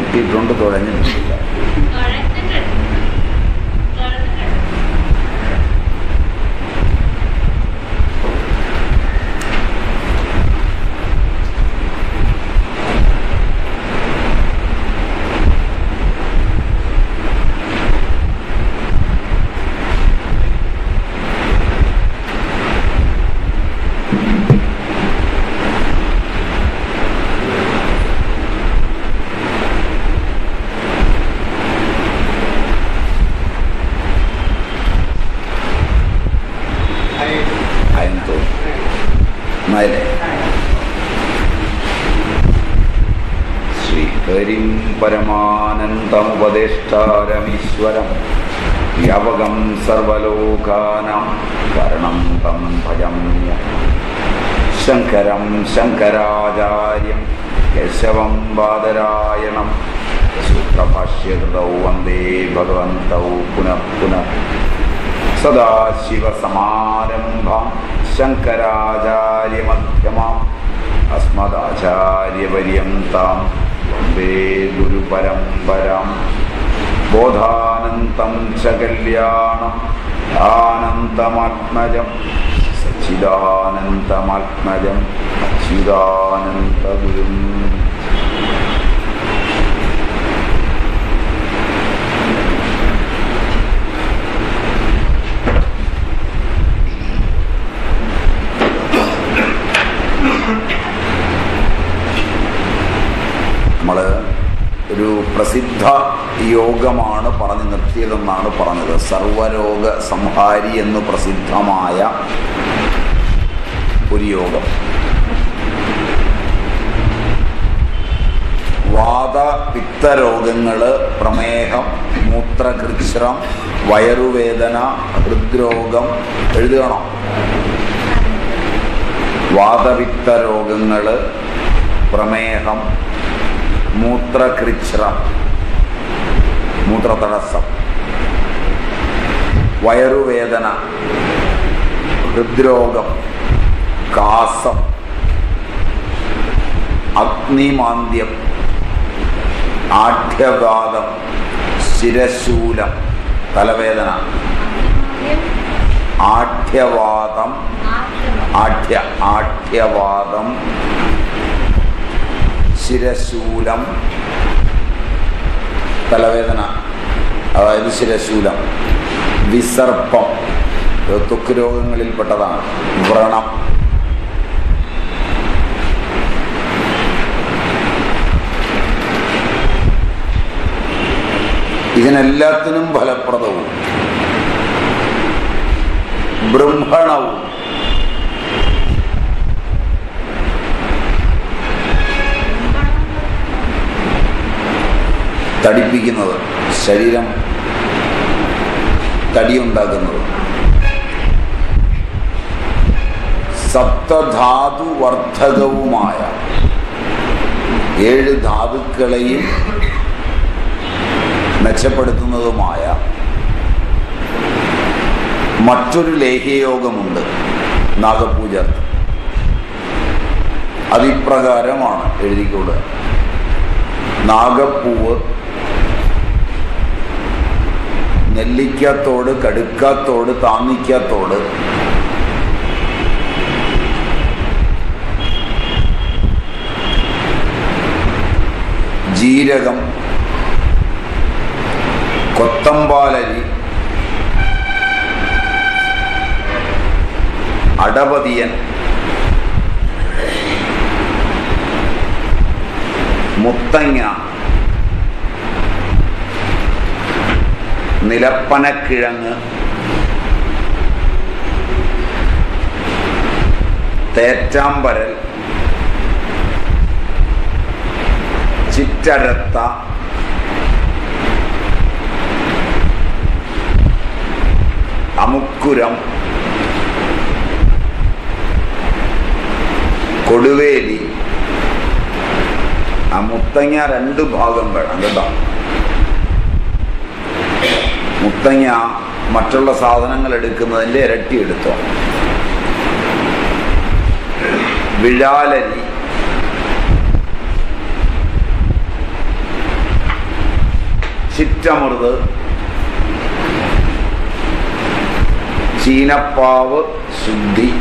കിട്ടിയിട്ടുണ്ട് തുഴഞ്ഞിട്ടില്ല ആയെന്ന് തോന്നുന്നു എന്നാലേ ശ്രീഹരിം പരമാനന്ദമുപദേഷ്ടാരമീശ്വരം വ്യാപകം സർവലോകാനാം കരണം തം ഭജമ്യം ശങ്കരം ശങ്കരാചാര്യം കേശവം ബാദരായണം സൂത്രഭാഷ്യകൃതൗ വന്ദേ ഭഗവന്തൗ പുനഃ പുനഃ സദാശിവസമാരംഭം ശങ്കരാചാര്യമധ്യമാം അസ്മദാചാര്യപര്യന്താം വന്ദേ ഗുരുപരമ്പരാം ബോധാനന്തം ച കല്യാണം ആനന്ദമാത്മജം സച്ചിദാനന്ദമാത്മജം അച്യുതാനന്ദഗുരും നമ്മൾ ഒരു പ്രസിദ്ധ യോഗമാണ് പറഞ്ഞു നിർത്തിയതെന്നാണ് പറഞ്ഞത് സർവരോഗ സംഹാരി എന്ന് പ്രസിദ്ധമായ ഒരു യോഗം വാത പിത്തരോഗങ്ങൾ പ്രമേഹം മൂത്രകൃച്ഛ്രം വയറുവേദന ഹൃദ്രോഗം എഴുതണം വാതപിത്ത രോഗങ്ങൾ പ്രമേഹം മൂത്രകൃച്ഛ്രം മൂത്രതടസ്സം വയറുവേദന ഹൃദ്രോഗം കാസം അഗ്നിമാന്ദ്യം ആഠ്യഘാതം ശിരശൂലം തലവേദന ആഠ്യവാദം ആഠ്യ ആഠ്യവാദം ശിരശൂലം തലവേദന അതായത് ശിരശൂലം വിസർപ്പം ഇത് ത്വക്ക് രോഗങ്ങളിൽപ്പെട്ടതാണ് വ്രണം ഇതിനെല്ലാത്തിനും ഫലപ്രദവും ബ്രഹ്മണവും തടിപ്പിക്കുന്നത് ശരീരം തടിയുണ്ടാക്കുന്നത് സപ്തധാതു വർദ്ധകവുമായ ഏഴ് ധാതുക്കളെയും മെച്ചപ്പെടുത്തുന്നതുമായ മറ്റൊരു ലേഹ്യയോഗമുണ്ട് നാഗപൂജ അതിപ്രകാരമാണ് എഴുതിക്കൂടുക നാഗപ്പൂവ് നെല്ലിക്കാത്തോട് കടുക്കാത്തോട് താന്നിക്കാത്തോട് ജീരകം കൊത്തമ്പാലരി അടപതിയൻ മുത്തങ്ങ നിലപ്പനക്കിഴങ്ങ് തേറ്റാമ്പരൽ ചിറ്റരത്ത അമുക്കുരം കൊടുവേലി ആ മുത്തങ്ങ രണ്ട് ഭാഗം വേണം കേട്ടോ മുത്തങ്ങ മറ്റുള്ള സാധനങ്ങൾ എടുക്കുന്നതിൻ്റെ ഇരട്ടി എടുത്തോ വിഴാലരി ചിറ്റമൃത് ചീനപ്പാവ് ശുദ്ധി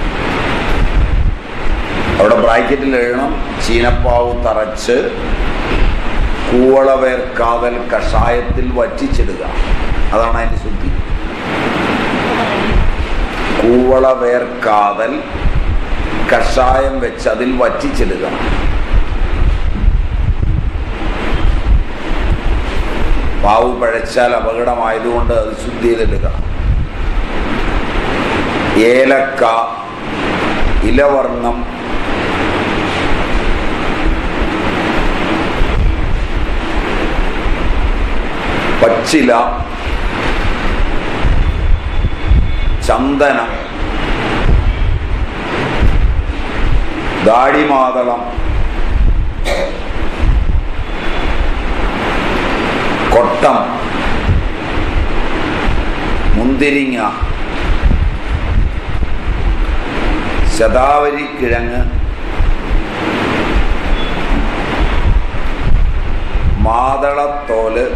അവിടെ ബ്രാക്കറ്റിൽ എഴുതണം ചീനപ്പാവ് തറച്ച് കൂവളവേർക്കാതൽ കഷായത്തിൽ വറ്റിച്ചിടുക അതാണ് അതിന്റെ ശുദ്ധി കൂവളവേർക്കാതൽ കഷായം വെച്ച് അതിൽ വറ്റിച്ചിടുക പാവ് പഴച്ചാൽ അപകടമായതുകൊണ്ട് അത് ശുദ്ധി ചെയ്തിടുക ഏലക്ക ഇലവർണം പച്ചില ചന്ദനം ദാടിമാതളം കൊട്ടം മുന്തിരിങ്ങ ശതാവരി കിഴങ്ങ് മാതളത്തോല്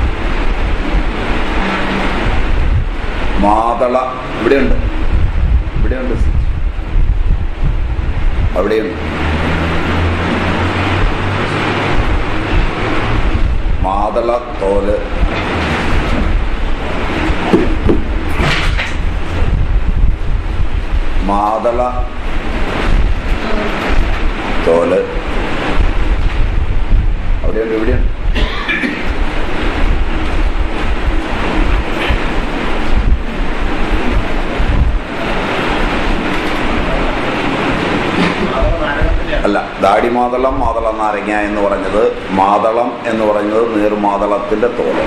മാതള ഇവിടെയുണ്ട് ഇവിടെയുണ്ട് അവിടെയുണ്ട് മാതളത്തോല് മാതള തോല് അവിടെയുണ്ട് ഇവിടെയുണ്ട് അല്ല ദാടിമാതളം മാതള നാരങ്ങ എന്ന് പറഞ്ഞത് മാതളം എന്ന് പറഞ്ഞത് നീർമാതളത്തിന്റെ തോല്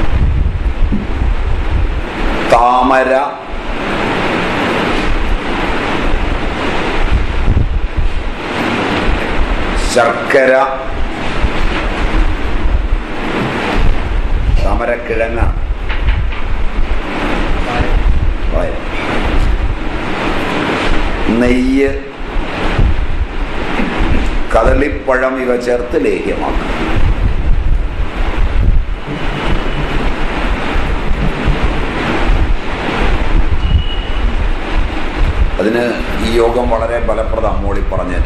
താമര ശർക്കര താമരക്കിഴങ്ങ നെയ്യ് കദളിപ്പഴം ഇവ ചേർത്ത് ലേഹ്യമാക്കും അതിന് ഈ യോഗം വളരെ ഫലപ്രദം മോളി പറഞ്ഞു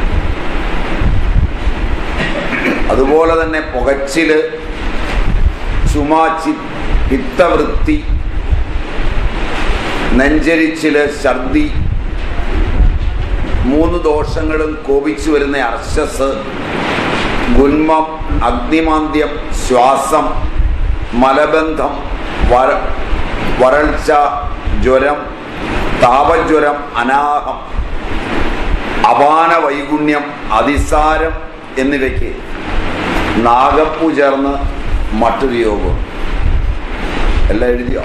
അതുപോലെ തന്നെ പുകച്ചില് ചുമാച്ചി പിത്തവൃത്തി നെഞ്ചരിച്ചില് ഛർദി മൂന്ന് ദോഷങ്ങളും കോപിച്ചു വരുന്ന അർശസ് ഗുന്മം അഗ്നിമാന്ദ്യം ശ്വാസം മലബന്ധം വര വരൾച്ച ജ്വരം താപജ്വരം അനാഹം അപാന വൈഗുണ്യം അതിസാരം എന്നിവയ്ക്ക് നാഗപ്പൂ ചേർന്ന് മറ്റൊരു യോഗം എല്ലാം എഴുതിയോ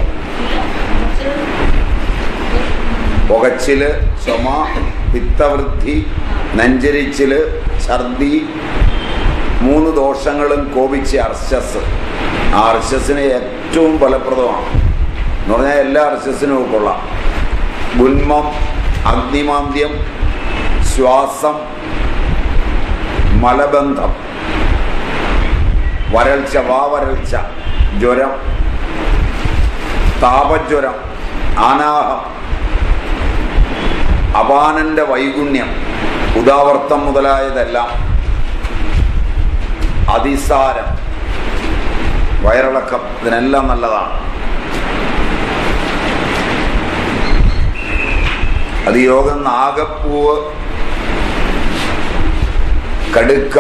പുകച്ചില് ചുമ പിത്തവൃദ്ധി നെഞ്ചരിച്ചില് ഛർദി മൂന്ന് ദോഷങ്ങളും കോപിച്ച അർശസ് ആ അർശസിന് ഏറ്റവും ഫലപ്രദമാണ് എന്ന് പറഞ്ഞാൽ എല്ലാ അർശസിനും കൊള്ളാം ഗുന്മം അഗ്നിമാന്ദ്യം ശ്വാസം മലബന്ധം വരൾച്ച വാവരൾച്ച ജ്വരം താപജ്വരം അനാഹം അപാനന്റെ വൈഗുണ്യം ഉദാവർത്തം മുതലായതെല്ലാം അതിസാരം വയറിളക്കം ഇതിനെല്ലാം നല്ലതാണ് അത് യോഗം നാഗപ്പൂവ് കടുക്ക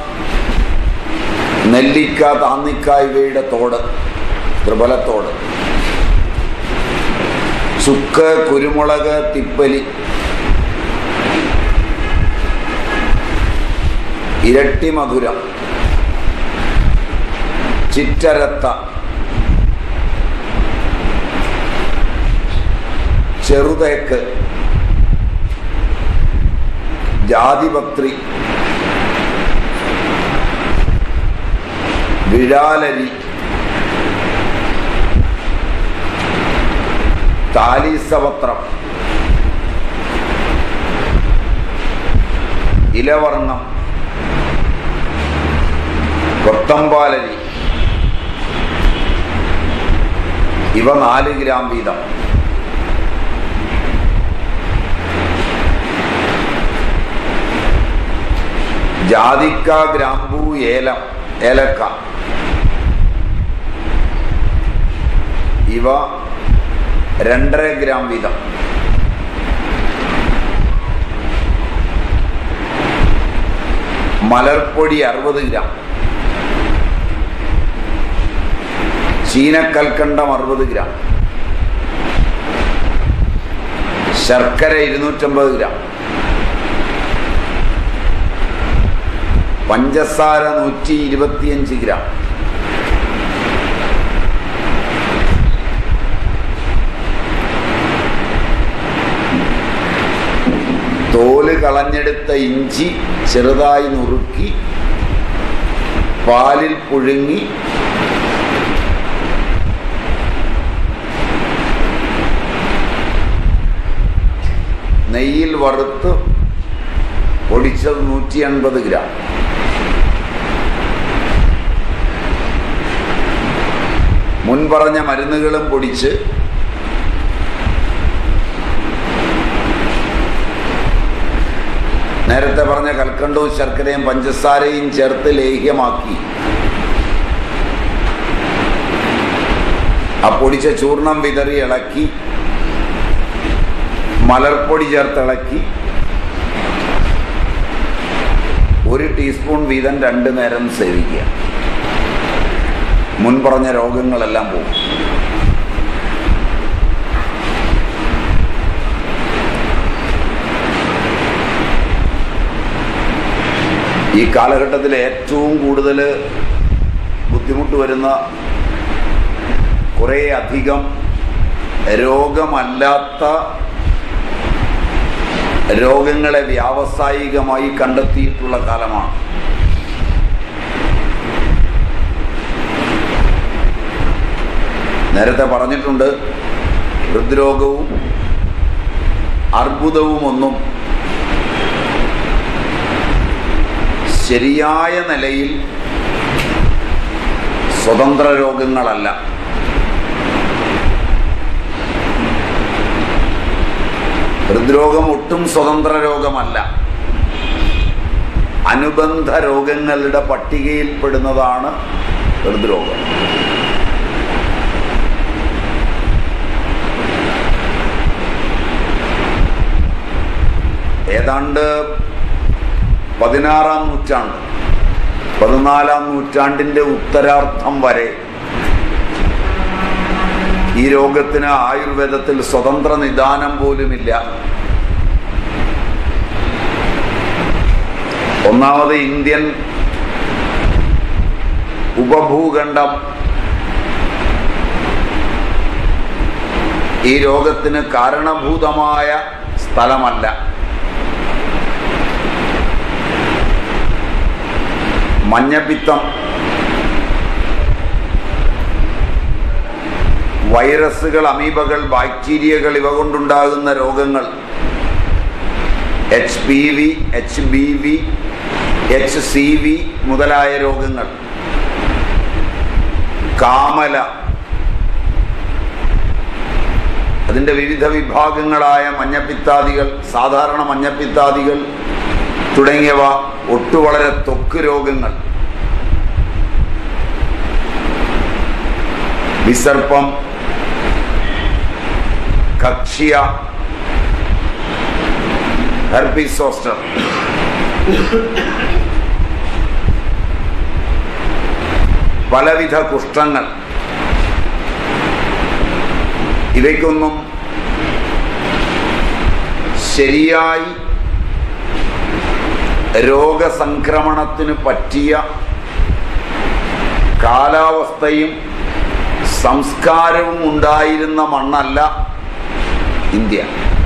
നെല്ലിക്ക താന്നിക്ക ഇവയുടെ തോട് ത്രിബലത്തോട് ചുക്ക് കുരുമുളക് തിപ്പലി ഇരട്ടി മധുരം ചിറ്റരത്ത ചെറുതേക്ക് ജാതിപത്രി വിഴാലരി താലീസപത്രം ഇലവർണം കൊത്തമ്പാലരി ഇവ നാല് ഗ്രാം വീതം ജാതിക്ക ഗ്രാമ്പൂ ഏലം ഏലക്ക ഇവ രണ്ടര ഗ്രാം വീതം മലർപ്പൊടി അറുപത് ഗ്രാം ചീനക്കൽക്കണ്ടം അറുപത് ഗ്രാം ശർക്കര ഇരുന്നൂറ്റമ്പത് ഗ്രാം പഞ്ചസാര നൂറ്റി ഇരുപത്തിയഞ്ച് ഗ്രാം തോല് കളഞ്ഞെടുത്ത ഇഞ്ചി ചെറുതായി നുറുക്കി പാലിൽ പുഴുങ്ങി നെയ്യിൽ വറുത്ത് പൊടിച്ചത് നൂറ്റി അൻപത് ഗ്രാം മുൻപറഞ്ഞ മരുന്നുകളും പൊടിച്ച് നേരത്തെ പറഞ്ഞ കൽക്കണ്ടവും ശർക്കരയും പഞ്ചസാരയും ചേർത്ത് ലേഹ്യമാക്കി ആ പൊടിച്ച ചൂർണം വിതറി ഇളക്കി മലർപ്പൊടി ചേർത്ത് ഇളക്കി ഒരു ടീസ്പൂൺ വീതം രണ്ടു നേരം സേവിക്കുക മുൻപറഞ്ഞ രോഗങ്ങളെല്ലാം പോകും ഈ കാലഘട്ടത്തിൽ ഏറ്റവും കൂടുതൽ ബുദ്ധിമുട്ട് വരുന്ന കുറേ അധികം രോഗമല്ലാത്ത രോഗങ്ങളെ വ്യാവസായികമായി കണ്ടെത്തിയിട്ടുള്ള കാലമാണ് നേരത്തെ പറഞ്ഞിട്ടുണ്ട് ഹൃദ്രോഗവും അർബുദവും ഒന്നും ശരിയായ നിലയിൽ സ്വതന്ത്ര രോഗങ്ങളല്ല ഹൃദ്രോഗം ഒട്ടും സ്വതന്ത്ര രോഗമല്ല അനുബന്ധ രോഗങ്ങളുടെ പട്ടികയിൽപ്പെടുന്നതാണ് ഹൃദ്രോഗം ഏതാണ്ട് പതിനാറാം നൂറ്റാണ്ട് പതിനാലാം നൂറ്റാണ്ടിൻ്റെ ഉത്തരാർത്ഥം വരെ ഈ രോഗത്തിന് ആയുർവേദത്തിൽ സ്വതന്ത്ര നിദാനം പോലുമില്ല ഒന്നാമത് ഇന്ത്യൻ ഉപഭൂഖണ്ഡം ഈ രോഗത്തിന് കാരണഭൂതമായ സ്ഥലമല്ല മഞ്ഞപ്പിത്തം വൈറസുകൾ അമീബകൾ ബാക്ടീരിയകൾ ഇവ കൊണ്ടുണ്ടാകുന്ന രോഗങ്ങൾ H P V H B V H C V മുതലായ രോഗങ്ങൾ കാമല അതിൻ്റെ വിവിധ വിഭാഗങ്ങളായ മഞ്ഞപ്പിത്താദികൾ സാധാരണ മഞ്ഞപ്പിത്താദികൾ തുടങ്ങിയവ ഒട്ടു വളരെ ത്വക്ക് രോഗങ്ങൾ വിസർപ്പം കക്ഷ്യ ഹെർപ്പിസ് സോസ്റ്റർ പലവിധ കുഷ്ഠങ്ങൾ ഇവയ്ക്കൊന്നും ശരിയായി രോഗസംക്രമണത്തിന് പറ്റിയ കാലാവസ്ഥയും സംസ്കാരവും ഉണ്ടായിരുന്ന മണ്ണല്ല ഇന്ത്യ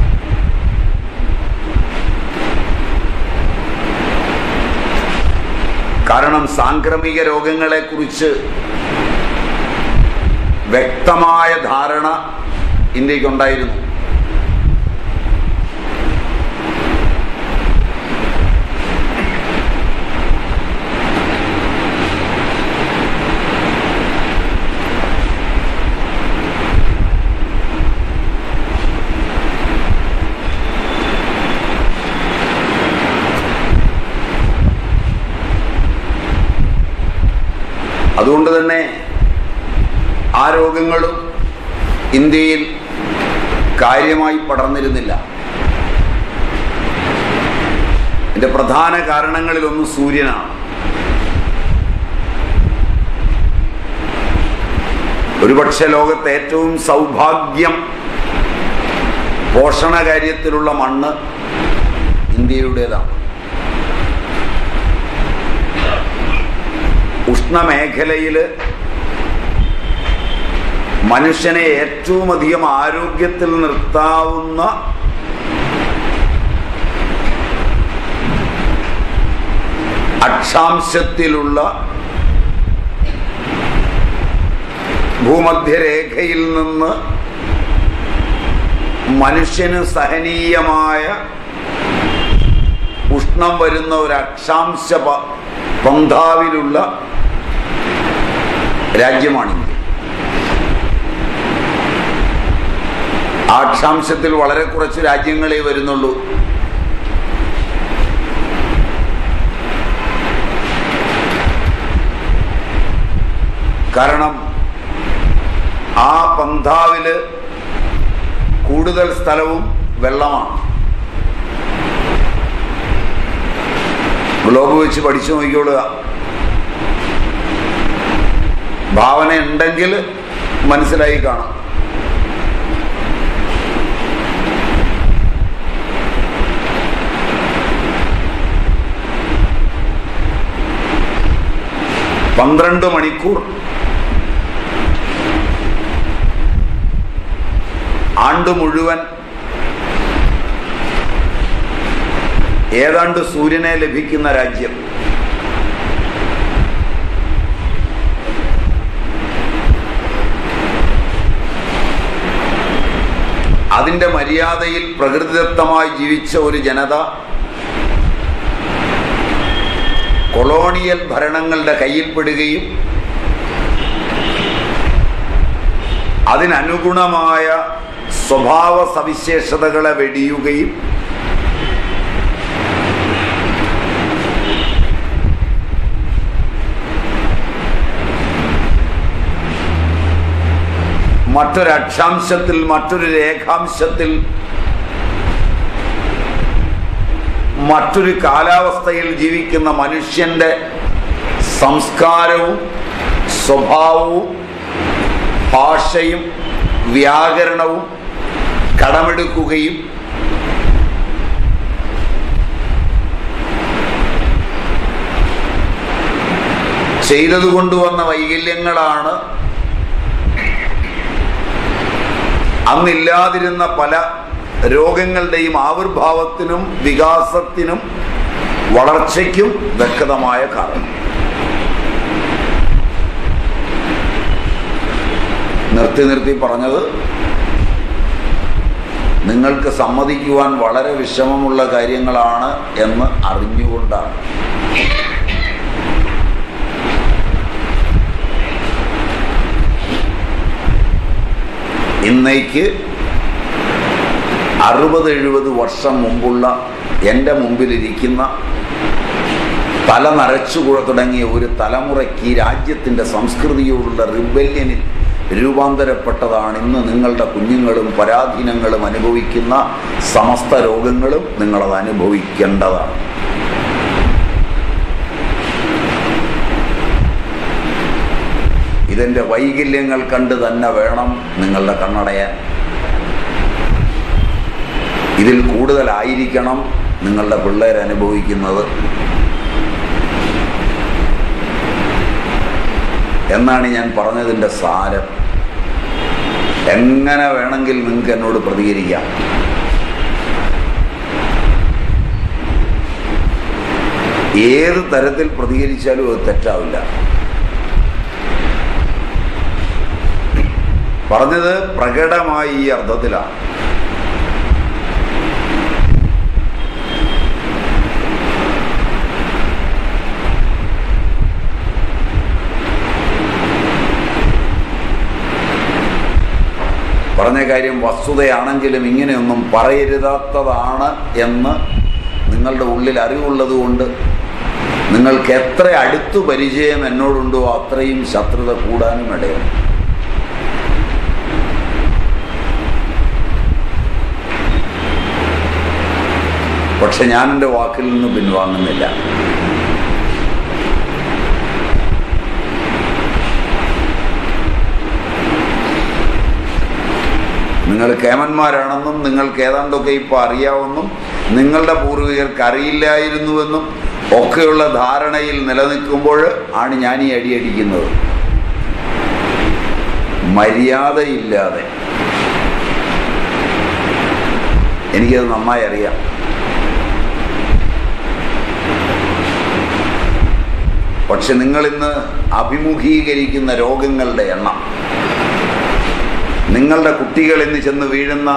കാരണം സാംക്രമിക രോഗങ്ങളെക്കുറിച്ച് വ്യക്തമായ ധാരണ ഇന്ത്യക്കുണ്ടായിരുന്നു അതുകൊണ്ട് തന്നെ ആ രോഗങ്ങളും ഇന്ത്യയിൽ കാര്യമായി പടർന്നിരുന്നില്ല ഇതിന്റെ പ്രധാന കാരണങ്ങളിലൊന്ന് സൂര്യനാണ് ഒരുപക്ഷെ ലോകത്തെ ഏറ്റവും സൗഭാഗ്യം പോഷണ കാര്യത്തിലുള്ള മണ്ണ് ഇന്ത്യയുടേതാണ് ഉഷ്ണമേഖലയിൽ മനുഷ്യനെ ഏറ്റവും അധികം ആരോഗ്യത്തിൽ നിർത്താവുന്ന അക്ഷാംശത്തിലുള്ള ഭൂമധ്യരേഖയിൽ നിന്ന് മനുഷ്യന് സഹനീയമായ ഉഷ്ണം വരുന്ന ഒരു അക്ഷാംശ പ- പന്ഥാവിലുള്ള രാജ്യമാണ് ഇന്ത്യ ആ അക്ഷാംശത്തിൽ വളരെ കുറച്ച് രാജ്യങ്ങളെ വരുന്നുള്ളൂ കാരണം ആ പന്ഥാവില് കൂടുതൽ സ്ഥലവും വെള്ളമാണ് ഗ്ലോബ് വെച്ച് പഠിച്ചു നോക്കിക്കൊള്ളുക ഭാവന ഉണ്ടെങ്കിൽ മനസ്സിലായി കാണാം പന്ത്രണ്ട് മണിക്കൂർ ആണ്ട് മുഴുവൻ ഏതാണ്ട് സൂര്യനെ ലഭിക്കുന്ന രാജ്യം അതിന്റെ മര്യാദയിൽ പ്രകൃതിദത്തമായി ജീവിച്ച ഒരു ജനത കൊളോണിയൽ ഭരണങ്ങളുടെ കയ്യിൽപ്പെടുകയും അതിനനുഗുണമായ സ്വഭാവ സവിശേഷതകളെ വെടിയുകയും മറ്റൊരു അക്ഷാംശത്തിൽ മറ്റൊരു രേഖാംശത്തിൽ മറ്റൊരു കാലാവസ്ഥയിൽ ജീവിക്കുന്ന മനുഷ്യന്റെ സംസ്കാരവും സ്വഭാവവും ഭാഷയും വ്യാകരണവും കടമെടുക്കുകയും ചെയ്തത് കൊണ്ടുവന്ന വൈകല്യങ്ങളാണ് അന്നില്ലാതിരുന്ന പല രോഗങ്ങളുടെയും ആവിർഭാവത്തിനും വികാസത്തിനും വളർച്ചയ്ക്കും വ്യക്തമായ കാരണം നിർത്തി നിർത്തി പറഞ്ഞത് നിങ്ങൾക്ക് സമ്മതിക്കുവാൻ വളരെ വിഷമമുള്ള കാര്യങ്ങളാണ് എന്ന് അറിഞ്ഞുകൊണ്ടാണ് ഇന്നേക്ക് അറുപത് എഴുപത് വർഷം മുമ്പുള്ള എൻ്റെ മുമ്പിലിരിക്കുന്ന തല നരച്ചു കുഴ- തുടങ്ങിയ ഒരു തലമുറയ്ക്ക് ഈ രാജ്യത്തിൻ്റെ സംസ്കൃതിയോടുള്ള റിബല്യനിൽ രൂപാന്തരപ്പെട്ടതാണ് ഇന്ന് നിങ്ങളുടെ കുഞ്ഞുങ്ങളും പരാധീനങ്ങളും അനുഭവിക്കുന്ന സമസ്ത രോഗങ്ങളും നിങ്ങളത് അനുഭവിക്കേണ്ടതാണ് ഇതിൻ്റെ വൈകല്യങ്ങൾ കണ്ട് തന്നെ വേണം നിങ്ങളുടെ കണ്ണടയാൻ ഇതിൽ കൂടുതലായിരിക്കണം നിങ്ങളുടെ പിള്ളേർ അനുഭവിക്കുന്നത് എന്നാണ് ഞാൻ പറഞ്ഞതിൻ്റെ സാരം എങ്ങനെ വേണമെങ്കിൽ നിങ്ങൾക്ക് എന്നോട് പ്രതികരിക്കാം ഏത് തരത്തിൽ പ്രതികരിച്ചാലും അത് തെറ്റാവില്ല പറഞ്ഞത് പ്രകടമായി ഈ അർത്ഥത്തിലാണ് പറഞ്ഞ കാര്യം വസ്തുതയാണെങ്കിലും ഇങ്ങനെയൊന്നും പറയരുതാത്തതാണ് എന്ന് നിങ്ങളുടെ ഉള്ളിൽ അറിവുള്ളത് കൊണ്ട് നിങ്ങൾക്ക് എത്ര അടുത്തു പരിചയം എന്നോടുണ്ടോ അത്രയും ശത്രുത കൂടാനും ഇടയുണ്ട് പക്ഷെ ഞാൻ എൻ്റെ വാക്കിൽ നിന്ന് പിൻവാങ്ങുന്നില്ല നിങ്ങൾ കേമന്മാരാണെന്നും നിങ്ങൾക്ക് ഏതാണ്ടൊക്കെ ഇപ്പോൾ അറിയാമെന്നും നിങ്ങളുടെ പൂർവികർക്ക് അറിയില്ലായിരുന്നുവെന്നും ഒക്കെയുള്ള ധാരണയിൽ നിലനിൽക്കുമ്പോൾ ആണ് ഞാൻ ഈ അടിയടിക്കുന്നത് മര്യാദയില്ലാതെ എനിക്കത് നന്നായി അറിയാം പക്ഷെ നിങ്ങളിന്ന് അഭിമുഖീകരിക്കുന്ന രോഗങ്ങളുടെ എണ്ണം നിങ്ങളുടെ കുട്ടികൾ ഇന്ന് ചെന്ന് വീഴുന്ന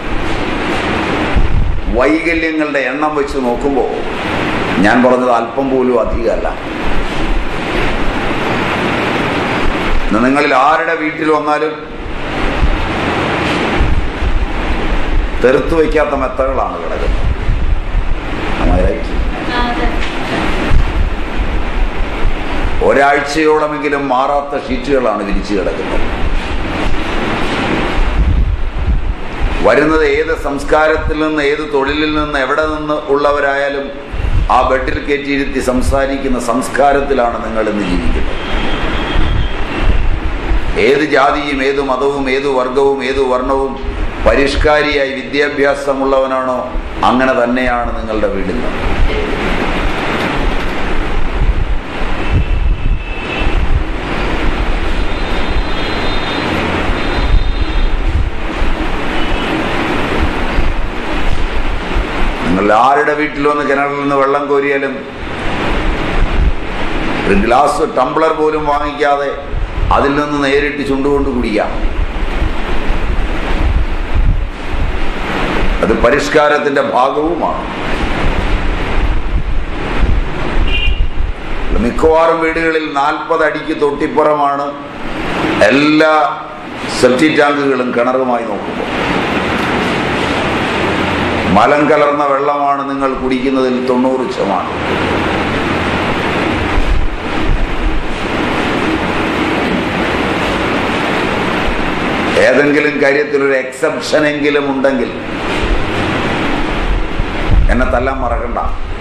വൈകല്യങ്ങളുടെ എണ്ണം വെച്ച് നോക്കുമ്പോൾ ഞാൻ പറഞ്ഞത് അല്പം പോലും അധികമല്ല ഇന്ന് നിങ്ങളിൽ ആരുടെ വീട്ടിൽ വന്നാലും തെറുത്തു വയ്ക്കാത്ത മെത്തകളാണ് കിടക്കുന്നത് Am I right? ഒരാഴ്ചയോളമെങ്കിലും മാറാത്ത ഷീറ്റുകളാണ് വിരിച്ചു കിടക്കുന്നത് വരുന്നത് ഏത് സംസ്കാരത്തിൽ നിന്ന് ഏത് തൊഴിലിൽ നിന്ന് എവിടെ നിന്ന് ഉള്ളവരായാലും ആ ബെഡിൽ കയറ്റിയിരുത്തി സംസാരിക്കുന്ന സംസ്കാരത്തിലാണ് നിങ്ങൾ ഇന്ന് ജീവിക്കുന്നത് ഏത് ജാതിയും ഏത് മതവും ഏത് വർഗവും ഏത് വർണ്ണവും പരിഷ്കാരിയായി വിദ്യാഭ്യാസമുള്ളവനാണോ അങ്ങനെ തന്നെയാണ് നിങ്ങളുടെ വീടിൽ നിന്ന് നിങ്ങൾ ആരുടെ വീട്ടിൽ വന്ന് കിണറിൽ നിന്ന് വെള്ളം കോരിയാലും ഒരു ഗ്ലാസ് ടംബ്ലർ പോലും വാങ്ങിക്കാതെ അതിൽ നിന്ന് നേരിട്ട് ചുണ്ടുകൊണ്ട് കുടിക്കാം അത് പരിഷ്കാരത്തിന്റെ ഭാഗവുമാണ് മിക്കവാറും വീടുകളിൽ നാൽപ്പത് അടിക്ക് തൊട്ടിപ്പുറമാണ് എല്ലാ സെപ്റ്റി ടാങ്കുകളും കിണറുമായി നോക്കുമ്പോൾ മലം കലർന്ന വെള്ളമാണ് നിങ്ങൾ കുടിക്കുന്നതിൽ തൊണ്ണൂറ് ശതമാനം ഏതെങ്കിലും കാര്യത്തിൽ ഒരു എക്സെപ്ഷൻ എങ്കിലും ഉണ്ടെങ്കിൽ എന്നെ തല്ലാൻ മറക്കണ്ട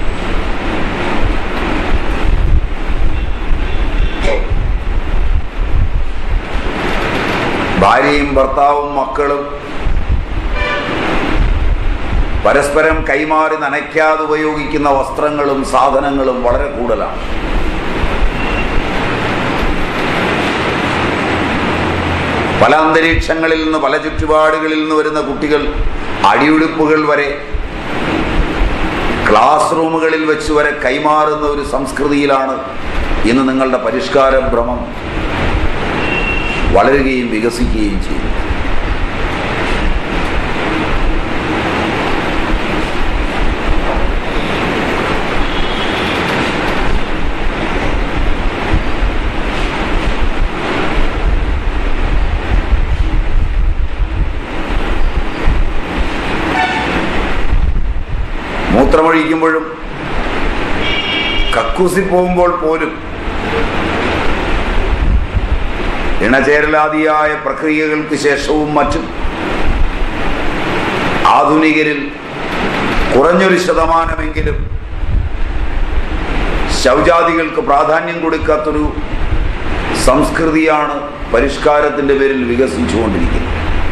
ഭാര്യയും ഭർത്താവും മക്കളും പരസ്പരം കൈമാറി നനയ്ക്കാതെ ഉപയോഗിക്കുന്ന വസ്ത്രങ്ങളും സാധനങ്ങളും വളരെ കൂടുതലാണ് പല അന്തരീക്ഷങ്ങളിൽ നിന്ന് പല ചുറ്റുപാടുകളിൽ നിന്ന് വരുന്ന കുട്ടികൾ അടിയുടുപ്പുകൾ വരെ ക്ലാസ് റൂമുകളിൽ വെച്ച് വരെ കൈമാറുന്ന ഒരു സംസ്കൃതിയിലാണ് ഇന്ന് നിങ്ങളുടെ പരിഷ്കാര ഭ്രമം വളരുകയും വികസിക്കുകയും ചെയ്യും മൂത്രമൊഴിക്കുമ്പോഴും കക്കൂസി പോകുമ്പോൾ പോലും ഇണചേരലാദിയായ പ്രക്രിയകൾക്ക് ശേഷവും മറ്റും ആധുനികരിൽ കുറഞ്ഞൊരു ശതമാനമെങ്കിലും ശൗചാദികൾക്ക് പ്രാധാന്യം കൊടുക്കാത്തൊരു സംസ്കൃതിയാണ് പരിഷ്കാരത്തിന്റെ പേരിൽ വികസിച്ചുകൊണ്ടിരിക്കുന്നത്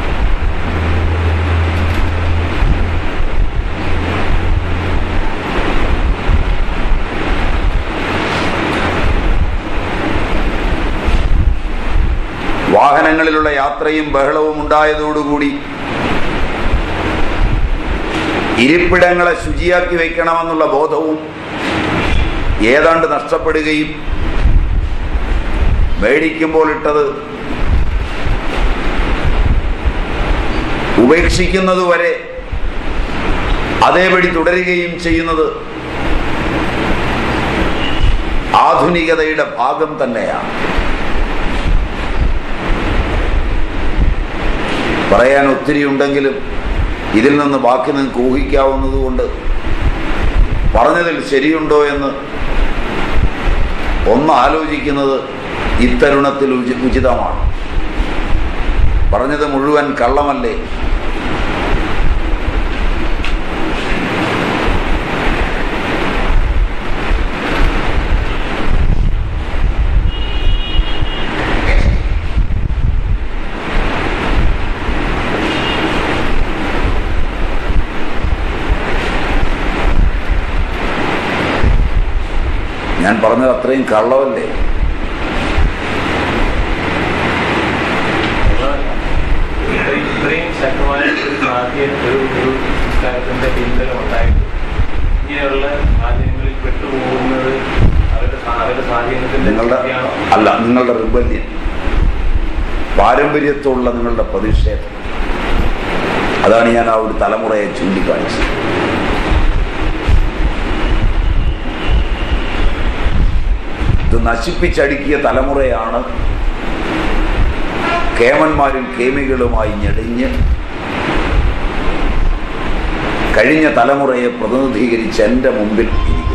വാഹനങ്ങളിലുള്ള യാത്രയും ബഹളവും ഉണ്ടായതോടുകൂടി ഇരിപ്പിടങ്ങളെ ശുചിയാക്കി വയ്ക്കണമെന്നുള്ള ബോധവും ഏതാണ്ട് നഷ്ടപ്പെടുകയും മേടിക്കുമ്പോൾ ഇട്ടത് ഉപേക്ഷിക്കുന്നതുവരെ അതേപടി തുടരുകയും ചെയ്യുന്നത് ആധുനികതയുടെ ഭാഗം തന്നെയാണ് പറയാൻ ഒത്തിരി ഉണ്ടെങ്കിലും ഇതിൽ നിന്ന് ബാക്കി നിങ്ങൾക്ക് ഊഹിക്കാവുന്നത് കൊണ്ട് പറഞ്ഞതിൽ ശരിയുണ്ടോ എന്ന് ഒന്ന് ആലോചിക്കുന്നത് ഇത്തരുണത്തിൽ ഉചി ഉചിതമാണ് പറഞ്ഞത് മുഴുവൻ കള്ളമല്ലേ ഞാൻ പറഞ്ഞത് അത്രയും കള്ളമല്ലേ ഇത്രയും ശക്തമായ ഒരു സാധ്യത ഒരു ഒരു സംസ്കാരത്തിന്റെ പിന്തരം ഉണ്ടായിട്ട് ഇങ്ങനെയുള്ള സാഹചര്യങ്ങളിൽ പെട്ടുപോകുന്നത് അവരുടെ സാ- അവരുടെ സ്വാധീനത്തിന്റെ നിങ്ങളുടെ ശക്തിയാണോ? അല്ല നിങ്ങളുടെ റിബല്യൻ പാരമ്പര്യത്തോടുള്ള നിങ്ങളുടെ പ്രതിഷേധം അതാണ് ഞാൻ ആ ഒരു തലമുറയെ ചൂണ്ടിക്കാണിച്ചത് ഇത് നശിപ്പിച്ചടുക്കിയ തലമുറയാണ് കേമന്മാരും കേമികളുമായി ഞെടിഞ്ഞ് കഴിഞ്ഞ തലമുറയെ പ്രതിനിധീകരിച്ച് എൻ്റെ മുമ്പിൽ ഇരിക്കുന്നത്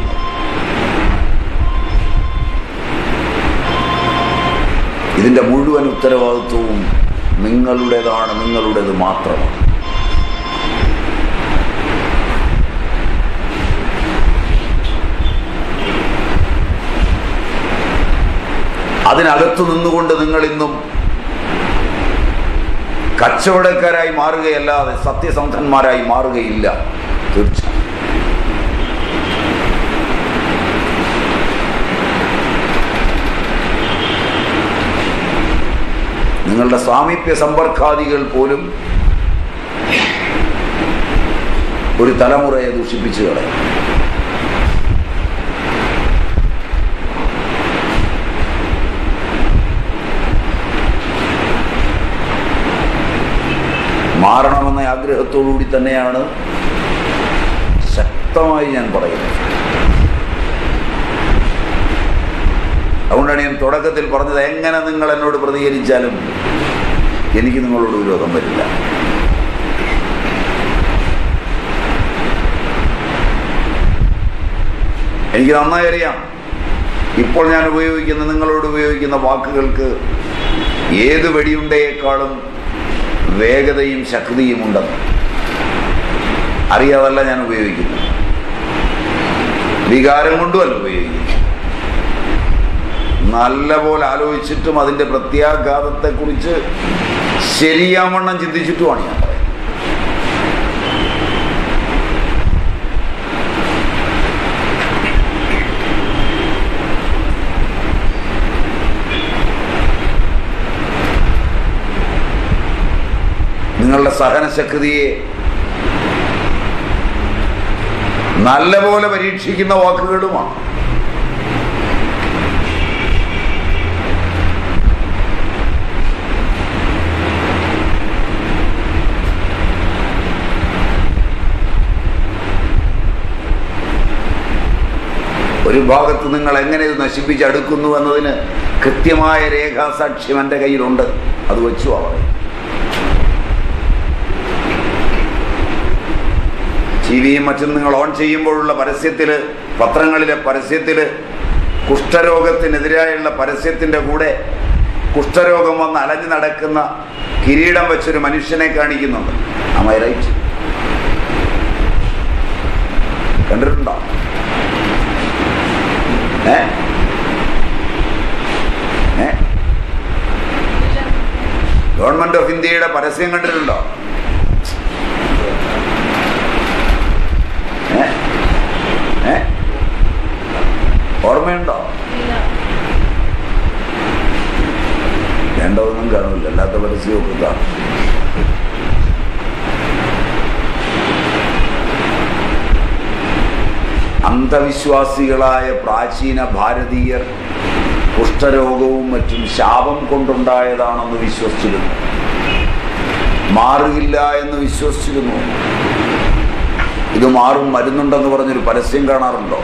ഇതിൻ്റെ മുഴുവൻ ഉത്തരവാദിത്വവും നിങ്ങളുടേതാണ് നിങ്ങളുടേത് മാത്രമാണ് അതിനകത്ത് നിന്നുകൊണ്ട് നിങ്ങൾ ഇന്നും കച്ചവടക്കാരായി മാറുകയല്ലാതെ സത്യസന്ധന്മാരായി മാറുകയില്ല തീർച്ച നിങ്ങളുടെ സാമീപ്യ സമ്പർക്കാദികൾ പോലും ഒരു തലമുറയെ ദൂഷിപ്പിച്ചു കളയും മാറണമെന്ന ആഗ്രഹത്തോടുകൂടി തന്നെയാണ് ശക്തമായി ഞാൻ പറയുന്നത് അതുകൊണ്ടാണ് ഞാൻ തുടക്കത്തിൽ പറഞ്ഞത് എങ്ങനെ നിങ്ങൾ എന്നോട് പ്രതികരിച്ചാലും എനിക്ക് നിങ്ങളോട് വിരോധം വരില്ല എനിക്ക് നന്നായി അറിയാം ഇപ്പോൾ ഞാൻ ഉപയോഗിക്കുന്ന നിങ്ങളോട് ഉപയോഗിക്കുന്ന വാക്കുകൾക്ക് ഏത് വെടിയുണ്ടയേക്കാളും വേഗതയും ശക്തിയും ഉണ്ടെന്ന് അറിയാതല്ല ഞാൻ ഉപയോഗിക്കുന്നത് വികാരം കൊണ്ടുമല്ല ഉപയോഗിക്കുന്നത് നല്ലപോലെ ആലോചിച്ചിട്ടും അതിൻ്റെ പ്രത്യാഘാതത്തെക്കുറിച്ച് ശരിയാവണ്ണം ചിന്തിച്ചിട്ടുമാണ് ഞാൻ പറയുന്നത് നിങ്ങളുടെ സഹനശക്തിയെ നല്ലപോലെ പരീക്ഷിക്കുന്ന വാക്കുകളുമാണ് ഒരു ഭാഗത്ത് നിങ്ങൾ എങ്ങനെ ഇത് നശിപ്പിച്ചടുക്കുന്നു എന്നതിന് കൃത്യമായ രേഖാസാക്ഷ്യം എൻ്റെ കയ്യിലുണ്ട് അത് വെച്ചു പറയും ടി വിയും മറ്റും നിങ്ങൾ ഓൺ ചെയ്യുമ്പോഴുള്ള പരസ്യത്തിൽ പത്രങ്ങളിലെ പരസ്യത്തിൽ കുഷ്ഠരോഗത്തിനെതിരായുള്ള പരസ്യത്തിൻ്റെ കൂടെ കുഷ്ഠരോഗം വന്ന് അലഞ്ഞു നടക്കുന്ന കിരീടം വെച്ചൊരു മനുഷ്യനെ കാണിക്കുന്നുണ്ട് അമൈ റൈറ്റ് കണ്ടിട്ടുണ്ടോ ഏ ഏ ഗവൺമെന്റ് ഓഫ് ഇന്ത്യയുടെ പരസ്യം കണ്ടിട്ടുണ്ടോ ഏ ഏ ഓർമ്മയുണ്ടോ വേണ്ടതൊന്നും കാണില്ല അല്ലാത്ത പരസ്യമൊക്കെ കാണും അന്ധവിശ്വാസികളായ പ്രാചീന ഭാരതീയർ കുഷ്ഠരോഗവും മറ്റും ശാപം കൊണ്ടുണ്ടായതാണെന്ന് വിശ്വസിച്ചിരുന്നു മാറുകില്ല എന്ന് വിശ്വസിച്ചിരുന്നു ഇത് മാറും മരുന്നുണ്ടെന്ന് പറഞ്ഞൊരു പരസ്യം കാണാറുണ്ടോ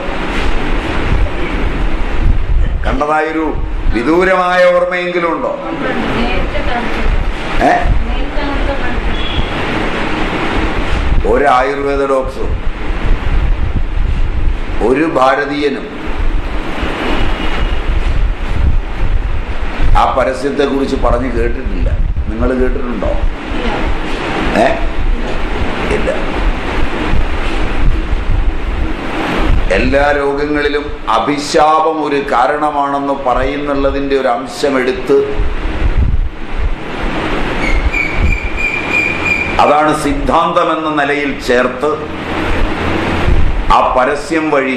കണ്ടതായൊരു വിദൂരമായ ഓർമ്മയെങ്കിലും ഉണ്ടോ നേരത്തെ കാണിച്ചു ഏ നേരത്തെ അങ്ങനത്തെ കാണിച്ചു ഒരു ആയുർവേദ ഡോക്ടറും ഒരു ഭാരതീയനും ആ പരസ്യത്തെ കുറിച്ച് പറഞ്ഞു കേട്ടിട്ടില്ല നിങ്ങൾ കേട്ടിട്ടുണ്ടോ ഏ ഇല്ല എല്ലാ രോഗങ്ങളിലും അഭിശാപം ഒരു കാരണമാണെന്ന് പറയുന്നുള്ളതിൻ്റെ ഒരു അംശമെടുത്ത് അതാണ് സിദ്ധാന്തം എന്ന നിലയിൽ ചേർത്ത് ആ പരസ്യം വഴി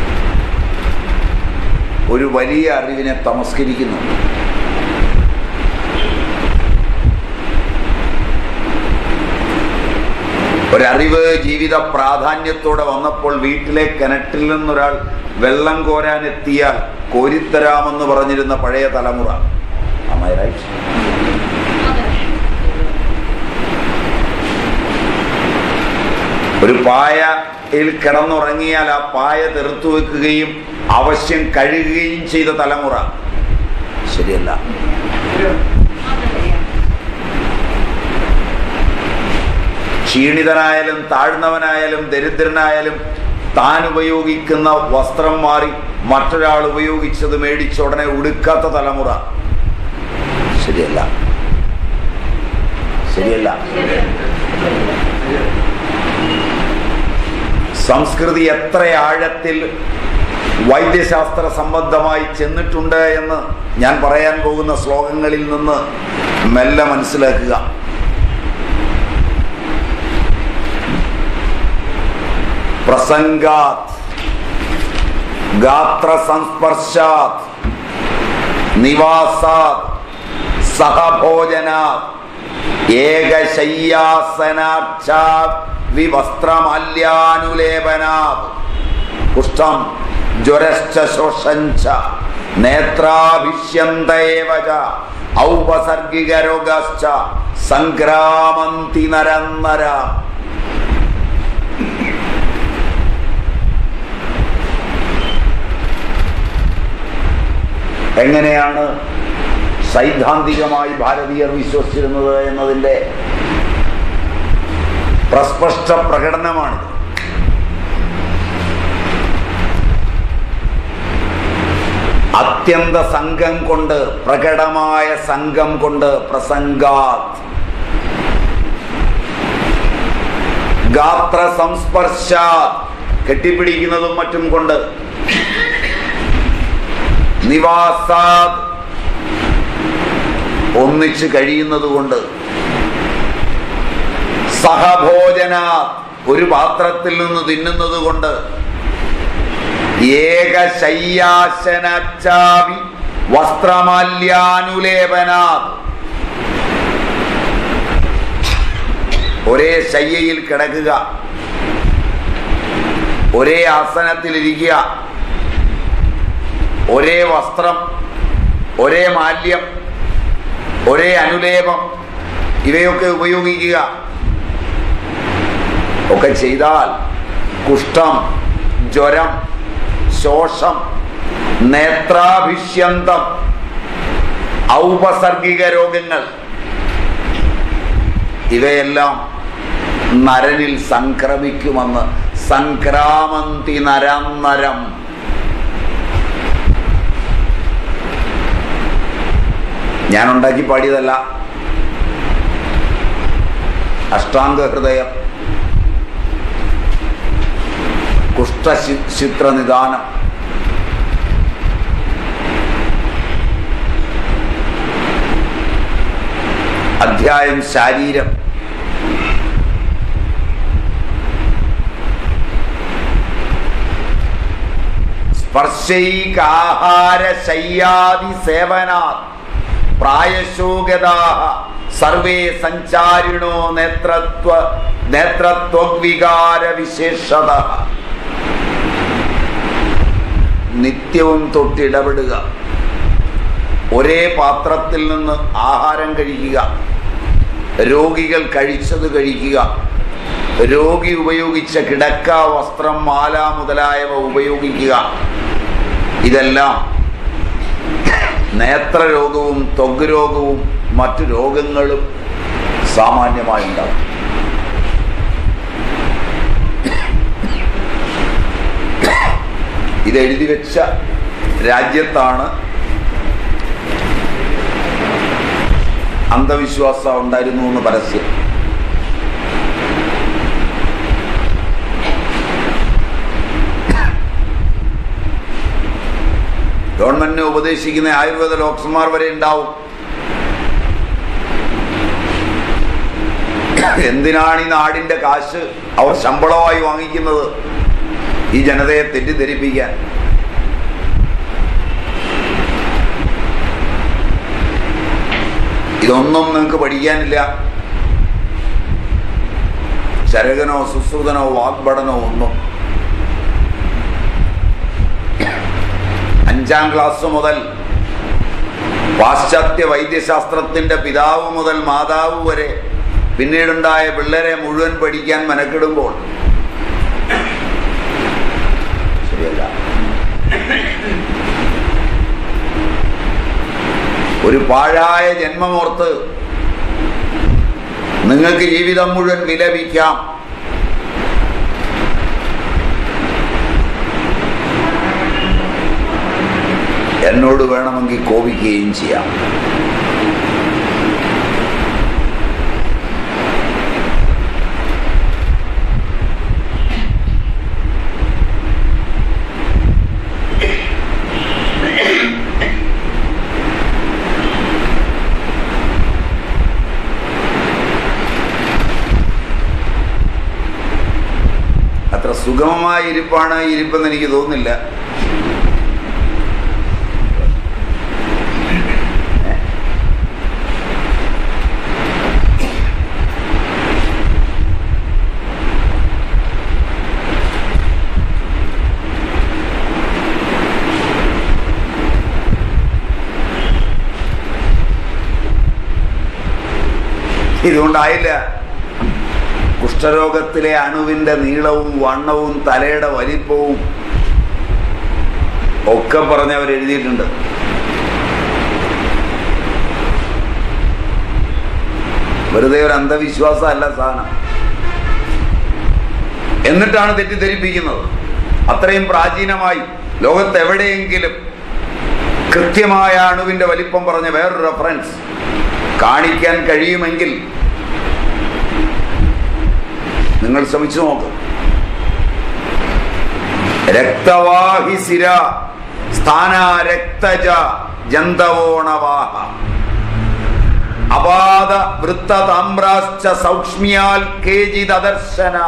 ഒരു വലിയ അറിവിനെ തമസ്കരിക്കുന്നുണ്ട് ഒരറിവ് ജീവിത പ്രാധാന്യത്തോടെ വന്നപ്പോൾ വീട്ടിലെ കിണറ്റിൽ നിന്നൊരാൾ വെള്ളം കോരാൻ എത്തിയാൽ കോരിത്തരാമെന്ന് പറഞ്ഞിരുന്ന പഴയ തലമുറ Am I right? ഒരു പായയിൽ കിടന്നുറങ്ങിയാൽ ആ പായ തെറുത്തു വെക്കുകയും അവശ്യം കഴുകുകയും ചെയ്ത തലമുറ ശരിയല്ല ക്ഷീണിതനായാലും താഴ്ന്നവനായാലും ദരിദ്രനായാലും താൻ ഉപയോഗിക്കുന്ന വസ്ത്രം മാറി മറ്റൊരാൾ ഉപയോഗിച്ചത് മേടിച്ച ഉടനെ ഉടുക്കാത്ത തലമുറ ശരിയല്ല ശരിയല്ല സംസ്കൃതി എത്ര ആഴത്തിൽ വൈദ്യശാസ്ത്ര സംബന്ധമായി ചെന്നിട്ടുണ്ട് എന്ന് ഞാൻ പറയാൻ പോകുന്ന ശ്ലോകങ്ങളിൽ നിന്ന് മെല്ലെ മനസ്സിലാക്കുക പ്രസംഗാത് ഗാത്ര സംസ്പർശാത് നിവാസാത് സഹഭോജനാത് ഏകശയ്യാസനാക്ഷാത് വിവസ്ത്രമാല്യാനുലേപനാത് കുഷ്ഠം ജ്വരശ്ച ശോഷഞ്ച നേത്രാഭിഷ്യന്തേവ ച ഔപസർഗികരോഗശ്ച സംക്രാമന്തി നരന്നര എങ്ങനെയാണ് സൈദ്ധാന്തികമായി ഭാരതീയർ വിശ്വസിച്ചിരുന്നത് എന്നതിൻ്റെ പ്രസ്പഷ്ട പ്രകടനമാണിത് അത്യന്ത സംഘം കൊണ്ട് പ്രകടമായ സംഘം കൊണ്ട് പ്രസംഗാത് ഗാത്ര സംസ്പർശാത് കെട്ടിപ്പിടിക്കുന്നതും മറ്റും കൊണ്ട് നിവാസാത് ഒന്നിച്ച് കഴിയുന്നത് കൊണ്ട് സഹഭോജന ഒരു പാത്രത്തിൽ നിന്ന് തിന്നുന്നത് കൊണ്ട് ഏകശയ്യാശനച്ചാവി വസ്ത്രമാല്യാനുലേപനാത് ഒരേ ശയ്യയിൽ കിടക്കുക ഒരേ ആസനത്തിലിരിക്കുക ഒരേ വസ്ത്രം ഒരേ മാല്യം ഒരേ അനുലേപം ഇവയൊക്കെ ഉപയോഗിക്കുക ഒക്കെ ചെയ്താൽ കുഷ്ഠം ജ്വരം ശോഷം നേത്രാഭിഷ്യന്തം ഔപസർഗിക രോഗങ്ങൾ ഇവയെല്ലാം നരനിൽ സംക്രമിക്കുമെന്ന് സംക്രാമന്തി നരം നരം ഞാൻ ഉണ്ടാക്കി പാടിയതല്ല അഷ്ടാംഗ ഹൃദയം കുഷ്ഠചിത്ര നിദാനം അധ്യായം ശാരീരം സ്പർശൈകാഹാര ശയ്യാദി സേവനാ പ്രായശോഗതാഹ സർവേ സഞ്ചാരിണോ നേത്രത്വ നേത്രത്വവികാര വിശേഷത നിത്യവും തൊട്ടിടപെടുക ഒരേ പാത്രത്തിൽ നിന്ന് ആഹാരം കഴിക്കുക രോഗികൾ കഴിച്ചത് കഴിക്കുക രോഗി ഉപയോഗിച്ച കിടക്ക വസ്ത്രം മാല മുതലായവ ഉപയോഗിക്കുക ഇതെല്ലാം നേത്രരോഗവും ത്വഗ് രോഗവും മറ്റു രോഗങ്ങളും സാമാന്യമായി ഉണ്ടാകും ഇത് എഴുതി വെച്ച രാജ്യത്താണ് അന്ധവിശ്വാസം ഉണ്ടായിരുന്നു എന്ന് പരസ്യം ഗവൺമെന്റിനെ ഉപദേശിക്കുന്ന ആയുർവേദ ഡോക്ടർമാർ വരെ ഉണ്ടാവും എന്തിനാണ് ഈ നാടിന്റെ കാശ് അവർ ശമ്പളമായി വാങ്ങിക്കുന്നത് ഈ ജനതയെ തെറ്റിദ്ധരിപ്പിക്കാൻ ഇതൊന്നും നിങ്ങൾക്ക് പഠിക്കാനില്ല ചരകനോ സുശ്രുതനോ വാഗ്ഭടനോ ഒന്നും അഞ്ചാം ക്ലാസ് മുതൽ പാശ്ചാത്യ വൈദ്യശാസ്ത്രത്തിന്റെ പിതാവ് മുതൽ മാതാവ് വരെ പിന്നീടുണ്ടായ പിള്ളേരെ മുഴുവൻ പഠിക്കാൻ മെനക്കിടുമ്പോൾ ശരിയല്ല ഒരു പാഴായ ജന്മമോർത്ത് നിങ്ങൾക്ക് ജീവിതം മുഴുവൻ വിലപിക്കാം എന്നോട് വേണമെങ്കിൽ കോപിക്കുകയും ചെയ്യാം അത്ര സുഗമമായ ഇരിപ്പാണ് ഈ ഇരിപ്പെന്ന് എനിക്ക് തോന്നുന്നില്ല ഇതുകൊണ്ടായില്ല കുഷ്ഠരോഗത്തിലെ അണുവിന്റെ നീളവും വണ്ണവും തലയുടെ വലിപ്പവും ഒക്കെ പറഞ്ഞ് അവർ എഴുതിയിട്ടുണ്ട് വെറുതെ ഒരു അന്ധവിശ്വാസമല്ല സാധനം എന്നിട്ടാണ് തെറ്റിദ്ധരിപ്പിക്കുന്നത് അത്രയും പ്രാചീനമായി ലോകത്ത് എവിടെയെങ്കിലും കൃത്യമായ അണുവിന്റെ വലിപ്പം പറഞ്ഞ വേറൊരു റെഫറൻസ് കാണിക്കാൻ കഴിയുമെങ്കിൽ നിങ്ങൾ ശ്രമിച്ചു നോക്ക് രക്തവാഹി സിര സ്ഥാന രക്തജ ജന്തവോണവാഹ അപാദ വൃത്തതാമ്രാശ്ച സൗക്ഷ്മ്യാൽ കേചിദർശനാ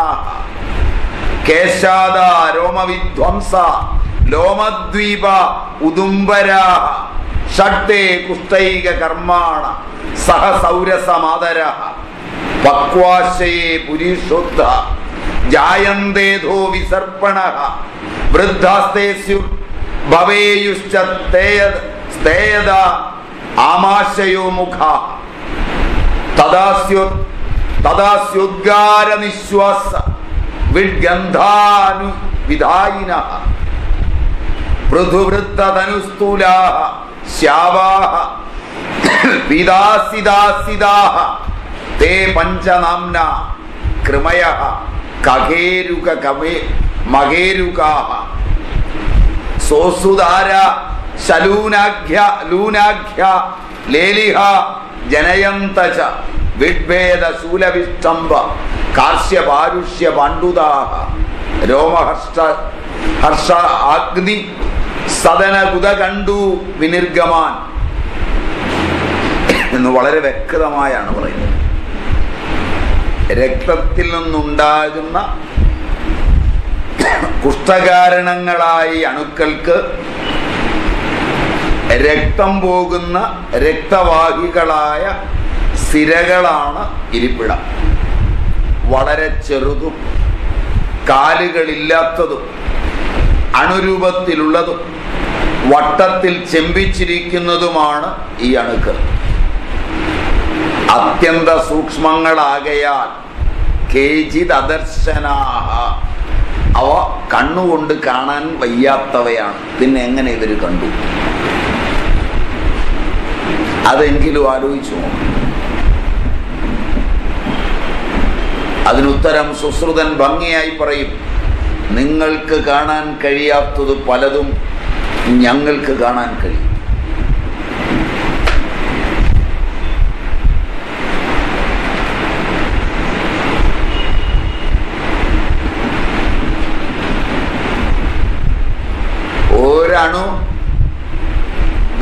കേശാദ രോമവിധ്വംസ ലോമദ്വീപ ഉദുംബരാ ഷഡ്ഡേ കുഷ്ടൈക കർമാണ സഹ സൗരസമാതര പക്വാശയേ പുരീഷോദ്ധ ജായന്തേധോ വിസർപ്പണ വൃദ്ധാസ്തേസ്യു ഭവേയുശ്ച സ്തേയദ സ്തേയദ ആമാശയോ മുഖ തദാസ്യു തദാസ്യുദ്ഗാര നിശ്വാസ വിഡ്ഗന്ധാനു വിധായിന പൃഥുവൃത്തതനുസ്ഥൂലാ ശ്യാവാ വിദാസിദാസിദാ തേ പഞ്ചനാംന കൃമയ കകേരുക കമേ മകേരുകാ സോസുദാര ശലൂനാഖ്യ ലൂനാഖ്യ ലേലിഹ ജനയന്ത ച വിഡ്ഭേദ ശൂലവിഷ്ടംബ കാർശ്യ പാരുഷ്യ പാണ്ഡുദാഹ രോമഹർഷ ഹർഷ അഗ്നി സദന കുത കണ്ടു വിനിർഗമാൻ എന്ന് വളരെ വ്യക്തമായാണ് പറയുന്നത് രക്തത്തിൽ നിന്നുണ്ടാകുന്ന കുഷ്ഠകാരണങ്ങളായി അണുക്കൾക്ക് രക്തം പോകുന്ന രക്തവാഹികളായ സിരകളാണ് ഇരിപ്പിടം വളരെ ചെറുതും കാലുകളില്ലാത്തതും അണുരൂപത്തിലുള്ളതും വട്ടത്തിൽ ചെമ്പിച്ചിരിക്കുന്നതുമാണ് ഈ അണുക്കൾ അത്യന്ത സൂക്ഷ്മങ്ങളാകയാൽ കേജിത് അദർശനാഹ അവ കണ്ണുകൊണ്ട് കാണാൻ വയ്യാത്തവയാണ് പിന്നെ എങ്ങനെ ഇവർ കണ്ടു അതെങ്കിലും ആലോചിച്ചു നോക്കും അതിനുത്തരം സുശ്രുതൻ ഭംഗിയായി പറയും നിങ്ങൾക്ക് കാണാൻ കഴിയാത്തത് പലതും ഞങ്ങൾക്ക് കാണാൻ കഴിയും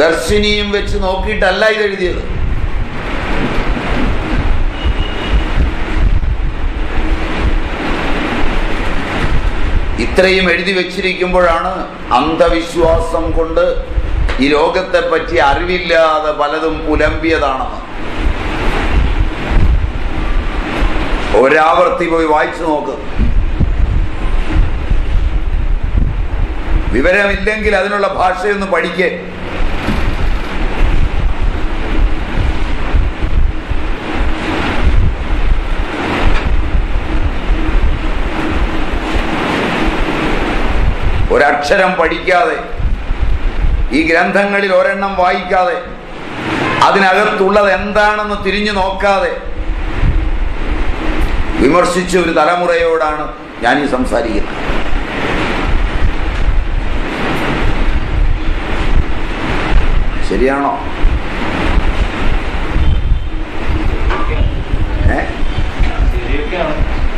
പ്രദർശിനിയും വെച്ച് നോക്കിയിട്ടല്ല ഇത് എഴുതിയത് ഇത്രയും എഴുതി വെച്ചിരിക്കുമ്പോഴാണ് അന്ധവിശ്വാസം കൊണ്ട് ഈ ലോകത്തെ പറ്റി അറിവില്ലാതെ പലതും പുലമ്പിയതാണെന്ന് ഒരാവർത്തി പോയി വായിച്ചു നോക്ക് വിവരമില്ലെങ്കിൽ അതിനുള്ള ഭാഷയൊന്ന് പഠിക്കേ ഒരക്ഷരം പഠിക്കാതെ ഈ ഗ്രന്ഥങ്ങളിൽ ഒരെണ്ണം വായിക്കാതെ അതിനകത്തുള്ളത് എന്താണെന്ന് തിരിഞ്ഞു നോക്കാതെ വിമർശിച്ച ഒരു തലമുറയോടാണ് ഞാൻ ഈ സംസാരിക്കുന്നത് ശരിയാണോ ഏ ശരിയൊക്കെയാണ്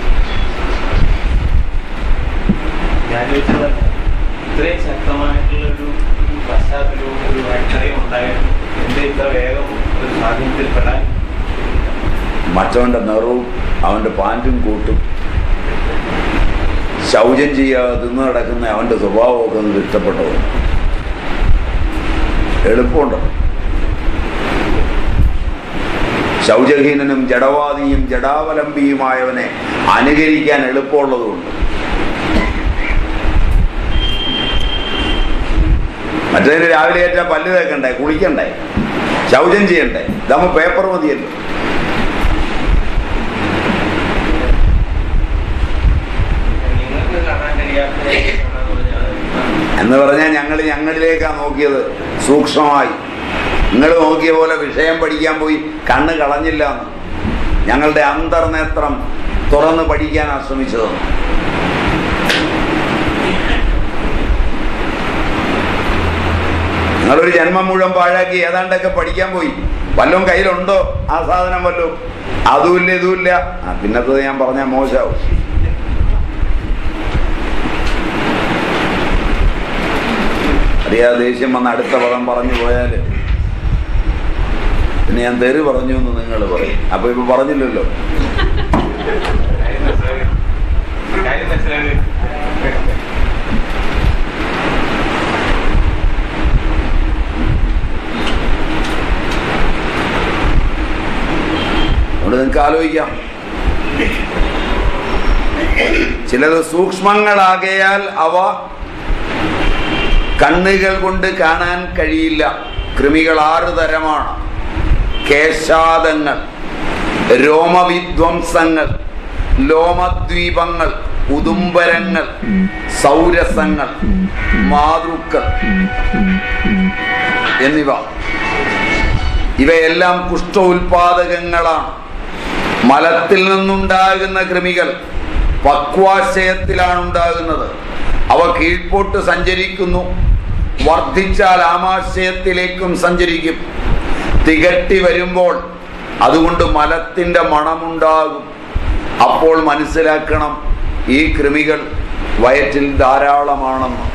ഞാൻ ചോദിച്ചത് ഇത്രയും ശക്തമായിട്ടുള്ള ഒരു ഒരു പശ്ചാത്തലവും ഒരു അടിത്തറയും ഉണ്ടായിട്ടും എന്റെ ഇത്ര വേഗം ഒരു സാഹചര്യത്തിൽ പെടാൻ മറ്റവന്റെ നിറവും അവന്റെ പാൻറ്റും കൂട്ടും ശൗചം ചെയ്യാതെ തിന്നു നടക്കുന്ന അവന്റെ സ്വഭാവമൊക്കെ ഒന്ന് ഇഷ്ടപ്പെട്ടത് എളുപ്പമുണ്ട് ശൗചഹീനനും ജഡവാദിയും ജഡാവലംബിയുമായവനെ അനുകരിക്കാൻ എളുപ്പമുള്ളതുകൊണ്ട് മറ്റേതിന് രാവിലെ ഏറ്റ പല്ല് തേക്കണ്ടേ കുളിക്കണ്ടേ ശൗചം ചെയ്യണ്ടേ ഇതാകുമ്പോൾ പേപ്പർ മതിയല്ലോ നിങ്ങൾക്ക് കാണാൻ കഴിയാത്ത കാണാന്ന് പറഞ്ഞാൽ എന്ന് പറഞ്ഞാൽ ഞങ്ങൾ ഞങ്ങളിലേക്കാണ് നോക്കിയത് സൂക്ഷ്മമായി നിങ്ങൾ നോക്കിയ പോലെ വിഷയം പഠിക്കാൻ പോയി കണ്ണ് കളഞ്ഞില്ല എന്ന് ഞങ്ങളുടെ അന്തർനേത്രം തുറന്ന് പഠിക്കാനാണ് ശ്രമിച്ചത് നിങ്ങളൊരു ജന്മം മുഴുവൻ പാഴാക്കി ഏതാണ്ടൊക്കെ പഠിക്കാൻ പോയി വല്ലതും കയ്യിലുണ്ടോ ആ സാധനം വല്ലതും അതുമില്ല ഇതുമില്ല ആ പിന്നത്തത് ഞാൻ പറഞ്ഞാൽ മോശമാവും അറിയാതെ ദേഷ്യം വന്ന് അടുത്ത പദം പറഞ്ഞു പോയാൽ പിന്നെ ഞാൻ തെറി പറഞ്ഞു എന്ന് നിങ്ങൾ പറയും അപ്പൊ ഇപ്പൊ പറഞ്ഞില്ലല്ലോ കാര്യം മനസ്സിലായി കാര്യം മനസ്സിലായി അതുകൊണ്ട് നിങ്ങൾക്ക് ആലോചിക്കാം ചിലത് സൂക്ഷ്മങ്ങളാകയാൽ അവ കണ്ണുകൾ കൊണ്ട് കാണാൻ കഴിയില്ല കൃമികൾ ആറ് തരമാണ് കേശാദങ്ങൾ രോമവിധ്വംസങ്ങൾ ലോമദ്വീപങ്ങൾ ഉദുംബരങ്ങൾ സൗരസങ്ങൾ മാതൃക്കൾ എന്നിവ ഇവയെല്ലാം കുഷ്ഠ ഉൽപാദകങ്ങളാണ് മലത്തിൽ നിന്നുണ്ടാകുന്ന കൃമികൾ പക്വാശയത്തിലാണ് ഉണ്ടാകുന്നത് അവ കീഴ്പോട്ട് സഞ്ചരിക്കുന്നു വർദ്ധിച്ചാൽ ആമാശയത്തിലേക്കും സഞ്ചരിക്കും തികട്ടി വരുമ്പോൾ അതുകൊണ്ട് മലത്തിൻ്റെ മണമുണ്ടാകും അപ്പോൾ മനസ്സിലാക്കണം ഈ കൃമികൾ വയറ്റിൽ ധാരാളമാണെന്ന്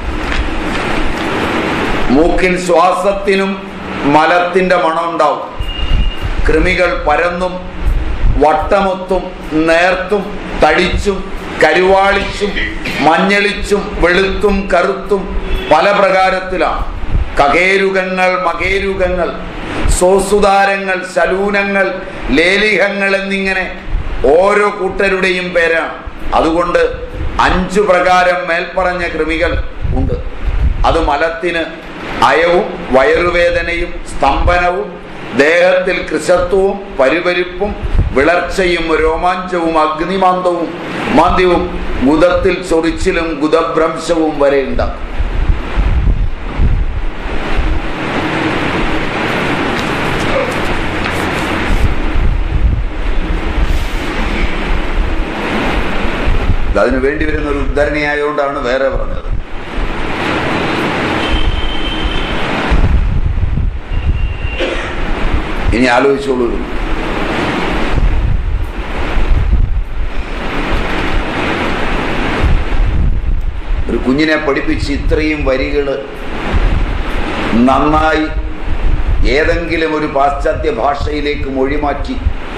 മൂക്കിൽ ശ്വാസത്തിനും മലത്തിന്റെ മണം ഉണ്ടാവും കൃമികൾ പരന്നും വട്ടമൊത്തും നേർത്തും തടിച്ചും കരുവാളിച്ചും മഞ്ഞളിച്ചും വെളുത്തും കറുത്തും പല പ്രകാരത്തിലാണ് കകേരുകങ്ങൾ മകേരുകങ്ങൾ സോസുതാരങ്ങൾ ശലൂനങ്ങൾ ലേലിഹങ്ങൾ എന്നിങ്ങനെ ഓരോ കൂട്ടരുടെയും പേരാണ് അതുകൊണ്ട് അഞ്ചു പ്രകാരം മേൽപ്പറഞ്ഞ കൃമികൾ ഉണ്ട് അത് മലത്തിന് അയവും വയറുവേദനയും സ്തംഭനവും ദേഹത്തിൽ കൃശത്വവും പരിപരിപ്പും വിളർച്ചയും രോമാഞ്ചവും അഗ്നിമാന്തവും മാന്ദ്യവും ഗുദത്തിൽ ചൊറിച്ചിലും ഗുദഭ്രംശവും വരെ ഉണ്ടാക്കും അതിന് വേണ്ടി വരുന്ന ഒരു ഉദ്ധരണിയായതുകൊണ്ടാണ് വേറെ പറഞ്ഞത് ഇനി ആലോചിച്ചോളൂ ഒരു കുഞ്ഞിനെ പഠിപ്പിച്ച് ഇത്രയും വരികൾ നന്നായി ഏതെങ്കിലും ഒരു പാശ്ചാത്യ ഭാഷയിലേക്ക് മൊഴിമാറ്റി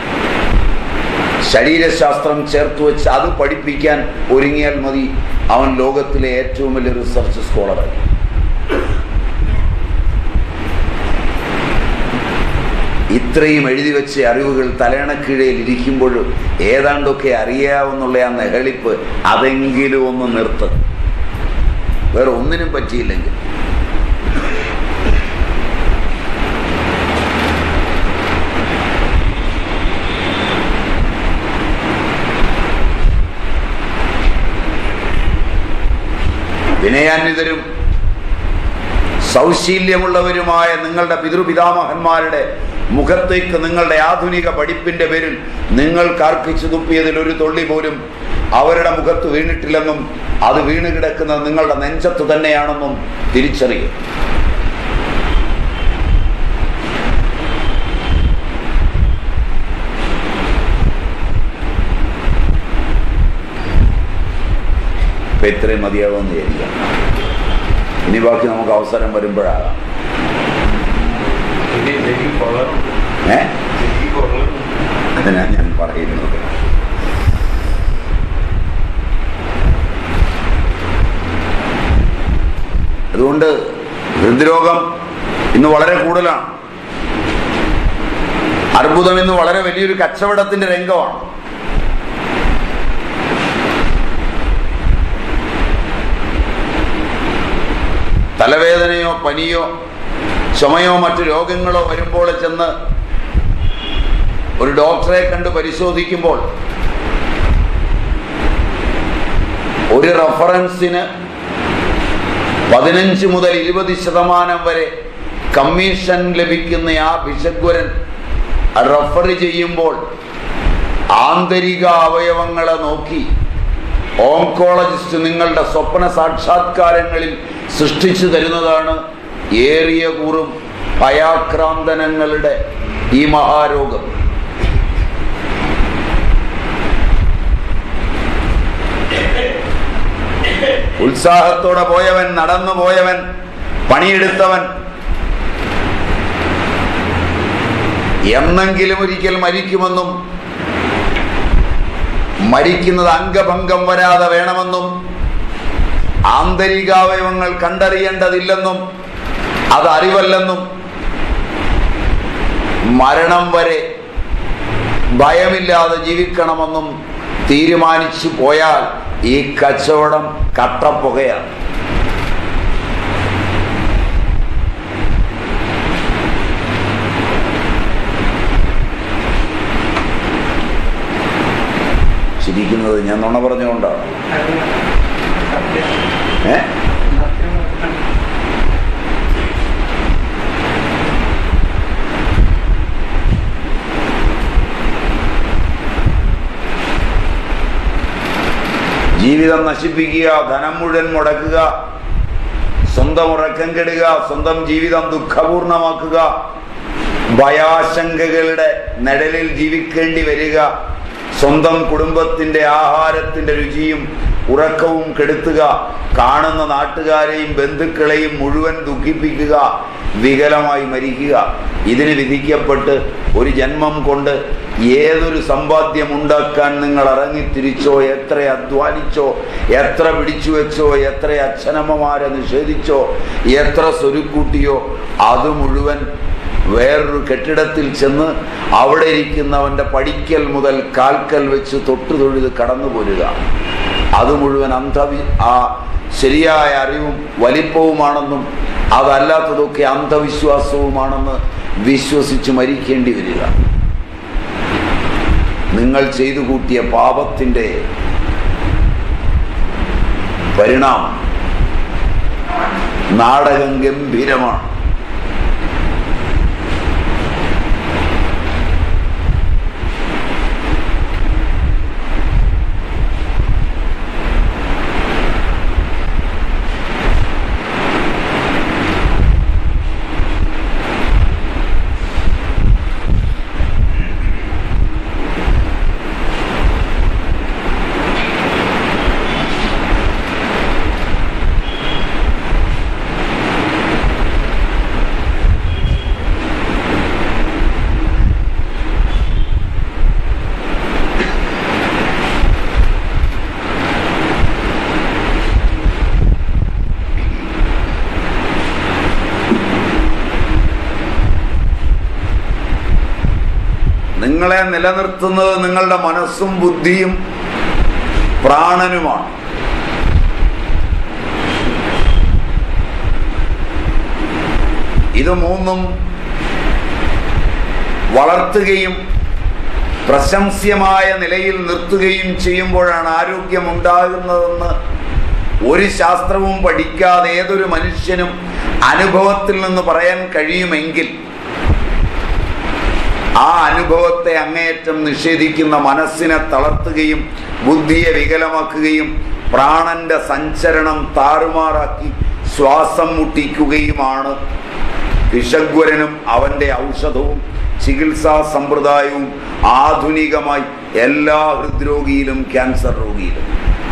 ശരീരശാസ്ത്രം ചേർത്ത് വെച്ച് അത് പഠിപ്പിക്കാൻ ഒരുങ്ങിയാൽ മതി അവൻ ലോകത്തിലെ ഏറ്റവും വലിയ റിസർച്ച് സ്കോളറായി ഇത്രയും എഴുതി വെച്ച അറിവുകൾ തലയണക്കീഴയിൽ ഇരിക്കുമ്പോൾ ഏതാണ്ടൊക്കെ അറിയാവുന്നുള്ള ആ നെഹളിപ്പ് അതെങ്കിലും ഒന്ന് നിർത്ത് വേറെ ഒന്നിനും പറ്റിയില്ലെങ്കിൽ വിനയാന്വിതരും സൗശീല്യമുള്ളവരുമായ നിങ്ങളുടെ പിതൃപിതാമഹന്മാരുടെ മുഖത്തേക്ക് നിങ്ങളുടെ ആധുനിക പഠിപ്പിന്റെ പേരിൽ നിങ്ങൾ കാർക്കിച്ചു തുപ്പിയതിൽ ഒരു തൊള്ളി പോലും അവരുടെ മുഖത്ത് വീണിട്ടില്ലെന്നും അത് വീണ് കിടക്കുന്നത് നിങ്ങളുടെ നെഞ്ചത്ത് തന്നെയാണെന്നും തിരിച്ചറിയും ഇപ്പൊ ഇത്രയും മതിയാവുമെന്ന് വിചാരിക്കാം ഇനി ബാക്കി നമുക്ക് അവസരം വരുമ്പോഴാകാം ഇനി ശരി കൊള്ളണം ഏ ശരി കൊള്ളണം അതിനാ ഞാൻ പറയുന്നത് അതുകൊണ്ട് ഹൃദ്രോഗം ഇന്ന് വളരെ കൂടുതലാണ് അർബുദം ഇന്ന് വളരെ വലിയൊരു കച്ചവടത്തിന്റെ രംഗമാണ് തലവേദനയോ പനിയോ ചുമയോ മറ്റു രോഗങ്ങളോ വരുമ്പോൾ ചെന്ന് ഒരു ഡോക്ടറെ കണ്ട് പരിശോധിക്കുമ്പോൾ ഒരു റഫറൻസിന് പതിനഞ്ച് മുതൽ ഇരുപത് ശതമാനം വരെ കമ്മീഷൻ ലഭിക്കുന്ന ആ ഭിഷഗ്വരൻ റഫർ ചെയ്യുമ്പോൾ ആന്തരിക അവയവങ്ങളെ നോക്കി ഓങ്കോളജിസ്റ്റ് നിങ്ങളുടെ സ്വപ്ന സാക്ഷാത്കാരങ്ങളിൽ സൃഷ്ടിച്ചു തരുന്നതാണ് ഏറിയ കൂറും ഭയാക്രാന്തനങ്ങളുടെ ഈ മഹാരോഗം ഉത്സാഹത്തോടെ പോയവൻ നടന്നു പോയവൻ പണിയെടുത്തവൻ എന്നെങ്കിലും ഒരിക്കൽ മരിക്കുമെന്നും മരിക്കുന്നത് അംഗഭംഗം വരാതെ വേണമെന്നും ആന്തരികാവയവങ്ങൾ കണ്ടറിയേണ്ടതില്ലെന്നും അത് അറിവല്ലെന്നും മരണം വരെ ഭയമില്ലാതെ ജീവിക്കണമെന്നും തീരുമാനിച്ചു പോയാൽ ഈ കച്ചവടം കട്ടപ്പുകയാണ് ചിരിക്കുന്നത് ഞാൻ നുണ പറഞ്ഞുകൊണ്ടാണ് ഏ ജീവിതം നശിപ്പിക്കുക ധനം മുഴുവൻ മുടക്കുക സ്വന്തം ഉറക്കം കെടുക സ്വന്തം ജീവിതം ദുഃഖപൂർണമാക്കുക ഭയാശങ്കകളുടെ നിഴലിൽ ജീവിക്കേണ്ടി വരിക സ്വന്തം കുടുംബത്തിന്റെ ആഹാരത്തിന്റെ രുചിയും ഉറക്കവും കെടുത്തുക കാണുന്ന നാട്ടുകാരെയും ബന്ധുക്കളെയും മുഴുവൻ ദുഃഖിപ്പിക്കുക വികലമായി മരിക്കുക ഇതിന് വിധിക്കപ്പെട്ട് ഒരു ജന്മം കൊണ്ട് ഏതൊരു സമ്പാദ്യം ഉണ്ടാക്കാൻ നിങ്ങൾ ഇറങ്ങിത്തിരിച്ചോ എത്ര അധ്വാനിച്ചോ എത്ര പിടിച്ചു വെച്ചോ എത്ര അച്ഛനമ്മമാരെ നിഷേധിച്ചോ എത്ര സ്വരുക്കൂട്ടിയോ അത് മുഴുവൻ വേറൊരു കെട്ടിടത്തിൽ ചെന്ന് അവിടെ ഇരിക്കുന്നവന്റെ പടിക്കൽ മുതൽ കാൽക്കൽ വെച്ച് തൊട്ടു തൊഴുത് കടന്നു പോരുക അത് മുഴുവൻ അന്ധവി ആ ശരിയായ അറിവും വലിപ്പവുമാണെന്നും അതല്ലാത്തതൊക്കെ അന്ധവിശ്വാസവുമാണെന്ന് വിശ്വസിച്ച് മരിക്കേണ്ടി വരിക നിങ്ങൾ ചെയ്തു കൂട്ടിയ പാപത്തിന്റെ പരിണാമം നാടകം ഗംഭീരമാണ് നിങ്ങളെ നിലനിർത്തുന്നത് നിങ്ങളുടെ മനസ്സും ബുദ്ധിയും പ്രാണനുമാണ് ഇത് മൂന്നും വളർത്തുകയും പ്രശംസ്യമായ നിലയിൽ നിർത്തുകയും ചെയ്യുമ്പോഴാണ് ആരോഗ്യമുണ്ടാകുന്നതെന്ന് ഒരു ശാസ്ത്രവും പഠിക്കാതെ ഏതൊരു മനുഷ്യനും അനുഭവത്തിൽ നിന്ന് പറയാൻ കഴിയുമെങ്കിൽ ആ അനുഭവത്തെ അങ്ങേയറ്റം നിഷേധിക്കുന്ന മനസ്സിനെ തളർത്തുകയും ബുദ്ധിയെ വികലമാക്കുകയും പ്രാണന്റെ സഞ്ചരണം താറുമാറാക്കി ശ്വാസം മുട്ടിക്കുകയുമാണ് വിഷഗ്വരനും അവന്റെ ഔഷധവും ചികിത്സാ സമ്പ്രദായവും ആധുനികമായി എല്ലാ ഹൃദ്രോഗിയിലും ക്യാൻസർ രോഗിയിലും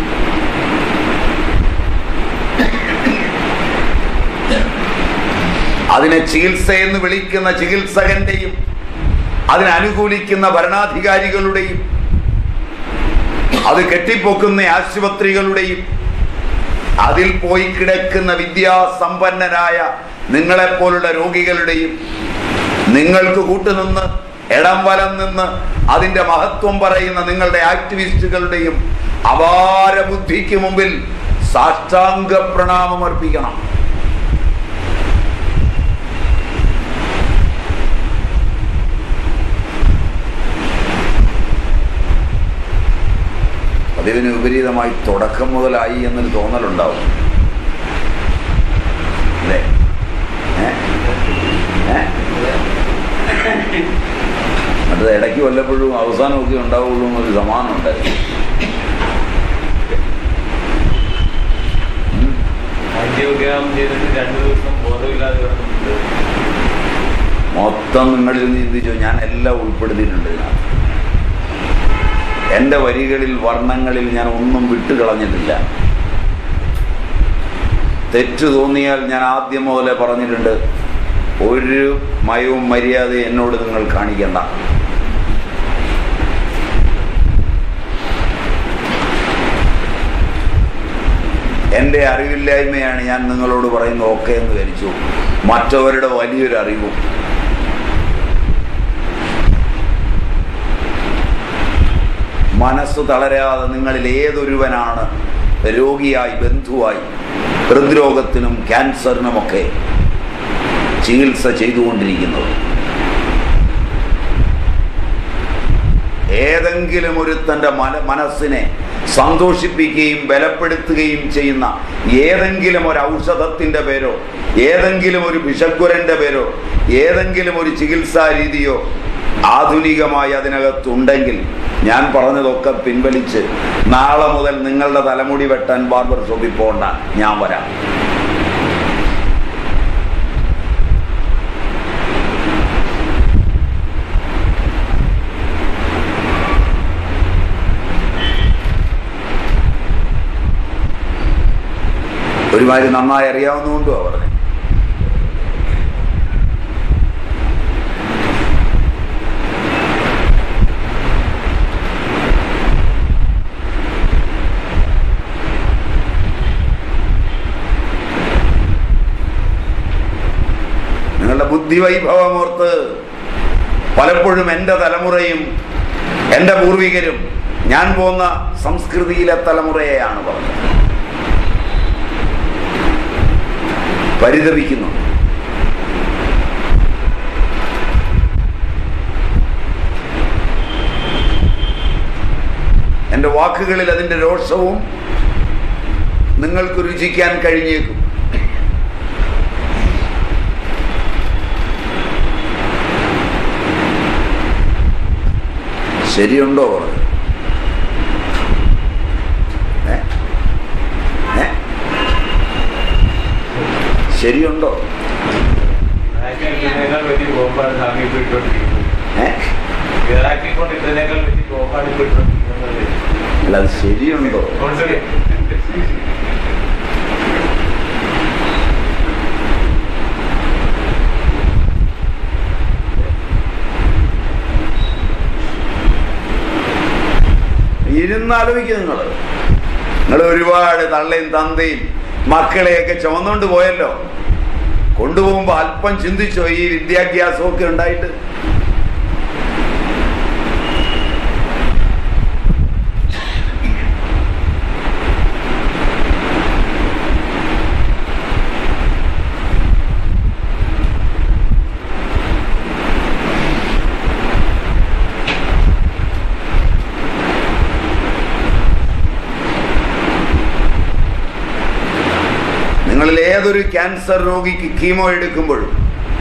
അതിനെ ചികിത്സ എന്ന് വിളിക്കുന്ന ചികിത്സകന്റെയും അതിനനുകൂലിക്കുന്ന ഭരണാധികാരികളുടെയും അത് കെട്ടിപ്പൊക്കുന്ന ആശുപത്രികളുടെയും അതിൽ പോയി കിടക്കുന്ന വിദ്യാസമ്പന്നരായ നിങ്ങളെപ്പോലുള്ള രോഗികളുടെയും നിങ്ങൾക്ക് കൂട്ടുനിന്ന് ഇടം വലം നിന്ന് അതിന്റെ മഹത്വം പറയുന്ന നിങ്ങളുടെ ആക്ടിവിസ്റ്റുകളുടെയും അപാര ബുദ്ധിക്ക് മുമ്പിൽ സാഷ്ടാംഗ പ്രണാമം അർപ്പിക്കണം പതിവിന് വിപരീതമായി തുടക്കം മുതലായി എന്നൊരു തോന്നലുണ്ടാവും അല്ലേ ഏ? ഏ? മറ്റത് ഇടയ്ക്ക് വല്ലപ്പോഴും അവസാനമൊക്കെ ഉണ്ടാവുള്ളൂ എന്നൊരു സമാനം ഉണ്ടായിരുന്നു ഉം. ആന്റിയോഗ്രാം ചെയ്തിട്ട് രണ്ടു ദിവസം ബോധമില്ലാതെ കിടന്നിട്ടുണ്ട് മൊത്തം നിങ്ങളിൽ നിന്ന് ചിന്തിച്ചു ഞാൻ എല്ലാം ഉൾപ്പെടുത്തിയിട്ടുണ്ട് ഇതിനകത്ത് എൻ്റെ വരികളിൽ വർണ്ണങ്ങളിൽ ഞാൻ ഒന്നും വിട്ടുകളഞ്ഞിട്ടില്ല തെറ്റു തോന്നിയാൽ ഞാൻ ആദ്യം മുതലേ പറഞ്ഞിട്ടുണ്ട് ഒരു മയവും മര്യാദയും എന്നോട് നിങ്ങൾ കാണിക്കണ്ട എൻ്റെ അറിവില്ലായ്മയാണ് ഞാൻ നിങ്ങളോട് പറയുന്നത് ഓക്കെ എന്ന് ധരിച്ചു മറ്റവരുടെ വലിയൊരു അറിവും മനസ്സ് തളരാതെ നിങ്ങളിൽ ഏതൊരുവനാണ് രോഗിയായി ബന്ധുവായി ഹൃദ്രോഗത്തിനും ക്യാൻസറിനുമൊക്കെ ചികിത്സ ചെയ്തുകൊണ്ടിരിക്കുന്നത് ഏതെങ്കിലും ഒരുത്തൻ്റെ മന മനസ്സിനെ സന്തോഷിപ്പിക്കുകയും ബലപ്പെടുത്തുകയും ചെയ്യുന്ന ഏതെങ്കിലും ഒരു ഔഷധത്തിൻ്റെ പേരോ ഏതെങ്കിലും ഒരു വിഷഗ്വരൻ്റെ പേരോ ഏതെങ്കിലും ഒരു ചികിത്സാ രീതിയോ ആധുനികമായി അതിനകത്തുണ്ടെങ്കിൽ ഞാൻ പറഞ്ഞതൊക്കെ പിൻവലിച്ച് നാളെ മുതൽ നിങ്ങളുടെ തലമുടി വെട്ടാൻ ബാർബർ ഷോപ്പിൽ പോകണ്ട ഞാൻ വരാം ഒരുമാതിരി നന്നായി അറിയാവുന്നതുകൊണ്ടും അവർ നിങ്ങളുടെ ബുദ്ധിവൈഭവമോർത്ത് പലപ്പോഴും എൻ്റെ തലമുറയും എൻ്റെ പൂർവികരും ഞാൻ പോന്ന സംസ്കൃതിയിലെ തലമുറയെയാണ് പറഞ്ഞത് പരിതപിക്കുന്നു എൻ്റെ വാക്കുകളിൽ അതിൻ്റെ രോഷവും നിങ്ങൾക്ക് രുചിക്കാൻ കഴിഞ്ഞേക്കും ശരിയുണ്ടോ പറഞ്ഞു ഏ? ഏ? ശരിയുണ്ടോ ഇതിനേക്കാൾ വലിയ കോപ്പാണ് സ്വാമി ഇപ്പൊ ഇട്ടുകൊണ്ടിരിക്കുന്നത് ഏ ഇറാക്കിക്കൊണ്ട് ഇതിനേക്കാൾ വലിയ കോപ്പാണ് ഇപ്പൊ ഇട്ടുകൊണ്ടിരിക്കുന്നത് അല്ല അത് ശരിയുണ്ടോ ഉണ്ട്. ഇരുന്നാലോചിക്കും നിങ്ങൾ നിങ്ങൾ ഒരുപാട് തള്ളയും തന്തയും മക്കളെയൊക്കെ ചുമന്നുകൊണ്ട് പോയല്ലോ കൊണ്ടുപോകുമ്പോൾ അല്പം ചിന്തിച്ചോ ഈ വിദ്യാഭ്യാസമൊക്കെ ഉണ്ടായിട്ട് നിങ്ങളിൽ ഏതൊരു ക്യാൻസർ രോഗിക്ക് കീമോ എടുക്കുമ്പോഴും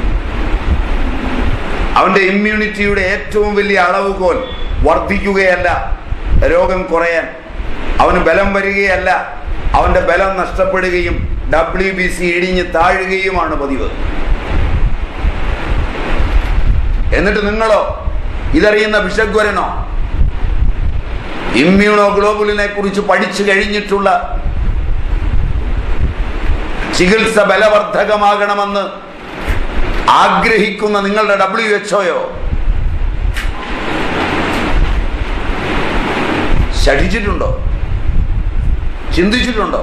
അവന്റെ ഇമ്മ്യൂണിറ്റിയുടെ ഏറ്റവും വലിയ അളവുകോൽ വർദ്ധിക്കുകയല്ല രോഗം കുറയാൻ അവന് ബലം വരികയല്ല അവന്റെ ബലം നഷ്ടപ്പെടുകയും ഡബ്ല്യു ബി സി ഇടിഞ്ഞ് താഴുകയുമാണ് പതിവ് എന്നിട്ട് നിങ്ങളോ ഇതറിയുന്ന വിഷഗ്വരനോ ഇമ്മ്യൂണോ ഗ്ലോബുലിനെ കുറിച്ച് പഠിച്ചു കഴിഞ്ഞിട്ടുള്ള ചികിത്സ ബലവർദ്ധകമാകണമെന്ന് ആഗ്രഹിക്കുന്ന നിങ്ങളുടെ ഡബ്ല്യു എച്ച്ഒയോ ശഠിച്ചിട്ടുണ്ടോ ചിന്തിച്ചിട്ടുണ്ടോ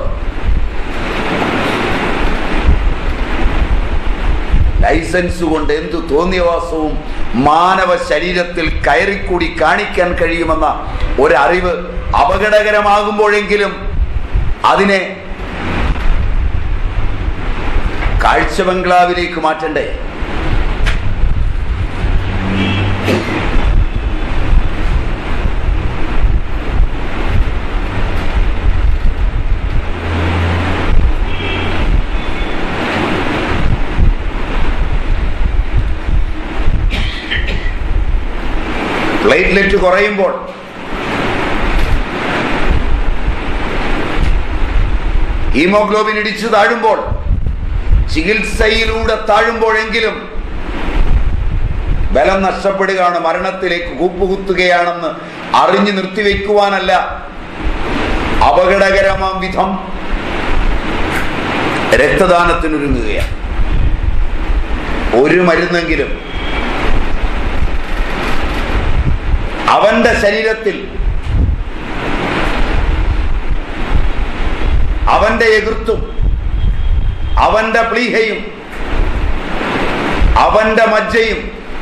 ലൈസൻസ് കൊണ്ട് എന്തു തോന്നിയവാസവും മാനവ ശരീരത്തിൽ കയറിക്കൂടി കാണിക്കാൻ കഴിയുമെന്ന ഒരറിവ് അപകടകരമാകുമ്പോഴെങ്കിലും അതിനെ കാഴ്ച ബംഗ്ലാവിലേക്ക് മാറ്റണ്ടേ പ്ലേറ്റ്ലെറ്റ് കുറയുമ്പോൾ ഹീമോഗ്ലോബിൻ ഇടിച്ചു താഴുമ്പോൾ ചികിത്സയിലൂടെ താഴുമ്പോഴെങ്കിലും ബലം നഷ്ടപ്പെടുകയാണ് മരണത്തിലേക്ക് കൂപ്പുകുത്തുകയാണെന്ന് അറിഞ്ഞു നിർത്തിവെക്കുവാനല്ല അപകടകരമാം വിധം രക്തദാനത്തിനൊരുങ്ങുകയാണ് ഒരു മരുന്നെങ്കിലും അവന്റെ ശരീരത്തിൽ അവന്റെ എതിർത്തും അവന്റെ പ്ലീഹയും അവന്റെ മജ്ജയും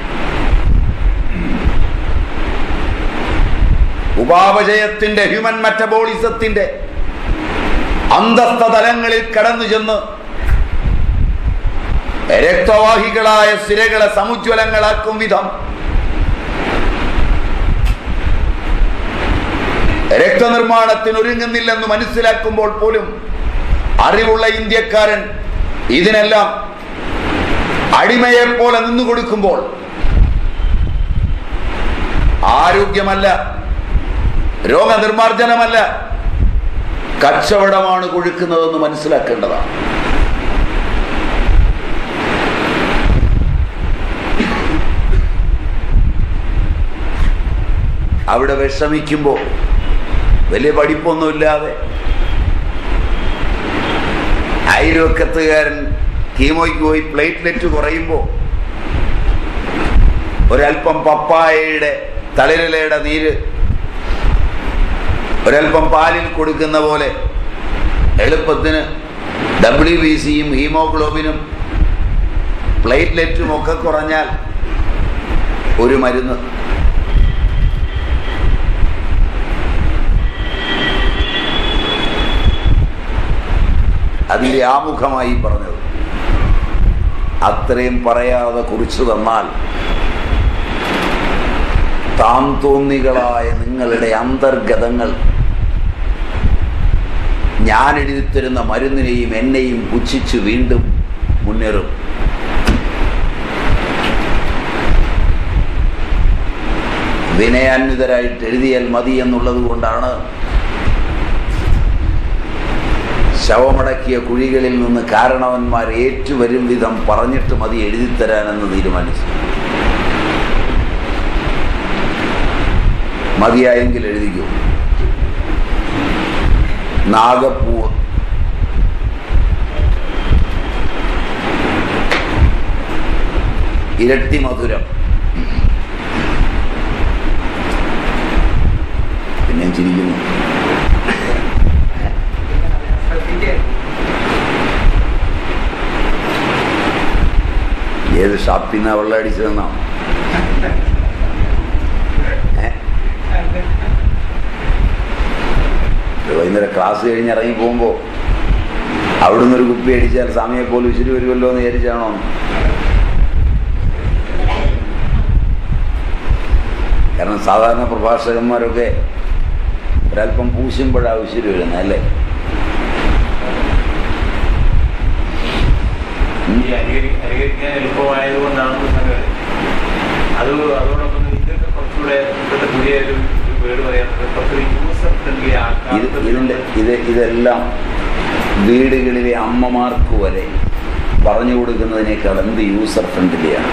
ഉപാപചയത്തിന്റെ ഹ്യൂമൻ മെറ്റബോളിസത്തിന്റെ അന്തസ്ഥ തലങ്ങളിൽ കടന്നു ചെന്ന് രക്തവാഹികളായ സിരകളെ സമുജ്വലങ്ങളാക്കും വിധം രക്തനിർമ്മാണത്തിന് ഒരുങ്ങുന്നില്ലെന്ന് മനസ്സിലാക്കുമ്പോൾ പോലും അറിവുള്ള ഇന്ത്യക്കാരൻ ഇതിനെല്ലാം അടിമയെ പോലെ നിന്നു കൊടുക്കുമ്പോൾ ആരോഗ്യമല്ല രോഗനിർമാർജനമല്ല കച്ചവടമാണ് കൊഴുക്കുന്നതെന്ന് മനസ്സിലാക്കേണ്ടതാണ് അവിടെ വിഷമിക്കുമ്പോൾ വലിയ പഠിപ്പൊന്നുമില്ലാതെ അയൽവക്കത്തുകാരൻ കീമോയ്ക്ക് പോയി പ്ലേറ്റ്ലെറ്റ് കുറയുമ്പോൾ ഒരൽപ്പം പപ്പായയുടെ തളിരിലയുടെ നീര് ഒരൽപ്പം പാലിൽ കൊടുക്കുന്ന പോലെ എളുപ്പത്തിന് ഡബ്ല്യു ബി സിയും ഹീമോഗ്ലോബിനും പ്ലേറ്റ്ലെറ്റും ഒക്കെ കുറഞ്ഞാൽ ഒരു മരുന്ന് അതിൻ്റെ ആമുഖമായി പറഞ്ഞത് അത്രയും പറയാതെ കുറിച്ചു തന്നാൽ താം തോന്നികളായ നിങ്ങളുടെ അന്തർഗതങ്ങൾ ഞാൻ എഴുതിത്തരുന്ന മരുന്നിനെയും എന്നെയും പുച്ഛിച്ച് വീണ്ടും മുന്നേറും വിനയാന്വിതരായിട്ട് എഴുതിയാൽ മതി എന്നുള്ളത് കൊണ്ടാണ് ശവമടക്കിയ കുഴികളിൽ നിന്ന് കാരണവന്മാർ ഏറ്റുവരും വിധം പറഞ്ഞിട്ട് മതി എഴുതിത്തരാനെന്ന് തീരുമാനിച്ചു മതിയായെങ്കിൽ എഴുതിക്കൂ നാഗപ്പൂവ് ഇരട്ടി മധുരം പിന്നെ ചിരിക്കുന്നു ഏത് ഷാപ്പിൽ നിന്നാ വെള്ളം അടിച്ചതെന്നോ ഏ? ഇത് വൈകുന്നേരം ക്ലാസ് കഴിഞ്ഞ് ഇറങ്ങി പോകുമ്പോൾ അവിടുന്ന് ഒരു കുപ്പി അടിച്ചാൽ സമയെ പോലും ഇച്ചിരി വരുമല്ലോ എന്ന് വിചാരിച്ചാണോ കാരണം സാധാരണ പ്രഭാഷകന്മാരൊക്കെ ഒരല്പം പൂശുമ്പോഴാണ് ഉശിരി വരുന്നത് അല്ലേ ഈ അനുകരി അനുകരിക്കാൻ എളുപ്പമായതുകൊണ്ടാണെന്ന് സംഗതി അത് അതോടൊപ്പം തന്നെ ഇതൊക്കെ കുറച്ചുകൂടെ ഇപ്പോഴത്തെ പുതിയ ഒരു വേർഡ് പറയാറുണ്ട് കുറച്ചുകൂടി യൂസർ ഫ്രണ്ട്ലി ഇത് ഇതിൻ്റെ ഇത് ഇതെല്ലാം വീടുകളിലെ അമ്മമാർക്ക് വരെ പറഞ്ഞു കൊടുക്കുന്നതിനേക്കാൾ എന്ത് യൂസർ ഫ്രണ്ട്ലിയാണ്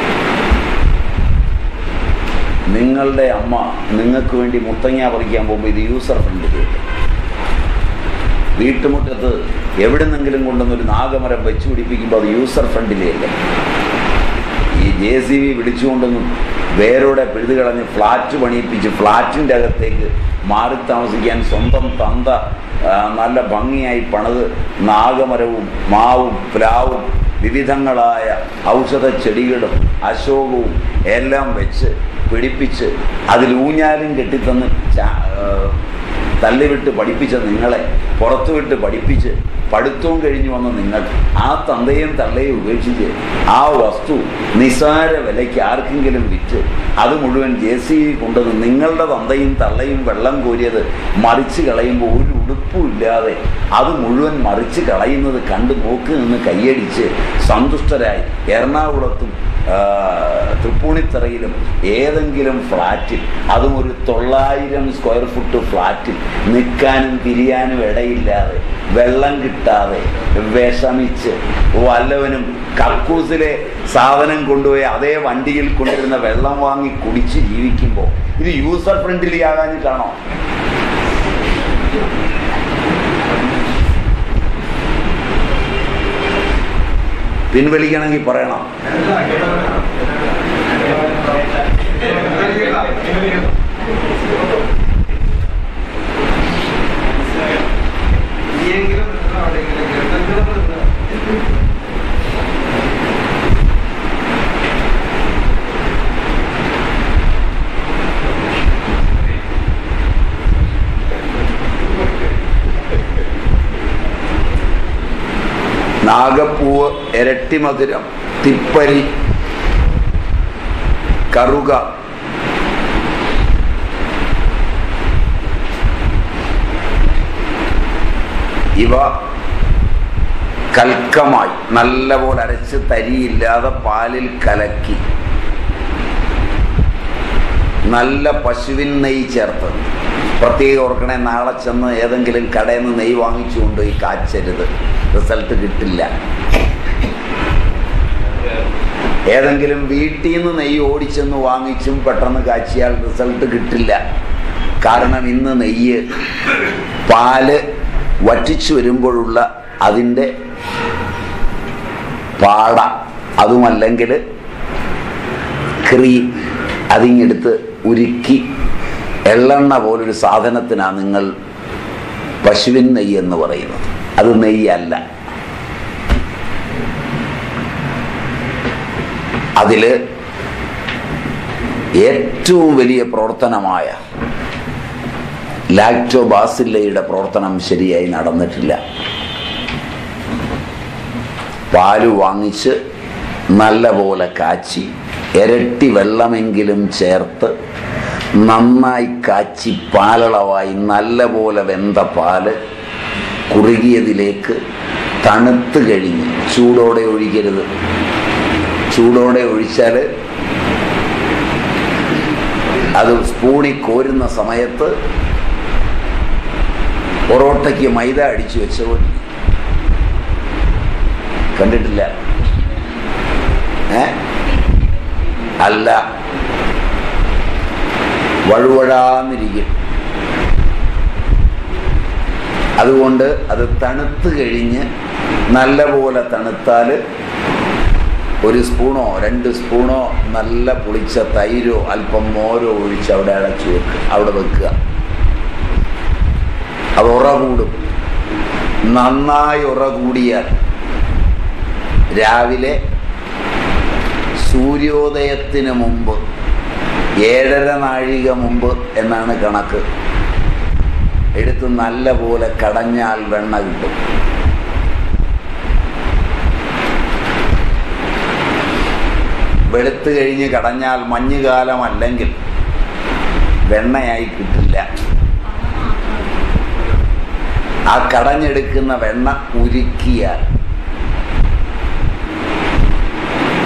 നിങ്ങളുടെ അമ്മ നിങ്ങൾക്ക് വേണ്ടി മുത്തങ്ങ പറിക്കാൻ പോകുമ്പോൾ ഇത് യൂസർ ഫ്രണ്ട്ലി വീട്ടുമുറ്റത്ത് എവിടുന്നെങ്കിലും കൊണ്ടുവന്നൊരു നാഗമരം വെച്ച് പിടിപ്പിക്കുമ്പോൾ അത് യൂസർ ഫ്രണ്ട്ലി അല്ലേ ഈ ജെ സി ബി വിളിച്ചുകൊണ്ടൊന്നും വേരോടെ പിഴുതു കളഞ്ഞ് ഫ്ലാറ്റ് പണിയിപ്പിച്ച് ഫ്ലാറ്റിൻ്റെ അകത്തേക്ക് മാറി താമസിക്കാൻ സ്വന്തം തന്ത ആ, നല്ല ഭംഗിയായി പണിത് നാഗമരവും മാവും പ്ലാവും വിവിധങ്ങളായ ഔഷധ ചെടികളും അശോകവും എല്ലാം വെച്ച് പിടിപ്പിച്ച് അതിൽ ഊഞ്ഞാലും കെട്ടിത്തന്ന് ചാ- ആ, തള്ളിവിട്ട് പഠിപ്പിച്ച നിങ്ങളെ പുറത്തുവിട്ട് പഠിപ്പിച്ച് പഠിത്തവും കഴിഞ്ഞു വന്ന നിങ്ങൾ ആ തന്തയും തള്ളയും ഉപേക്ഷിച്ച് ആ വസ്തു നിസാര വിലയ്ക്ക് ആർക്കെങ്കിലും വിറ്റ് അത് മുഴുവൻ ജെ സി ബി കൊണ്ടുവന്ന് നിങ്ങളുടെ തന്തയും തള്ളയും വെള്ളം കോരിയത് മറിച്ച് കളയുമ്പോൾ ഒരു ഉടുപ്പും ഇല്ലാതെ അത് മുഴുവൻ മറിച്ച് കളയുന്നത് കണ്ട് നോക്കി നിന്ന് കൈയടിച്ച് സന്തുഷ്ടരായി എറണാകുളത്തും ആ, തൃപ്പൂണിത്തറയിലും ഏതെങ്കിലും ഫ്ലാറ്റിൽ അതും ഒരു തൊള്ളായിരം സ്ക്വയർ ഫുട്ട് ഫ്ലാറ്റിൽ നിൽക്കാനും തിരിയാനും ഇടയില്ലാതെ വെള്ളം കിട്ടാതെ വിഷമിച്ച് വല്ലവനും കക്കൂസിലെ സാധനം കൊണ്ടുപോയി അതേ വണ്ടിയിൽ കൊണ്ടിരുന്ന വെള്ളം വാങ്ങി കുടിച്ച് ജീവിക്കുമ്പോൾ ഇത് യൂസർ ഫ്രണ്ട്ലി ആകാഞ്ഞിട്ടാണോ പിൻവലിക്കണമെങ്കിൽ പറയണം നാഗപ്പൂവ് ഇരട്ടി മധുരം തിപ്പരി കറുക ഇവ കൽക്കമായി നല്ലപോലെ അരച്ച് തരിയില്ലാതെ പാലിൽ കലക്കി നല്ല പശുവിൻ നെയ്യ് ചേർത്ത് പ്രത്യേകം ഓർക്കണേ നാളെ ചെന്ന് ഏതെങ്കിലും കടയിൽ നിന്ന് നെയ്യ് വാങ്ങിച്ചു കൊണ്ടുപോയി കാച്ചരുത് റിസൾട്ട് കിട്ടില്ല ഏതെങ്കിലും വീട്ടിൽ നിന്ന് നെയ്യ് ഓടിച്ചെന്ന് വാങ്ങിച്ചും പെട്ടെന്ന് കാച്ചിയാൽ റിസൾട്ട് കിട്ടില്ല കാരണം ഇന്ന് നെയ്യ് പാല് വറ്റിച്ചു വരുമ്പോഴുള്ള അതിൻ്റെ പാട അതുമല്ലെങ്കിൽ ക്രീം അതിങ്ങെടുത്ത് ഉരുക്കി എള്ളെണ്ണ പോലൊരു സാധനത്തിനാണ് നിങ്ങൾ പശുവിൻ നെയ്യ് എന്ന് പറയുന്നത് അത് നെയ്യല്ല അതിൽ ഏറ്റവും വലിയ പ്രവർത്തനമായ ലാക്ടോബാസില്ലയുടെ പ്രവർത്തനം ശരിയായി നടന്നിട്ടില്ല പാല് വാങ്ങിച്ച് നല്ല പോലെ കാച്ചി ഇരട്ടി വെള്ളമെങ്കിലും ചേർത്ത് നന്നായി കാച്ചി പാലളവായി നല്ല പോലെ വെന്ത പാല് കുറുകിയതിലേക്ക് തണുത്ത് കഴിഞ്ഞ് ചൂടോടെ ഒഴിക്കരുത് ചൂടോടെ ഒഴിച്ചാൽ അത് സ്പൂണിൽ കോരുന്ന സമയത്ത് പൊറോട്ടയ്ക്ക് മൈദ അടിച്ചു വെച്ച പോലെ കണ്ടിട്ടില്ല ഏ അല്ല വഴുവഴാന്നിരിക്കും അതുകൊണ്ട് അത് തണുത്ത് കഴിഞ്ഞ് നല്ല പോലെ തണുത്താൽ ഒരു സ്പൂണോ രണ്ട് സ്പൂണോ നല്ല പുളിച്ച തൈരോ അല്പം മോരോ ഒഴിച്ച് അവിടെ അടച്ചു വെക്കുക അവിടെ വെക്കുക അത് ഉറ കൂടും നന്നായി ഉറ കൂടിയാൽ രാവിലെ സൂര്യോദയത്തിന് മുമ്പ് ഏഴര നാഴിക മുമ്പ് എന്നാണ് കണക്ക് എടുത്ത് നല്ല പോലെ കടഞ്ഞാൽ വെണ്ണ കിട്ടും വെളുത്ത് കഴിഞ്ഞ് കടഞ്ഞാൽ മഞ്ഞുകാലം അല്ലെങ്കിൽ വെണ്ണയായി കിട്ടില്ല ആ കടഞ്ഞെടുക്കുന്ന വെണ്ണ ഉരുക്കിയാൽ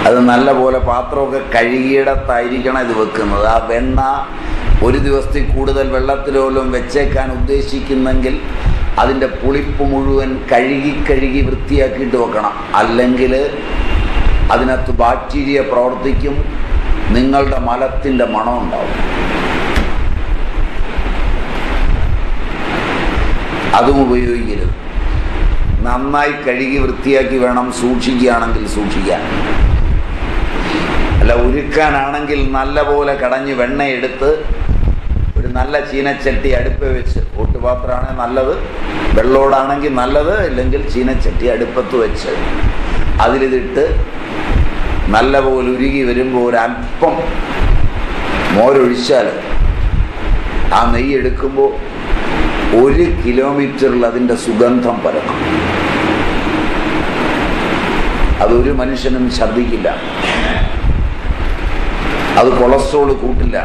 അത് നല്ല പോലെ പാത്രമൊക്കെ കഴുകിയിടത്തായിരിക്കണം ഇത് വെക്കുന്നത് ആ വെണ്ണ ഒരു ദിവസത്തിൽ കൂടുതൽ വെള്ളത്തിലോലും വെച്ചേക്കാൻ ഉദ്ദേശിക്കുന്നെങ്കിൽ അതിൻ്റെ പുളിപ്പ് മുഴുവൻ കഴുകി കഴുകി വൃത്തിയാക്കിയിട്ട് വെക്കണം അല്ലെങ്കിൽ അതിനകത്ത് ബാക്ടീരിയ പ്രവർത്തിക്കും നിങ്ങളുടെ മലത്തിൻ്റെ മണം ഉണ്ടാവും അതും ഉപയോഗിക്കരുത് നന്നായി കഴുകി വൃത്തിയാക്കി വേണം സൂക്ഷിക്കുകയാണെങ്കിൽ സൂക്ഷിക്കാൻ അല്ല ഉരുക്കാനാണെങ്കിൽ നല്ല പോലെ കടഞ്ഞ് വെണ്ണയെടുത്ത് ഒരു നല്ല ചീനച്ചട്ടി അടുപ്പ് വെച്ച് ഓട്ടുപാത്രമാണെങ്കിൽ നല്ലത് വെള്ളോടാണെങ്കിൽ നല്ലത് ഇല്ലെങ്കിൽ ചീനച്ചട്ടി അടുപ്പത്ത് വെച്ച് അതിലിതിട്ട് നല്ല പോലെ ഉരുകി വരുമ്പോൾ ഒരല്പം മോരൊഴിച്ചാൽ ആ നെയ്യ് എടുക്കുമ്പോൾ ഒരു കിലോമീറ്ററിൽ അതിൻ്റെ സുഗന്ധം പരക്കും അതൊരു മനുഷ്യനും ഛർദ്ദിക്കില്ല അത് കൊളസ്ട്രോൾ കൂട്ടില്ല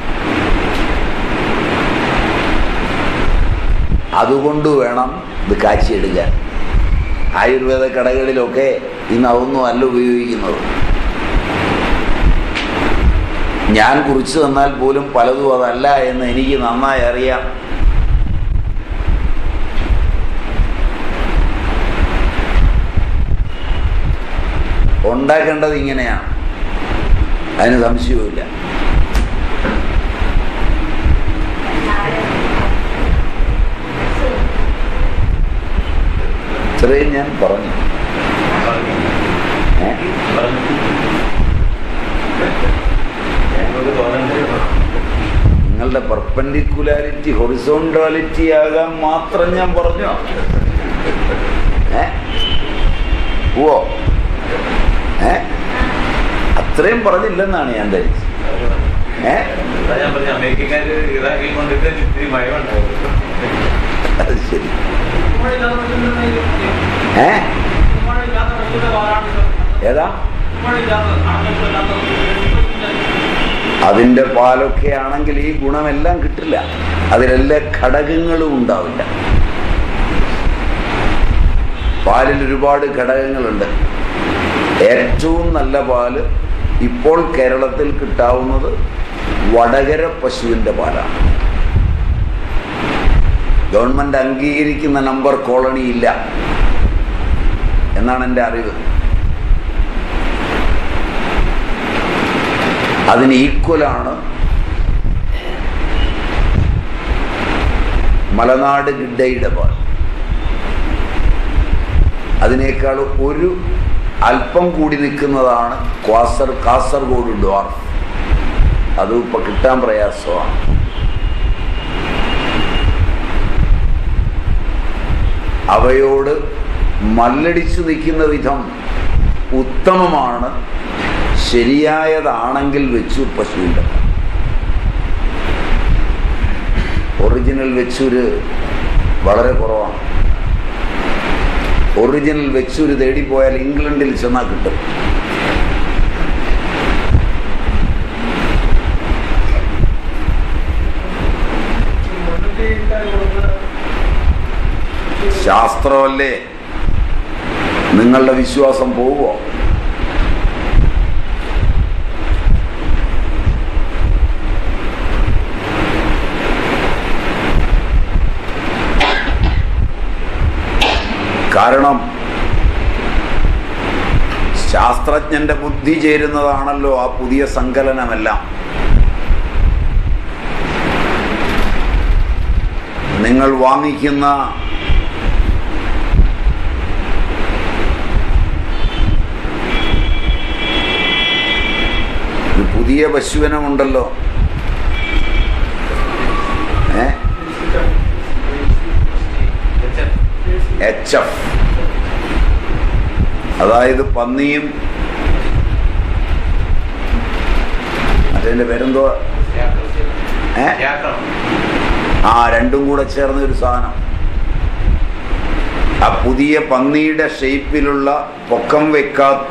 അതുകൊണ്ട് വേണം ഇത് കാച്ചിയെടുക്കാൻ ആയുർവേദ കടകളിലൊക്കെ ഇന്ന് അതൊന്നും അല്ല ഉപയോഗിക്കുന്നത് ഞാൻ കുറിച്ച് തന്നാൽ പോലും പലതും അതല്ല എന്ന് എനിക്ക് നന്നായി അറിയാം ഉണ്ടാക്കേണ്ടത് ഇങ്ങനെയാണ് അതിന് സംശയവുമില്ല ഇത്രയും ഞാൻ പറഞ്ഞു ഏ? ഞങ്ങൾക്ക് തോന്നണ്ടേ നിങ്ങളുടെ പെർപ്പൻഡിക്കുലാരിറ്റി ഹൊറിസോണ്ടാലിറ്റി ആകാൻ മാത്രം ഞാൻ പറഞ്ഞു ഏ ഓ ഏ അത്രയും പറഞ്ഞില്ലെന്നാണ് ഞാൻ ധരിച്ചത് ഏ അതാ ഞാൻ പറഞ്ഞ അമേരിക്കക്കാര് ഇറാഖിൽ കൊണ്ടിട്ട് ഇത്തിരി മയമുണ്ടായിരുന്നു അത് ശരി ഏ ഏതാ അതിൻ്റെ പാലൊക്കെ ആണെങ്കിൽ ഈ ഗുണമെല്ലാം കിട്ടില്ല അതിലെല്ലാ ഘടകങ്ങളും ഉണ്ടാവില്ല പാലിൽ ഒരുപാട് ഘടകങ്ങളുണ്ട് ഏറ്റവും നല്ല പാല് ഇപ്പോൾ കേരളത്തിൽ കിട്ടാവുന്നത് വടകര പശുവിൻ്റെ പാലാണ് ഗവൺമെൻറ് അംഗീകരിക്കുന്ന നമ്പർ കോളനി ഇല്ല എന്നാണ് എൻ്റെ അറിവ് അതിന് ഈക്വലാണ് മലനാട് ഗിഡ്ഡയുടെ പാൽ അതിനേക്കാൾ ഒരു അല്പം കൂടി നിൽക്കുന്നതാണ് ക്വാസർ കാസർഗോഡ് ഡ്വാർഫ് അതും ഇപ്പം കിട്ടാൻ പ്രയാസമാണ് അവയോട് മല്ലടിച്ചു നിൽക്കുന്ന വിധം ഉത്തമമാണ് ശരിയായതാണെങ്കിൽ വെച്ചു പശുവിൻ്റെ പാൽ. ഒറിജിനൽ വെച്ചൂര് വളരെ കുറവാണ് ഒറിജിനൽ വെച്ചൂര് തേടിപ്പോയാൽ ഇംഗ്ലണ്ടിൽ ചെന്നാൽ കിട്ടും ശാസ്ത്രമല്ലേ നിങ്ങളുടെ വിശ്വാസം പോവുമോ കാരണം ശാസ്ത്രജ്ഞന്റെ ബുദ്ധി ചേരുന്നതാണല്ലോ ആ പുതിയ സങ്കലനമെല്ലാം നിങ്ങൾ വാങ്ങിക്കുന്ന ഒരു പുതിയ പശുവിനമുണ്ടല്ലോ ഏ എച്ച് എഫ് അതായത് പന്നിയും മറ്റേതിന്റെ പേരെന്തോ ഏ? ആ രണ്ടും കൂടെ ചേർന്ന ഒരു സാധനം ആ പുതിയ പന്നിയുടെ ഷേപ്പിലുള്ള പൊക്കം വെക്കാത്ത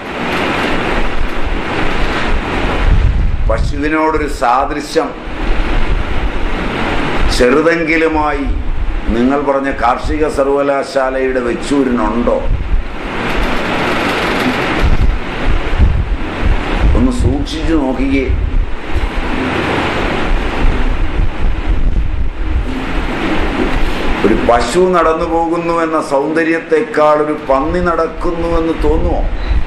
പശുവിനോടൊരു സാദൃശ്യം ചെറുതെങ്കിലുമായി നിങ്ങൾ പറഞ്ഞ കാർഷിക സർവകലാശാലയുടെ വെച്ചൂരിനുണ്ടോ സൂക്ഷിച്ചു നോക്കിക്കേ ഒരു പശു നടന്നു പോകുന്നു എന്ന സൗന്ദര്യത്തെക്കാൾ ഒരു പന്നി നടക്കുന്നു എന്ന് തോന്നുമോ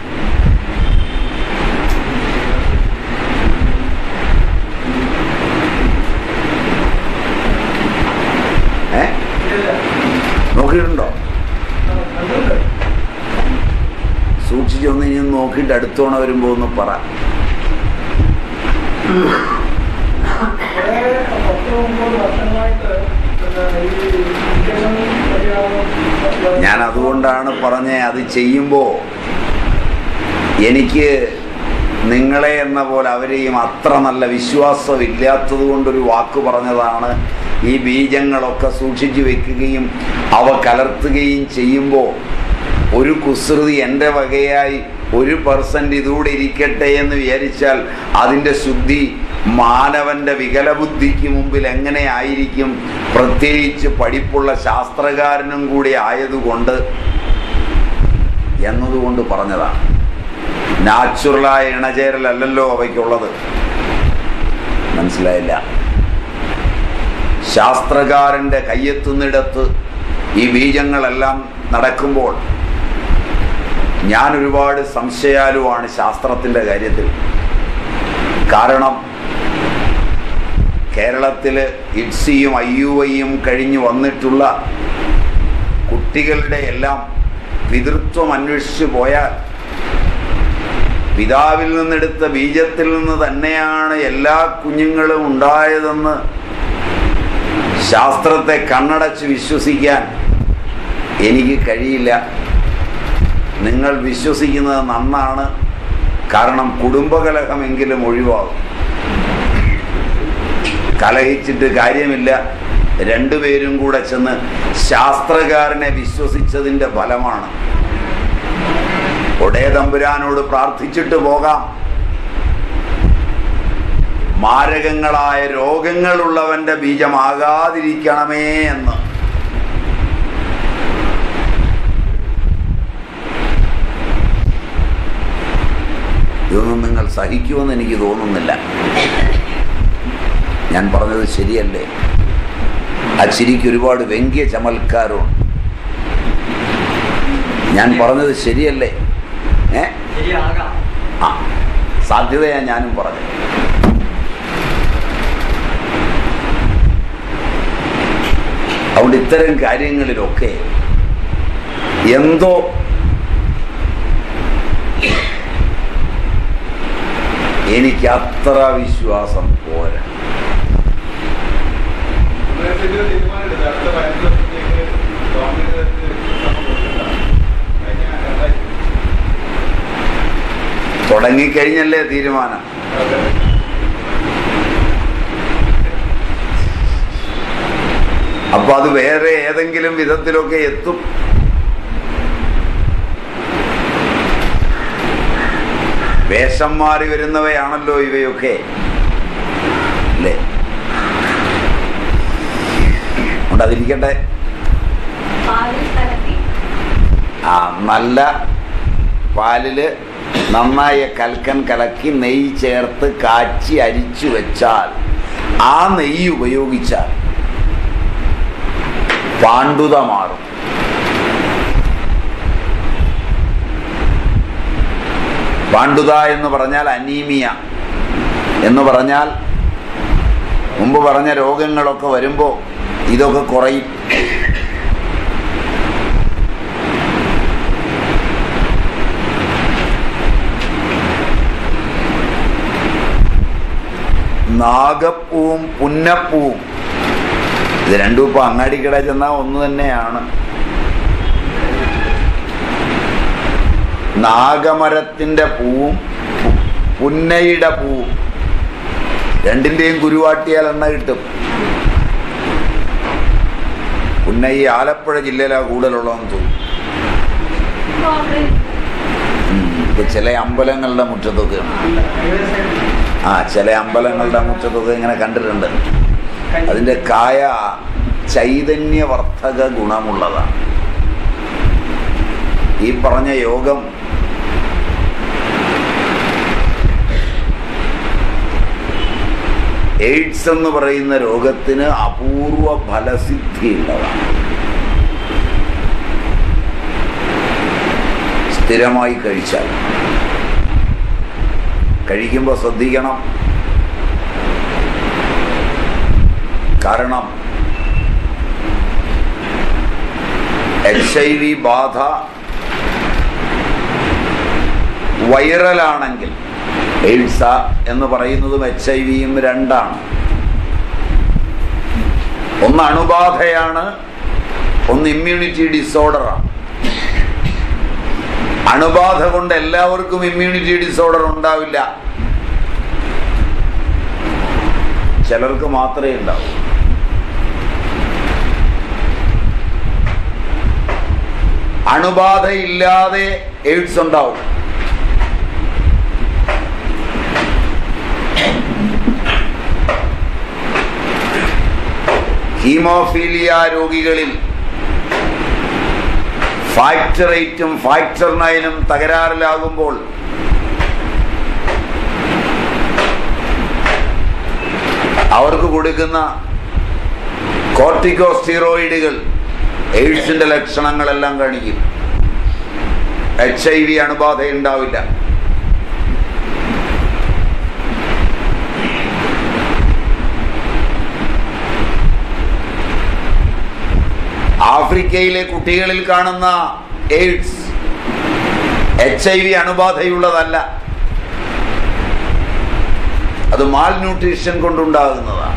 ഏ നോക്കിയിട്ടുണ്ടോ സൂക്ഷിച്ചൊന്ന് ഇനി ഒന്ന് നോക്കിയിട്ട് അടുത്തോണ വരുമ്പോ ഒന്ന് പറ കുറേ പത്ത് ഒമ്പത് വർഷങ്ങളായിട്ട് പിന്നെ ഈ ഇഞ്ചക്ഷൻ വഴിയാണ് ഞാൻ അതുകൊണ്ടാണ് പറഞ്ഞേ അത് ചെയ്യുമ്പോൾ എനിക്ക് നിങ്ങളെ എന്ന പോലെ അവരെയും അത്ര നല്ല വിശ്വാസമില്ലാത്തത് കൊണ്ടൊരു വാക്ക് പറഞ്ഞതാണ് ഈ ബീജങ്ങളൊക്കെ സൂക്ഷിച്ചു വെക്കുകയും അവ കലർത്തുകയും ചെയ്യുമ്പോൾ ഒരു കുസൃതി എൻ്റെ വകയായി ഒരു പെർസെൻ്റ് ഇതുകൂടെ ഇരിക്കട്ടെ എന്ന് വിചാരിച്ചാൽ അതിൻ്റെ ശുദ്ധി മാനവന്റെ വികലബുദ്ധിക്ക് മുമ്പിൽ എങ്ങനെ ആയിരിക്കും പ്രത്യേകിച്ച് പഠിപ്പുള്ള ശാസ്ത്രകാരനും കൂടി ആയതുകൊണ്ട് എന്നതുകൊണ്ട് പറഞ്ഞതാണ് നാച്ചുറലായ ഇണചേരലല്ലല്ലോ അവയ്ക്കുള്ളത് മനസ്സിലായില്ല ശാസ്ത്രകാരന്റെ കയ്യെത്തുന്നിടത്ത് ഈ ബീജങ്ങളെല്ലാം നടക്കുമ്പോൾ ഞാൻ ഒരുപാട് സംശയാലുവാണ് ശാസ്ത്രത്തിന്റെ കാര്യത്തിൽ കാരണം കേരളത്തിൽ ഇഡ്സിയും ഐ യു ഐയും കഴിഞ്ഞു വന്നിട്ടുള്ള കുട്ടികളുടെ എല്ലാം പിതൃത്വം അന്വേഷിച്ചു പോയാൽ പിതാവിൽ നിന്നെടുത്ത ബീജത്തിൽ നിന്ന് തന്നെയാണ് എല്ലാ കുഞ്ഞുങ്ങളും ഉണ്ടായതെന്ന് ശാസ്ത്രത്തെ കണ്ണടച്ച് വിശ്വസിക്കാൻ എനിക്ക് കഴിയില്ല നിങ്ങൾ വിശ്വസിക്കുന്നത് നന്നാണ് കാരണം കുടുംബകലഹമെങ്കിലും ഒഴിവാകും കലഹിച്ചിട്ട് കാര്യമില്ല രണ്ടുപേരും കൂടെ ചെന്ന് ശാസ്ത്രകാരനെ വിശ്വസിച്ചതിൻ്റെ ഫലമാണ് ഒടേ തമ്പുരാനോട് പ്രാർത്ഥിച്ചിട്ട് പോകാം മാരകങ്ങളായ രോഗങ്ങളുള്ളവന്റെ ബീജമാകാതിരിക്കണമേ എന്ന് ഇതൊന്നും നിങ്ങൾ സഹിക്കുമെന്ന് എനിക്ക് തോന്നുന്നില്ല ഞാൻ പറഞ്ഞത് ശരിയല്ലേ ആ ചിരിക്ക് ഒരുപാട് വ്യംഗ്യ ചമൽക്കാരുണ്ട് ഞാൻ പറഞ്ഞത് ശരിയല്ലേ ഏ ശരിയാകാം ആ സാധ്യതയാ ഞാനും പറഞ്ഞു അതുകൊണ്ട് ഇത്തരം കാര്യങ്ങളിലൊക്കെ എന്തോ എനിക്ക് അത്ര വിശ്വാസം പോരാ സമയത്തിന്റെ തീരുമാനമെടുത്ത് അടുത്ത പതിനഞ്ച് വർഷത്തേക്ക് ഗവൺമെന്റ് തലത്തിൽ നമ്മൾ കൊടുക്കണ്ട. കഴിഞ്ഞ രണ്ടായിരത്തി തുടങ്ങിക്കഴിഞ്ഞല്ലേ തീരുമാനം അതെ. അപ്പൊ അത് വേറെ ഏതെങ്കിലും വിധത്തിലൊക്കെ എത്തും വേഷം മാറി വരുന്നവയാണല്ലോ ഇവയൊക്കെ അല്ലേ അതുകൊണ്ട് അതിരിക്കട്ടെ പാലിൽ കലക്കി ആ നല്ല പാലില് നന്നായ കൽക്കൻ കലക്കി നെയ്യ് ചേർത്ത് കാച്ചി അരിച്ചു വെച്ചാൽ ആ നെയ്യ് ഉപയോഗിച്ചാൽ പാണ്ഡുത മാറും പാണ്ഡുത എന്ന് പറഞ്ഞാൽ അനീമിയ എന്ന് പറഞ്ഞാൽ മുമ്പ് പറഞ്ഞ രോഗങ്ങളൊക്കെ വരുമ്പോൾ ഇതൊക്കെ കുറയും നാഗപ്പൂവും പുന്നപ്പൂവും ഇത് രണ്ടും ഇപ്പൊ അങ്ങാടിക്കട ചെന്നാൽ ഒന്ന് തന്നെയാണ് നാഗമരത്തിന്റെ പൂവും പു- പുന്നയുടെ പൂവും രണ്ടിന്റെയും കുരുവാട്ടിയാൽ എണ്ണ കിട്ടും പുന്ന ഈ ആലപ്പുഴ ജില്ലയിലാണ് കൂടുതലുള്ളതെന്ന് തോന്നുന്നു ഓർഡർ ചെയ്തു ഉം. ഇപ്പൊ ചില അമ്പലങ്ങളുടെ മുറ്റത്തൊക്കെ ഉണ്ട് ആ ചില അമ്പലങ്ങളുടെ മുറ്റത്തൊക്കെ ഇങ്ങനെ കണ്ടിട്ടുണ്ട് അതിന്റെ കായ ചൈതന്യവർദ്ധക ഗുണമുള്ളതാണ് ഈ പറഞ്ഞ യോഗം എയ്ഡ്സ് എന്ന് പറയുന്ന രോഗത്തിന് അപൂർവ ഫലസിദ്ധിയുള്ളതാണ് സ്ഥിരമായി കഴിച്ചാൽ കഴിക്കുമ്പോൾ ശ്രദ്ധിക്കണം കാരണം എച്ച് ഐ വി ബാധ വൈറലാണെങ്കിൽ എയ്ഡ്സ എന്ന് പറയുന്നതും എച്ച് ഐ വിയും രണ്ടാണ് ഒന്ന് അണുബാധയാണ് ഒന്ന് ഇമ്മ്യൂണിറ്റി ഡിസോർഡറാണ് അണുബാധ കൊണ്ട് എല്ലാവർക്കും ഇമ്മ്യൂണിറ്റി ഡിസോർഡർ ഉണ്ടാവില്ല ചിലർക്ക് മാത്രമേ ഉണ്ടാവൂ അണുബാധയില്ലാതെ എയ്ഡ്സ് ഉണ്ടാവും ഹീമോഫീലിയ രോഗികളിൽ ഫാക്ടർ എയ്റ്റും ഫാക്ടർ നയനും തകരാറിലാകുമ്പോൾ അവർക്ക് കൊടുക്കുന്ന കോർട്ടിക്കോസ്റ്റീറോയിഡുകൾ എയ്ഡ്സിന്റെ ലക്ഷണങ്ങളെല്ലാം കാണിക്കും എച്ച് ഐ വി അണുബാധ ഉണ്ടാവില്ല ആഫ്രിക്കയിലെ കുട്ടികളിൽ കാണുന്ന എയ്ഡ്സ് എച്ച് ഐ വി അണുബാധയുള്ളതല്ല അത് മാൽ ന്യൂട്രീഷൻ കൊണ്ടുണ്ടാകുന്നതാണ്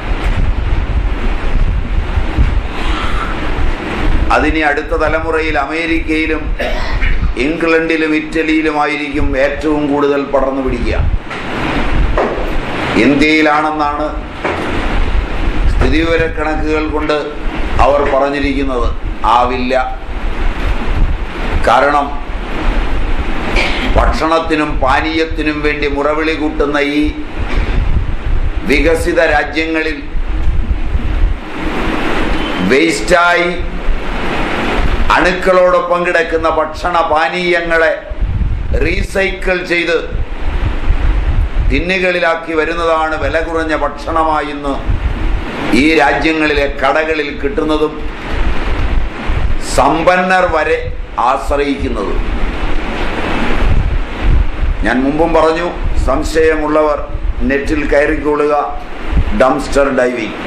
അതിനി അടുത്ത തലമുറയിൽ അമേരിക്കയിലും ഇംഗ്ലണ്ടിലും ഇറ്റലിയിലുമായിരിക്കും ഏറ്റവും കൂടുതൽ പടർന്നു പിടിക്കുക ഇന്ത്യയിലാണെന്നാണ് സ്ഥിതിവിവരക്കണക്കുകൾ കൊണ്ട് അവർ പറഞ്ഞിരിക്കുന്നത് ആവില്ല കാരണം ഭക്ഷണത്തിനും പാനീയത്തിനും വേണ്ടി മുറവിളി കൂട്ടുന്ന ഈ വികസിത രാജ്യങ്ങളിൽ വേസ്റ്റായി അണുക്കളോടൊപ്പം കിടക്കുന്ന ഭക്ഷണ പാനീയങ്ങളെ റീസൈക്കിൾ ചെയ്ത് ടിന്നുകളിലാക്കി വരുന്നതാണ് വില കുറഞ്ഞ ഭക്ഷണമായി ഇന്ന് ഈ രാജ്യങ്ങളിലെ കടകളിൽ കിട്ടുന്നതും സമ്പന്നർ വരെ ആശ്രയിക്കുന്നതും ഞാൻ മുമ്പും പറഞ്ഞു സംശയമുള്ളവർ നെറ്റിൽ കയറിക്കൊള്ളുക dumpster diving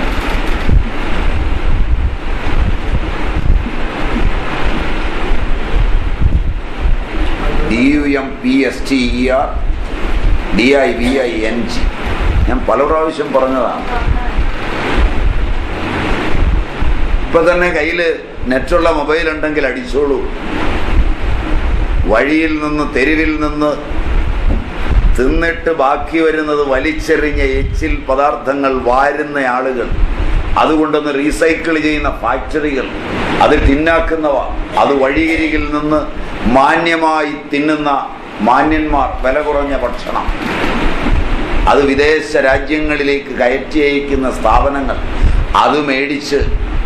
D U M P S T E R D I V I N G ഞാൻ പല പ്രാവശ്യം പറഞ്ഞതാണ് ഇപ്പൊ തന്നെ കയ്യിൽ നെറ്റുള്ള മൊബൈൽ ഉണ്ടെങ്കിൽ അടിച്ചോളൂ വഴിയിൽ നിന്ന് തെരുവിൽ നിന്ന് തിന്നിട്ട് ബാക്കി വരുന്നത് വലിച്ചെറിഞ്ഞ എച്ചിൽ പദാർത്ഥങ്ങൾ വാരുന്ന ആളുകൾ അതുകൊണ്ടൊന്ന് റീസൈക്കിൾ ചെയ്യുന്ന ഫാക്ടറികൾ അത് ടിന്നാക്കുന്നവ അത് വഴിയരികിൽ നിന്ന് മാന്യമായി തിന്നുന്ന മാന്യന്മാർ വില കുറഞ്ഞ ഭക്ഷണം അത് വിദേശ രാജ്യങ്ങളിലേക്ക് കയറ്റി അയക്കുന്ന സ്ഥാപനങ്ങൾ അത് മേടിച്ച്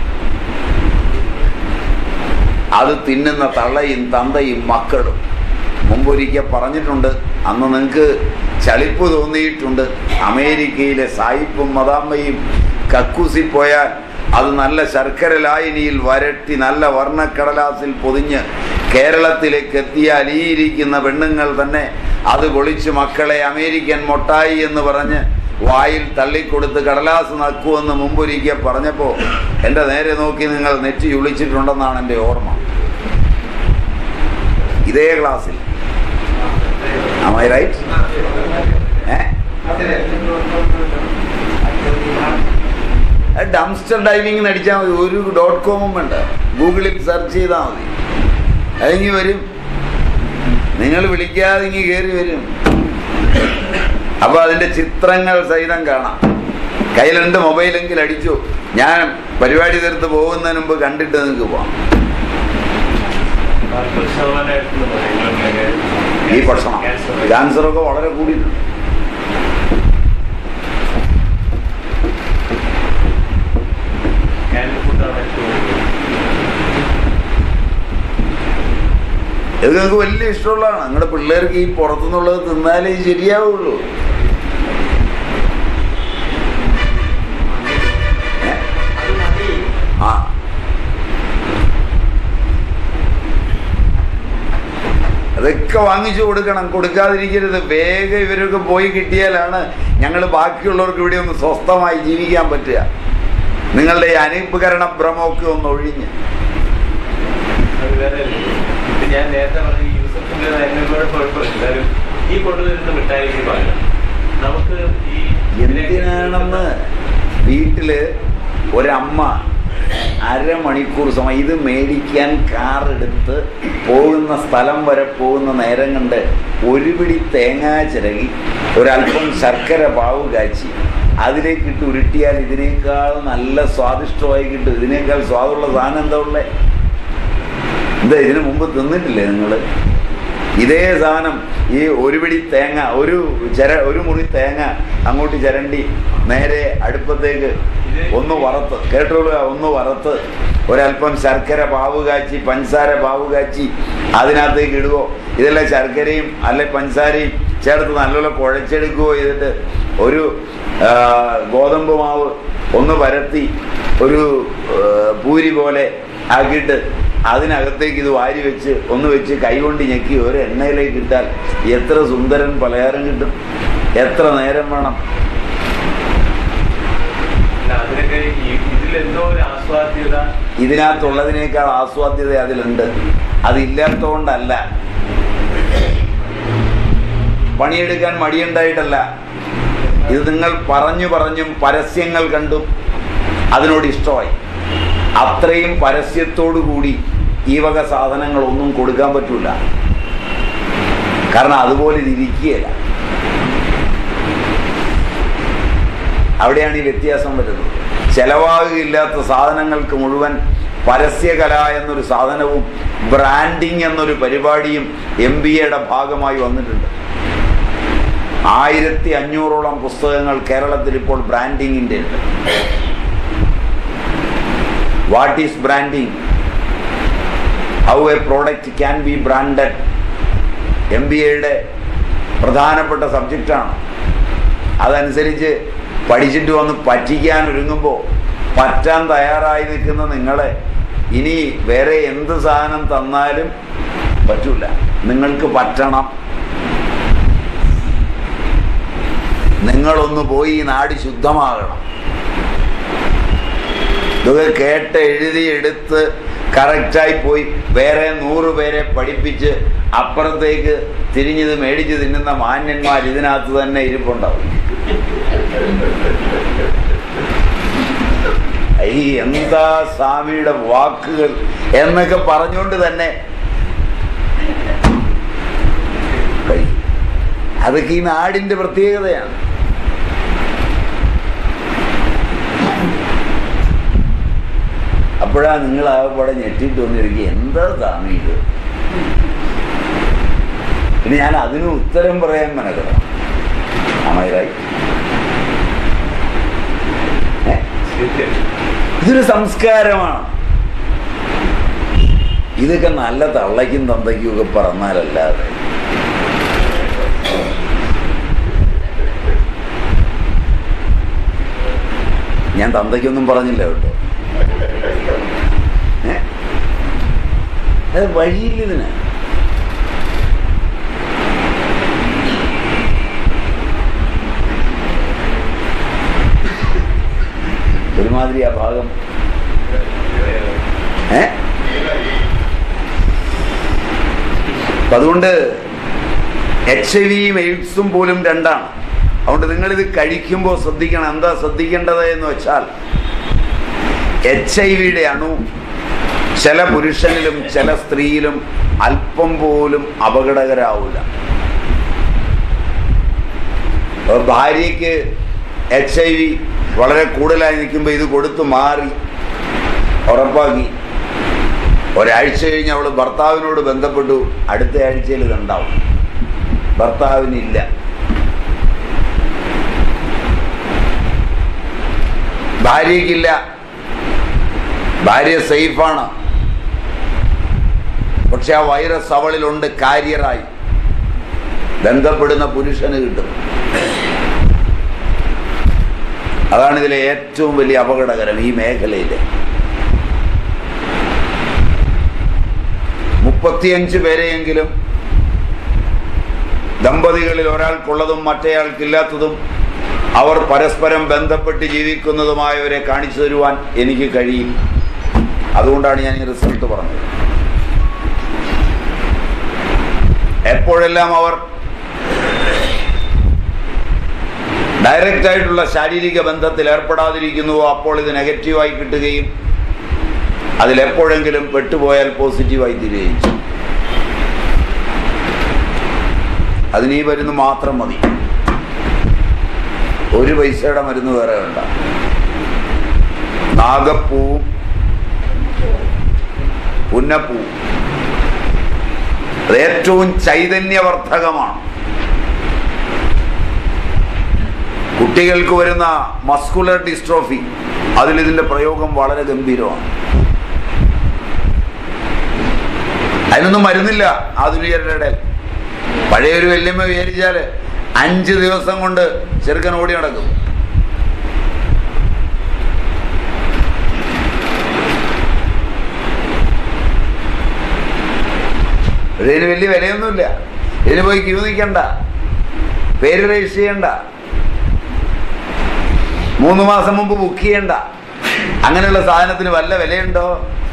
അത് തിന്നുന്ന തള്ളയും തന്തയും മക്കളും മുമ്പൊരിക്കൽ പറഞ്ഞിട്ടുണ്ട് അന്ന് നിങ്ങൾക്ക് ചളിപ്പ് തോന്നിയിട്ടുണ്ട് അമേരിക്കയിലെ സായിപ്പും മദാമ്മയും കക്കൂസി പോയാൽ അത് നല്ല ശർക്കര ലായനിയിൽ വരട്ടി നല്ല വർണ്ണക്കടലാസിൽ പൊതിഞ്ഞ് കേരളത്തിലേക്ക് എത്തിയാൽ ഈ ഇരിക്കുന്ന പെണ്ണുങ്ങൾ തന്നെ അത് പൊളിച്ച് മക്കളെ അമേരിക്കൻ മൊട്ടായി എന്ന് പറഞ്ഞ് വായിൽ തള്ളിക്കൊടുത്ത് കടലാസ് നക്കുമെന്ന് മുമ്പൊരിക്കൽ പറഞ്ഞപ്പോൾ എൻ്റെ നേരെ നോക്കി നിങ്ങൾ നെറ്റി ഒളിച്ചിട്ടുണ്ടെന്നാണ് എൻ്റെ ഓർമ്മ ഇതേ ക്ലാസ്സിൽ Am I right? ഏ ഡംസ്റ്റർ ഡൈവിംഗ് അടിച്ചാൽ മതി ഒരു ഡോട്ട് കോമും വേണ്ട ഗൂഗിളിൽ സെർച്ച് ചെയ്താൽ മതി അതിങ്ങി വരും നിങ്ങൾ വിളിക്കാതെ ഇങ്ങി കയറി വരും അപ്പൊ അതിന്റെ ചിത്രങ്ങൾ സഹിതം കാണാം കയ്യിലുണ്ട് മൊബൈലെങ്കിൽ അടിച്ചു ഞാൻ പരിപാടി തീർത്ത് പോകുന്നതിന് മുമ്പ് കണ്ടിട്ട് നിങ്ങൾക്ക് പോവാം നാൽപ്പത് ശതമാനമായിട്ടുണ്ട് പറയുന്നത് ഈ ഭക്ഷണം ക്യാൻസറൊക്കെ വളരെ കൂടിയിട്ടുണ്ട് ക്യാൻസർ ഫുഡാണ് ഏറ്റവും കൂടുതൽ. ഇത് നിങ്ങൾക്ക് വലിയ ഇഷ്ടമുള്ളതാണ് നിങ്ങളുടെ പിള്ളേർക്ക് ഈ പുറത്തുനിന്നുള്ളത് തിന്നാലേ ശരിയാവുള്ളൂ ഒക്കെ വാങ്ങിച്ചു കൊടുക്കണം കൊടുക്കാതിരിക്കരുത് വേഗം ഇവരൊക്കെ പോയി കിട്ടിയാലാണ് ഞങ്ങൾ ബാക്കിയുള്ളവർക്ക് ഇവിടെ ഒന്ന് സ്വസ്ഥമായി ജീവിക്കാൻ പറ്റുക നിങ്ങളുടെ ഈ അനുപകരണ ഭ്രമമൊക്കെ ഒന്ന് ഒഴിഞ്ഞ് അത് വേറെ അല്ലേ? ഇപ്പൊ ഞാൻ നേരത്തെ പറഞ്ഞ ഈ യൂസഫിന്റെ എന്നോട് കുഴപ്പമില്ല എന്തായാലും ഈ കൊണ്ടുവരുന്ന മിഠായിക്ക് പകരം നമുക്ക് ഈ എന്തിനാണെന്ന് വീട്ടില് ഒരമ്മ അരമണിക്കൂർ സമയം ഇത് മേടിക്കാൻ കാർ എടുത്ത് പോകുന്ന സ്ഥലം വരെ പോകുന്ന നേരം കണ്ട് ഒരു പിടി തേങ്ങ ചിരകി ഒരല്പം ശർക്കര പാവ് കാച്ചി അതിലേക്ക് ഇട്ട് ഉരുട്ടിയാൽ ഇതിനേക്കാൾ നല്ല സ്വാദിഷ്ടമായി കിട്ടും ഇതിനേക്കാൾ സ്വാദുള്ള സാധനം എന്താ ഉള്ളേ എന്താ ഇതിനു മുമ്പ് തിന്നിട്ടില്ലേ നിങ്ങൾ ഇതേ സാധനം ഈ ഒരു പിടി തേങ്ങ ഒരു ചര ഒരു മുറി തേങ്ങ അങ്ങോട്ട് ചിരണ്ടി നേരെ അടുപ്പത്തേക്ക് ഒന്ന് വറുത്ത് കേട്ടോളൂ ഒന്ന് വറുത്ത് ഒരല്പം ശർക്കര പാവ് കാച്ചി പഞ്ചസാര പാവ് കാച്ചി അതിനകത്തേക്ക് ഇടുകയോ ഇതെല്ലാം ശർക്കരയും അല്ലെ പഞ്ചസാരയും ചേർത്ത് നല്ലപോലെ കുഴച്ചെടുക്കുകയോ ചെയ്തിട്ട് ഒരു ആ, ഗോതമ്പ് മാവ് ഒന്ന് പരത്തി ഒരു ആ, പൂരി പോലെ ആക്കിയിട്ട് അതിനകത്തേക്ക് ഇത് വാരി വെച്ച് ഒന്ന് വെച്ച് കൈകൊണ്ട് ഞെക്കി ഒരു എണ്ണയിലേക്ക് ഇട്ടാൽ എത്ര സുന്ദരൻ പലഹാരം കിട്ടും എത്ര നേരം വേണം അതിനൊക്കെ ഈ- ഇതിലെന്തോ ഒരു ആസ്വാദ്യത ഇതിനകത്തുള്ളതിനേക്കാൾ ആസ്വാദ്യത അതിലുണ്ട് അതില്ലാത്തതുകൊണ്ടല്ല പണിയെടുക്കാൻ മടിയുണ്ടായിട്ടല്ല ഇത് നിങ്ങൾ പറഞ്ഞു പറഞ്ഞും പരസ്യങ്ങൾ കണ്ടും അതിനോട് ഇഷ്ടമായി അത്രയും പരസ്യത്തോടു കൂടി ഈ വക സാധനങ്ങളൊന്നും കൊടുക്കാൻ പറ്റൂല കാരണം അതുപോലെ ഇത് ഇരിക്കുകയില്ല അവിടെയാണ് ഈ വ്യത്യാസം വരുന്നത് ചെലവാകുകയില്ലാത്ത സാധനങ്ങൾക്ക് മുഴുവൻ പരസ്യകല എന്നൊരു സാധനവും ബ്രാൻഡിങ് എന്നൊരു പരിപാടിയും എം ബി എയുടെ ഭാഗമായി വന്നിട്ടുണ്ട് ആയിരത്തി അഞ്ഞൂറോളം പുസ്തകങ്ങൾ കേരളത്തിൽ ഇപ്പോൾ ബ്രാൻഡിങ്ങിൻ്റെ ഉണ്ട് what is branding how a product can be branded M B എയുടെ പ്രധാനപ്പെട്ട സബ്ജക്റ്റാണ് അതനുസരിച്ച് പഠിച്ചിട്ട് വന്ന് പറ്റിക്കാൻ ഒരുങ്ങുമ്പോൾ പറ്റാൻ തയ്യാറായി നിൽക്കുന്ന നിങ്ങളെ ഇനി വേറെ എന്ത് സാധനം തന്നാലും പറ്റൂല നിങ്ങൾക്ക് പറ്റണം നിങ്ങളൊന്ന് പോയി ഈ നാട് ശുദ്ധമാകണം ഇതൊക്കെ കേട്ട് എഴുതി എടുത്ത് കറക്റ്റായി പോയി വേറെ നൂറ് പേരെ പഠിപ്പിച്ച് അപ്പുറത്തേക്ക് തിരിഞ്ഞത് മേടിച്ച് തിന്നുന്ന മാന്യന്മാർ ഇതിനകത്ത് തന്നെ ഇരിപ്പുണ്ടാവും ഈ എന്താ സ്വാമിയുടെ വാക്കുകൾ എന്നൊക്കെ പറഞ്ഞുകൊണ്ട് തന്നെ കഴിയും. അതൊക്കെ ഈ നാടിന്റെ പ്രത്യേകതയാണ് അപ്പോഴാ നിങ്ങൾ ആകെപ്പാടെ ഞെട്ടിട്ട് വന്നിരിക്കുക എന്താ സ്വാമി ഇത് പിന്നെ ഞാൻ അതിന് ഉത്തരം പറയാൻ മനസ്സിലാം അമയറായി ഇതൊരു സംസ്കാരമാണ് ഇതൊക്കെ നല്ല തള്ളയ്ക്കും തന്തയ്ക്കും ഒക്കെ പറഞ്ഞാലല്ലാതെ ഞാൻ തന്തയ്ക്കൊന്നും പറഞ്ഞില്ല കേട്ടോ ഏ? അത് വഴിയില്ലതിന് ഒരുമാതിരി ആ ഭാഗം ഏ അപ്പൊ അതുകൊണ്ട് എച്ച് ഐ വിയും എയ്ഡ്സും പോലും രണ്ടാണ് അതുകൊണ്ട് നിങ്ങളിത് കഴിക്കുമ്പോൾ ശ്രദ്ധിക്കണം എന്താ ശ്രദ്ധിക്കേണ്ടത് എന്ന് വെച്ചാൽ എച്ച് ഐ വിയുടെ അണു ചില പുരുഷനിലും ചില സ്ത്രീയിലും അല്പം പോലും അപകടകരാവില്ല അപ്പൊ ഭാര്യയ്ക്ക് എച്ച് ഐ വി വളരെ കൂടുതലായി നിൽക്കുമ്പോൾ ഇത് കൊടുത്തു മാറി ഉറപ്പാക്കി ഒരാഴ്ച കഴിഞ്ഞ് അവൾ ഭർത്താവിനോട് ബന്ധപ്പെട്ടു അടുത്ത ആഴ്ചയിൽ ഇതുണ്ടാവും ഭർത്താവിനില്ല ഭാര്യയ്ക്കില്ല ഭാര്യ സേഫാണ് പക്ഷെ ആ വൈറസ് അവളിലുണ്ട് കാരിയറായി ബന്ധപ്പെടുന്ന പുരുഷന് കിട്ടും അതാണ് ഇതിലെ ഏറ്റവും വലിയ അപകടകരം ഈ മേഖലയിലെ മുപ്പത്തിയഞ്ച് പേരെയെങ്കിലും ദമ്പതികളിൽ ഒരാൾക്കുള്ളതും മറ്റേയാൾക്കില്ലാത്തതും അവർ പരസ്പരം ബന്ധപ്പെട്ട് ജീവിക്കുന്നതുമായവരെ കാണിച്ചു തരുവാൻ എനിക്ക് കഴിയും അതുകൊണ്ടാണ് ഞാൻ ഈ റിസൾട്ട് പറഞ്ഞത് എപ്പോഴെല്ലാം അവർ ഡയറക്റ്റ് ആയിട്ടുള്ള ശാരീരിക ബന്ധത്തിൽ ഏർപ്പെടാതിരിക്കുന്നുവോ അപ്പോൾ ഇത് നെഗറ്റീവായി കിട്ടുകയും അതിലെപ്പോഴെങ്കിലും പെട്ടുപോയാൽ പോസിറ്റീവായി തീരുകയും ചെയ്യും അതിന് ഈ മരുന്ന് മാത്രം മതി ഒരു പൈസയുടെ മരുന്ന് വേറെ വേണ്ട നാഗപ്പൂവും പുന്നപ്പൂവും അത് ഏറ്റവും ചൈതന്യവർദ്ധകമാണ് കുട്ടികൾക്ക് വരുന്ന മസ്കുലർ ഡിസ്ട്രോഫി അതിൽ ഇതിന്റെ പ്രയോഗം വളരെ ഗംഭീരമാണ് അതിനൊന്നും മരുന്നില്ല ആധുനികരുടെ ഇടയിൽ പഴയൊരു വല്യമ്മ വിചാരിച്ചാല് അഞ്ച് ദിവസം കൊണ്ട് ചെറുക്കൻ ഓടി നടക്കും ഇതിന് വലിയ വിലയൊന്നുമില്ല ഇതിന് പോയി ക്യൂ നിൽക്കണ്ട പേര് രജിസ്റ്റർ ചെയ്യണ്ട മൂന്ന് മാസം മുമ്പ് ബുക്ക് ചെയ്യണ്ട അങ്ങനെയുള്ള സാധനത്തിന് വല്ല വിലയുണ്ടോ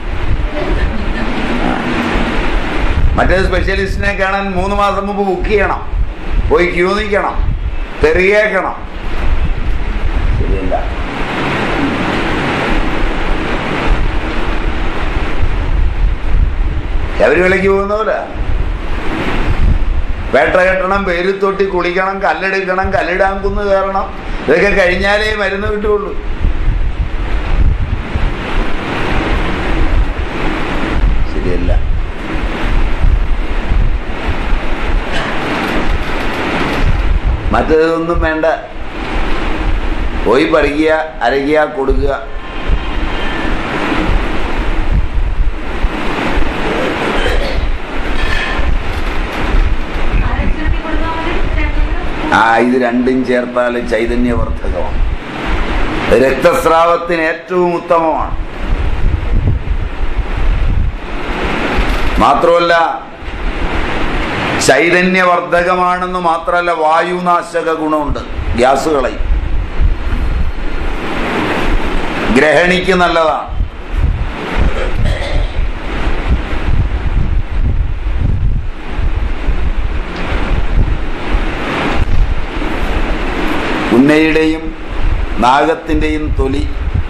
മറ്റേ സ്പെഷ്യലിസ്റ്റിനെ കാണാൻ മൂന്ന് മാസം മുമ്പ് ബുക്ക് ചെയ്യണം പോയി ക്യൂ നിൽക്കണം തെറിയേക്കണം ശരിയല്ല ശബരിമലയ്ക്ക് പോകുന്ന പോലെ വേട്ട കെട്ടണം പേര് തൊട്ടി കുളിക്കണം കല്ലെടുക്കണം കല്ലിടാൻ കുന്ന് കയറണം ഇതൊക്കെ കഴിഞ്ഞാലേ മരുന്ന് കിട്ടുള്ളൂ ശരിയല്ല മറ്റതൊന്നും വേണ്ട പോയി പറിക്കുക അരയ്ക്കുക കൊടുക്കുക അരച്ചിറക്കി കൊടുക്കാൻ വേണ്ടി രണ്ടും ആ ഇത് രണ്ടും ചേർത്താൽ ചൈതന്യവർദ്ധകമാണ് രക്തസ്രാവത്തിന് ഏറ്റവും ഉത്തമമാണ് മാത്രമല്ല ചൈതന്യവർദ്ധകമാണെന്ന് മാത്രമല്ല വായുനാശക ഗുണമുണ്ട് ഗ്യാസ് കളയും ഗ്രഹണിക്ക് നല്ലതാണ് ഉന്നയുടെയും നാഗത്തിൻ്റെയും തൊലി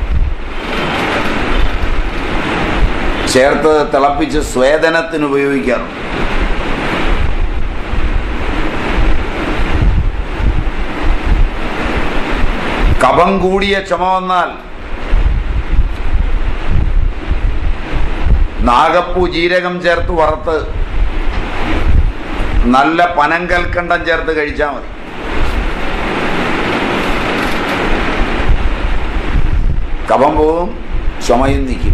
ചേർത്ത് തിളപ്പിച്ച് സ്വേദനത്തിന് ഉപയോഗിക്കാറുണ്ട് കഫം കൂടിയ ചുമ വന്നാൽ നാഗപ്പൂ ജീരകം ചേർത്ത് വറുത്ത് നല്ല പനങ്കൽക്കണ്ടം ചേർത്ത് കഴിച്ചാൽ മതി കഫം പോവും ചുമയും നിൽക്കും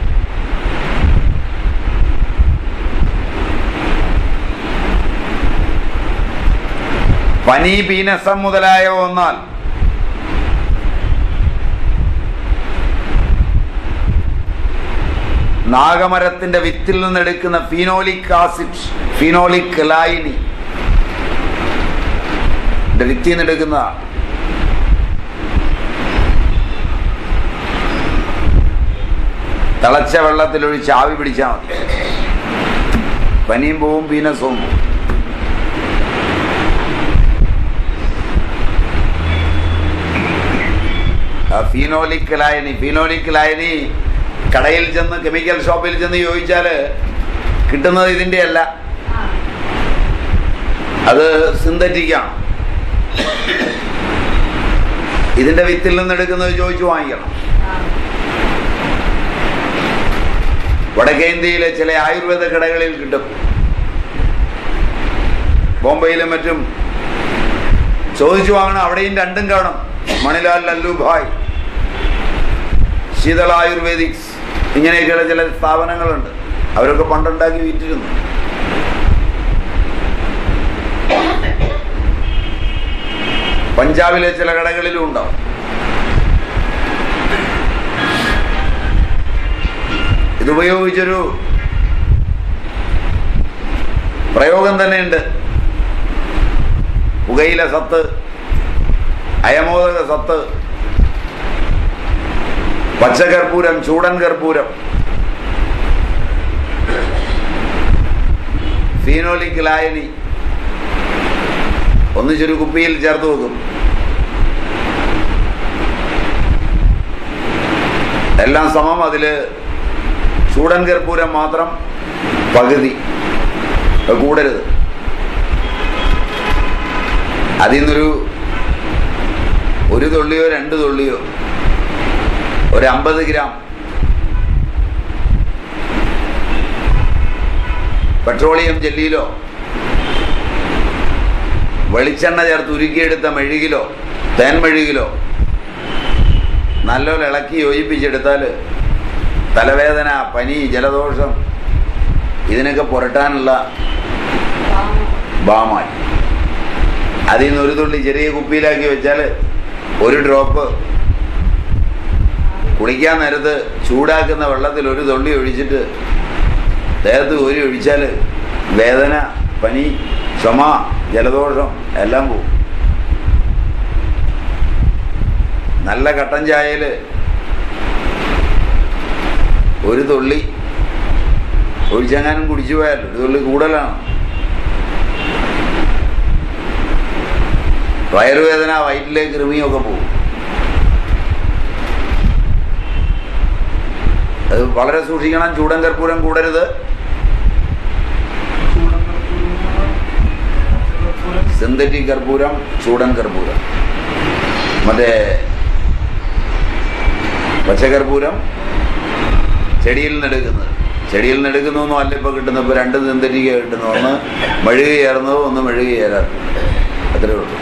പനി പീനസം മുതലായ വന്നാൽ നാഗമരത്തിന്റെ വിത്തിൽ നിന്നെടുക്കുന്ന ഫിനോലിക് ആസിഡ് ഫിനോലിക് ലായിനി വിത്തിൽ നിന്നെടുക്കുന്നതാണ് തിളച്ച വെള്ളത്തിൽ ഒഴിച്ച് ആവി പിടിച്ചാൽ മതി പനിയും പോവും പീനസവും പോവും ആ ഫീനോലിക് ലായനി ഫീനോലിക് ലായനി കടയിൽ ചെന്ന് കെമിക്കൽ ഷോപ്പിൽ ചെന്ന് ചോദിച്ചാല് കിട്ടുന്നത് ഇതിന്റെ അല്ല ആ അത് സിന്തറ്റിക്കാണ് ഇതിന്റെ വിത്തിൽ നിന്ന് എടുക്കുന്നത് ചോദിച്ചു വാങ്ങിക്കണം ആ വടക്കേ ഇന്ത്യയിലെ ചില ആയുർവേദ കടകളിൽ കിട്ടും ബോംബെയിലും മറ്റും ചോദിച്ചു വാങ്ങണം അവിടെയും രണ്ടും കാണും മണിലാൽ ലല്ലു ഭായ് ശീതള ആയുർവേദിക്സ് ഇങ്ങനെയൊക്കെയുള്ള ചില സ്ഥാപനങ്ങളുണ്ട് അവരൊക്കെ പണ്ടുണ്ടാക്കി വിറ്റിരുന്നു പഞ്ചാബിലെ ചില കടകളിലും ഉണ്ടാവും ഇതുപയോഗിച്ചൊരു പ്രയോഗം തന്നെയുണ്ട് പുകയില സത്ത് അയമോദക സത്ത് പച്ചകർപ്പൂരം ചൂടൻ കർപ്പൂരം ഫീനോലിക് ലായനി ഒന്നിച്ചൊരു കുപ്പിയിൽ ചേർത്ത് വെക്കും എല്ലാം സമം അതില് ചൂടൻ കർപ്പൂരം മാത്രം പകുതി അത് കൂടരുത് അതിൽ നിന്നൊരു ഒരു തുള്ളിയോ രണ്ട് തുള്ളിയോ ഒരു അമ്പത് ഗ്രാം പെട്രോളിയം ജെല്ലിയിലോ വെളിച്ചെണ്ണ ചേർത്ത് ഉരുക്കിയെടുത്ത മെഴുകിലോ തേൻ മെഴുകിലോ നല്ലോണം ഇളക്കി യോജിപ്പിച്ചെടുത്താൽ തലവേദന പനി ജലദോഷം ഇതിനൊക്കെ പുരട്ടാനുള്ള ബാമായി അതിൽ നിന്ന് ഒരു തുള്ളി ചെറിയ കുപ്പിയിലാക്കി വെച്ചാൽ ഒരു ഡ്രോപ്പ് കുളിക്കാൻ നേരത്ത് ചൂടാക്കുന്ന വെള്ളത്തിൽ ഒരു തുള്ളി ഒഴിച്ചിട്ട് ദേഹത്ത് കോരി ഒഴിച്ചാൽ വേദന പനി ചുമ ജലദോഷം എല്ലാം പോകും നല്ല കട്ടൻ ചായയിൽ ഒരു തുള്ളി ഒഴിച്ചെങ്ങാനും കുടിച്ചു പോയാൽ ഒരു തുള്ളി കൂടുതലാണ് വയറുവേദന വയറ്റിലെ കൃമിയൊക്കെ പോകും അത് വളരെ സൂക്ഷിക്കണം ചൂടൻ കർപ്പൂരം കൂടരുത് സിന്തറ്റിക് കർപ്പൂരം ചൂടൻ കർപ്പൂരം മറ്റേ പച്ചക്കർപ്പൂരം ചെടിയിൽ നിന്ന് എടുക്കുന്നത് ചെടിയിൽ നിന്ന് എടുക്കുന്നതൊന്നും അല്ല ഇപ്പോൾ കിട്ടുന്നത് ഇപ്പോൾ രണ്ട് സിന്തറ്റിക് കിട്ടുന്നു ഒന്ന് മെഴുകി ചേർന്നതോ ഒന്ന് മെഴുകി ചേരാത്തത് അത്രേ ഉള്ളൂ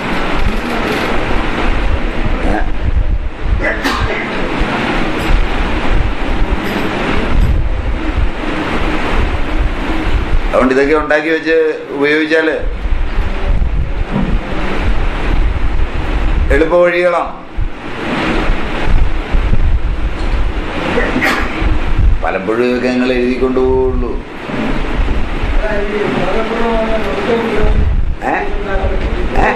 ഏ? അതുകൊണ്ട് ഇതൊക്കെ ഉണ്ടാക്കി വെച്ച് ഉപയോഗിച്ചാൽ എളുപ്പ വഴികളാണ് പലപ്പോഴും ഇതൊക്കെ ഞങ്ങൾ എഴുതിക്കൊണ്ടു പോവുള്ളൂ ഏ? ഏ?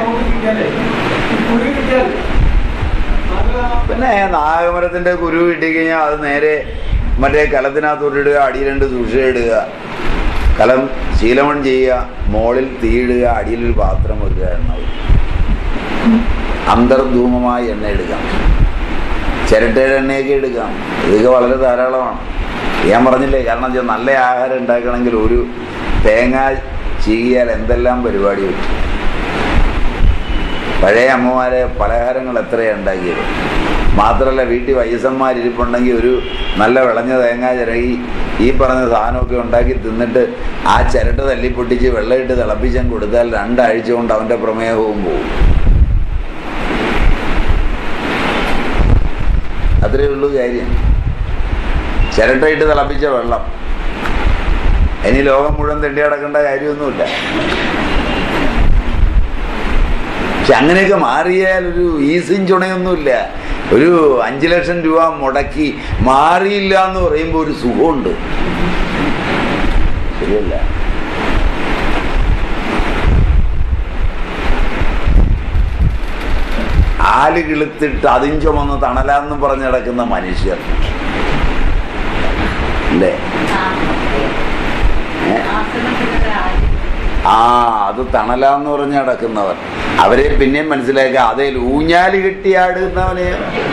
പിന്നെ നാഗമരത്തിന്റെ കുരു കിട്ടിക്കഴിഞ്ഞാൽ അത് നേരെ മറ്റേ കലത്തിനകത്തോട്ട് ഇടുക അടിയിൽ രണ്ട് സൂക്ഷിച്ച ഇടുക കലം ശീലമൺ ചെയ്യുക മോളിൽ തീയിടുക അടിയിൽ ഒരു പാത്രം വെക്കുക എണ്ണ ഒഴിക്കുക. അന്തർധൂമമായി എണ്ണ എടുക്കാം ചിരട്ടയുടെ എണ്ണയൊക്കെ എടുക്കാം ഇതൊക്കെ വളരെ ധാരാളമാണ് ഞാൻ പറഞ്ഞില്ലേ കാരണം വെച്ചാൽ നല്ല ആഹാരം ഉണ്ടാക്കണമെങ്കിൽ ഒരു തേങ്ങ ചീകിയാൽ എന്തെല്ലാം പരിപാടി വെച്ചു പഴയ അമ്മമാരെ പലഹാരങ്ങൾ എത്രയാണ് ഉണ്ടാക്കിയത് മാത്രമല്ല വീട്ടിൽ വയസ്സന്മാരിരിപ്പുണ്ടെങ്കിൽ ഒരു നല്ല വിളഞ്ഞ തേങ്ങ ചിരകി ഈ പറഞ്ഞ സാധനമൊക്കെ ഉണ്ടാക്കി തിന്നിട്ട് ആ ചിരട്ട തല്ലിപ്പൊട്ടിച്ച് വെള്ളമിട്ട് തിളപ്പിച്ചും കൊടുത്താൽ രണ്ടാഴ്ച കൊണ്ട് അവൻ്റെ പ്രമേഹവും പോകും അത്രയേ ഉള്ളൂ കാര്യം ചിരട്ടയിട്ട് തിളപ്പിച്ച വെള്ളം ഇനി ലോകം മുഴുവൻ തെണ്ടി അടക്കേണ്ട കാര്യമൊന്നുമില്ല പക്ഷെ അങ്ങനെയൊക്കെ മാറിയാൽ ഒരു ഈസും ചുണയൊന്നുമില്ല ഒരു അഞ്ചു ലക്ഷം രൂപ മുടക്കി മാറിയില്ല എന്ന് പറയുമ്പോൾ ഒരു സുഖമുണ്ട് ശരിയല്ല ആല് കിളുത്തിട്ട് അതിൻ ചുമന്ന് തണലാന്നും പറഞ്ഞ് നടക്കുന്ന മനുഷ്യർ അല്ലേ ഏ? ആ അത് തണലാന്ന് പറഞ്ഞ് നടക്കുന്നവർ അവരെ പിന്നെയും മനസ്സിലാക്കുക അതേ ഊഞ്ഞാല് കെട്ടിയാടുന്നവനെ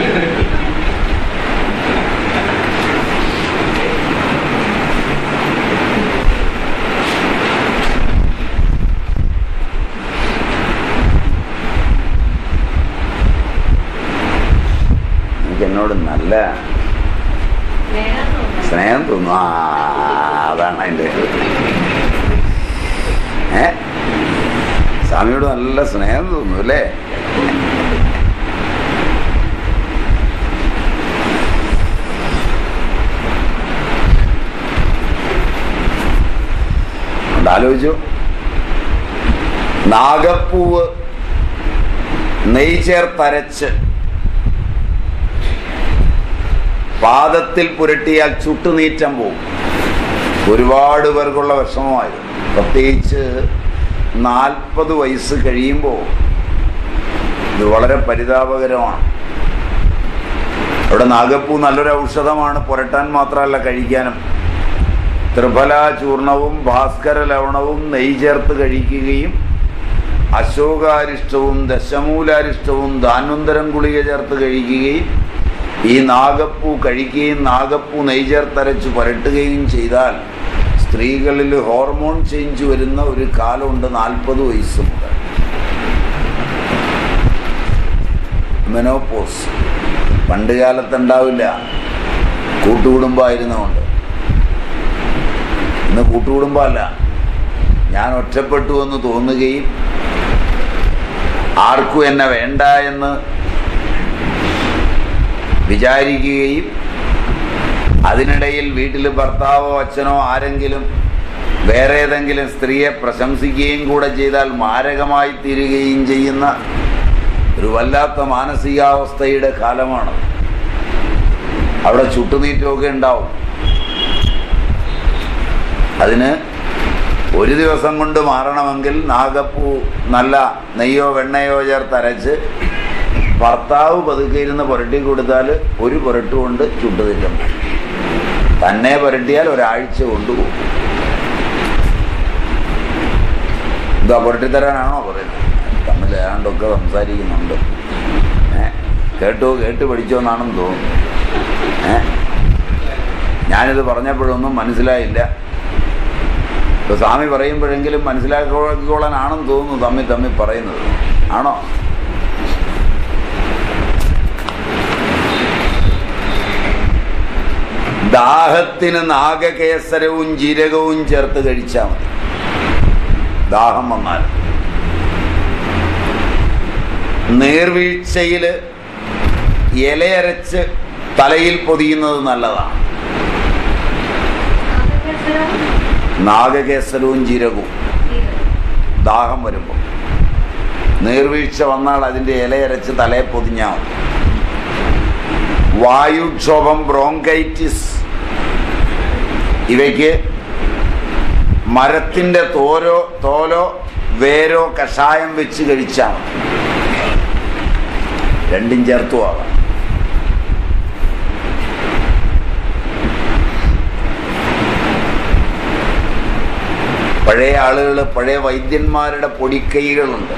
എനിക്ക് എന്നോട് നല്ല സ്നേഹം തോന്നുന്നു ആ അതാണ് അതിൻ്റെ ഏ സ്വാമിയോട് നല്ല സ്നേഹം തോന്നുന്നു അല്ലേ അതുകൊണ്ട് ആലോചിച്ചു നാഗപ്പൂവ് നെയ് ചേർത്തരച്ച് പാദത്തിൽ പുരട്ടിയാൽ ചുട്ടുനീറ്റം പോകും ഒരുപാട് പേർക്കുള്ള വിഷമമായി പ്രത്യേകിച്ച് നാൽപ്പത് വയസ്സ് കഴിയുമ്പോൾ ഇത് വളരെ പരിതാപകരമാണ് അവിടെ നാഗപ്പൂ നല്ലൊരു ഔഷധമാണ് പുരട്ടാൻ മാത്രമല്ല കഴിക്കാനും ത്രിഫല ചൂർണവും ഭാസ്കര ലവണവും നെയ് ചേർത്ത് കഴിക്കുകയും അശോകാരിഷ്ടവും ദശമൂലാരിഷ്ടവും ധാന്വന്തരം ഗുളിക ചേർത്ത് കഴിക്കുകയും ഈ നാഗപ്പൂ കഴിക്കുകയും നാഗപ്പൂ നെയ് ചേർത്തരച്ച് പുരട്ടുകയും ചെയ്താൽ സ്ത്രീകളിൽ ഹോർമോൺ ചേഞ്ച് വരുന്ന ഒരു കാലമുണ്ട് നാൽപ്പത് വയസ്സ് മുതൽ മെനോപോസ് പണ്ട് കാലത്തുണ്ടാവില്ല കൂട്ടുകുടുംബമായിരുന്നുകൊണ്ട് ഇന്ന് കൂട്ടുകുടുംബമല്ല ഞാൻ ഒറ്റപ്പെട്ടു എന്ന് തോന്നുകയും ആർക്കും എന്നെ വേണ്ട എന്ന് വിചാരിക്കുകയും അതിനിടയിൽ വീട്ടിൽ ഭർത്താവോ അച്ഛനോ ആരെങ്കിലും വേറെ ഏതെങ്കിലും സ്ത്രീയെ പ്രശംസിക്കുകയും കൂടെ ചെയ്താൽ മാരകമായി തീരുകയും ചെയ്യുന്ന ഒരു വല്ലാത്ത മാനസികാവസ്ഥയുടെ കാലമാണ് അവിടെ ചുട്ടുനീറ്റമൊക്കെ ഉണ്ടാവും അതിന് ഒരു ദിവസം കൊണ്ട് മാറണമെങ്കിൽ നാഗപ്പൂ നല്ല നെയ്യോ വെണ്ണയോ ചേർത്തരച്ച് ഭർത്താവ് പതുക്കെ ഇരുന്ന് പുരട്ടി കൊടുത്താൽ ഒരു പുരട്ട് കൊണ്ട് ചുട്ടുതിറ്റം തന്നെ പുരട്ടിയാൽ ഒരാഴ്ച കൊണ്ടുപോകും എന്താ പുരട്ടിത്തരാനാണോ പറയുന്നത് തമ്മിൽ ഏതാണ്ടൊക്കെ സംസാരിക്കുന്നുണ്ട് ഏ കേട്ടോ കേട്ട് പഠിച്ചോ എന്നാണെന്ന് തോന്നുന്നു ഏ ഞാനിത് പറഞ്ഞപ്പോഴൊന്നും മനസ്സിലായില്ല ഇപ്പൊ സ്വാമി പറയുമ്പോഴെങ്കിലും മനസ്സിലാക്കിക്കോളാനാണെന്ന് തോന്നുന്നു തമ്മിൽ തമ്മിൽ പറയുന്നത് ആണോ ദാഹത്തിന് നാഗകേസരവും ജീരകവും ചേർത്ത് കഴിച്ചാൽ മതി ദാഹം വന്നാൽ നീർവീഴ്ചയിൽ ഇലയരച്ച് തലയിൽ പൊതിയുന്നത് നല്ലതാണ് നാഗകേസരവും ജീരകവും ദാഹം വരുമ്പോൾ നീർവീഴ്ച വന്നാൽ അതിൻ്റെ ഇലയരച്ച് തലയെ പൊതിഞ്ഞാൽ മതി വായുക്ഷോഭം ബ്രോങ്കൈറ്റിസ് ഇവയ്ക്ക് മരത്തിൻ്റെ തോരോ തോലോ വേരോ കഷായം വെച്ച് കഴിച്ചാൽ മതി രണ്ടും ചേർത്തു ആകാം പഴയ ആളുകൾ പഴയ വൈദ്യന്മാരുടെ പൊടിക്കൈകളുണ്ട്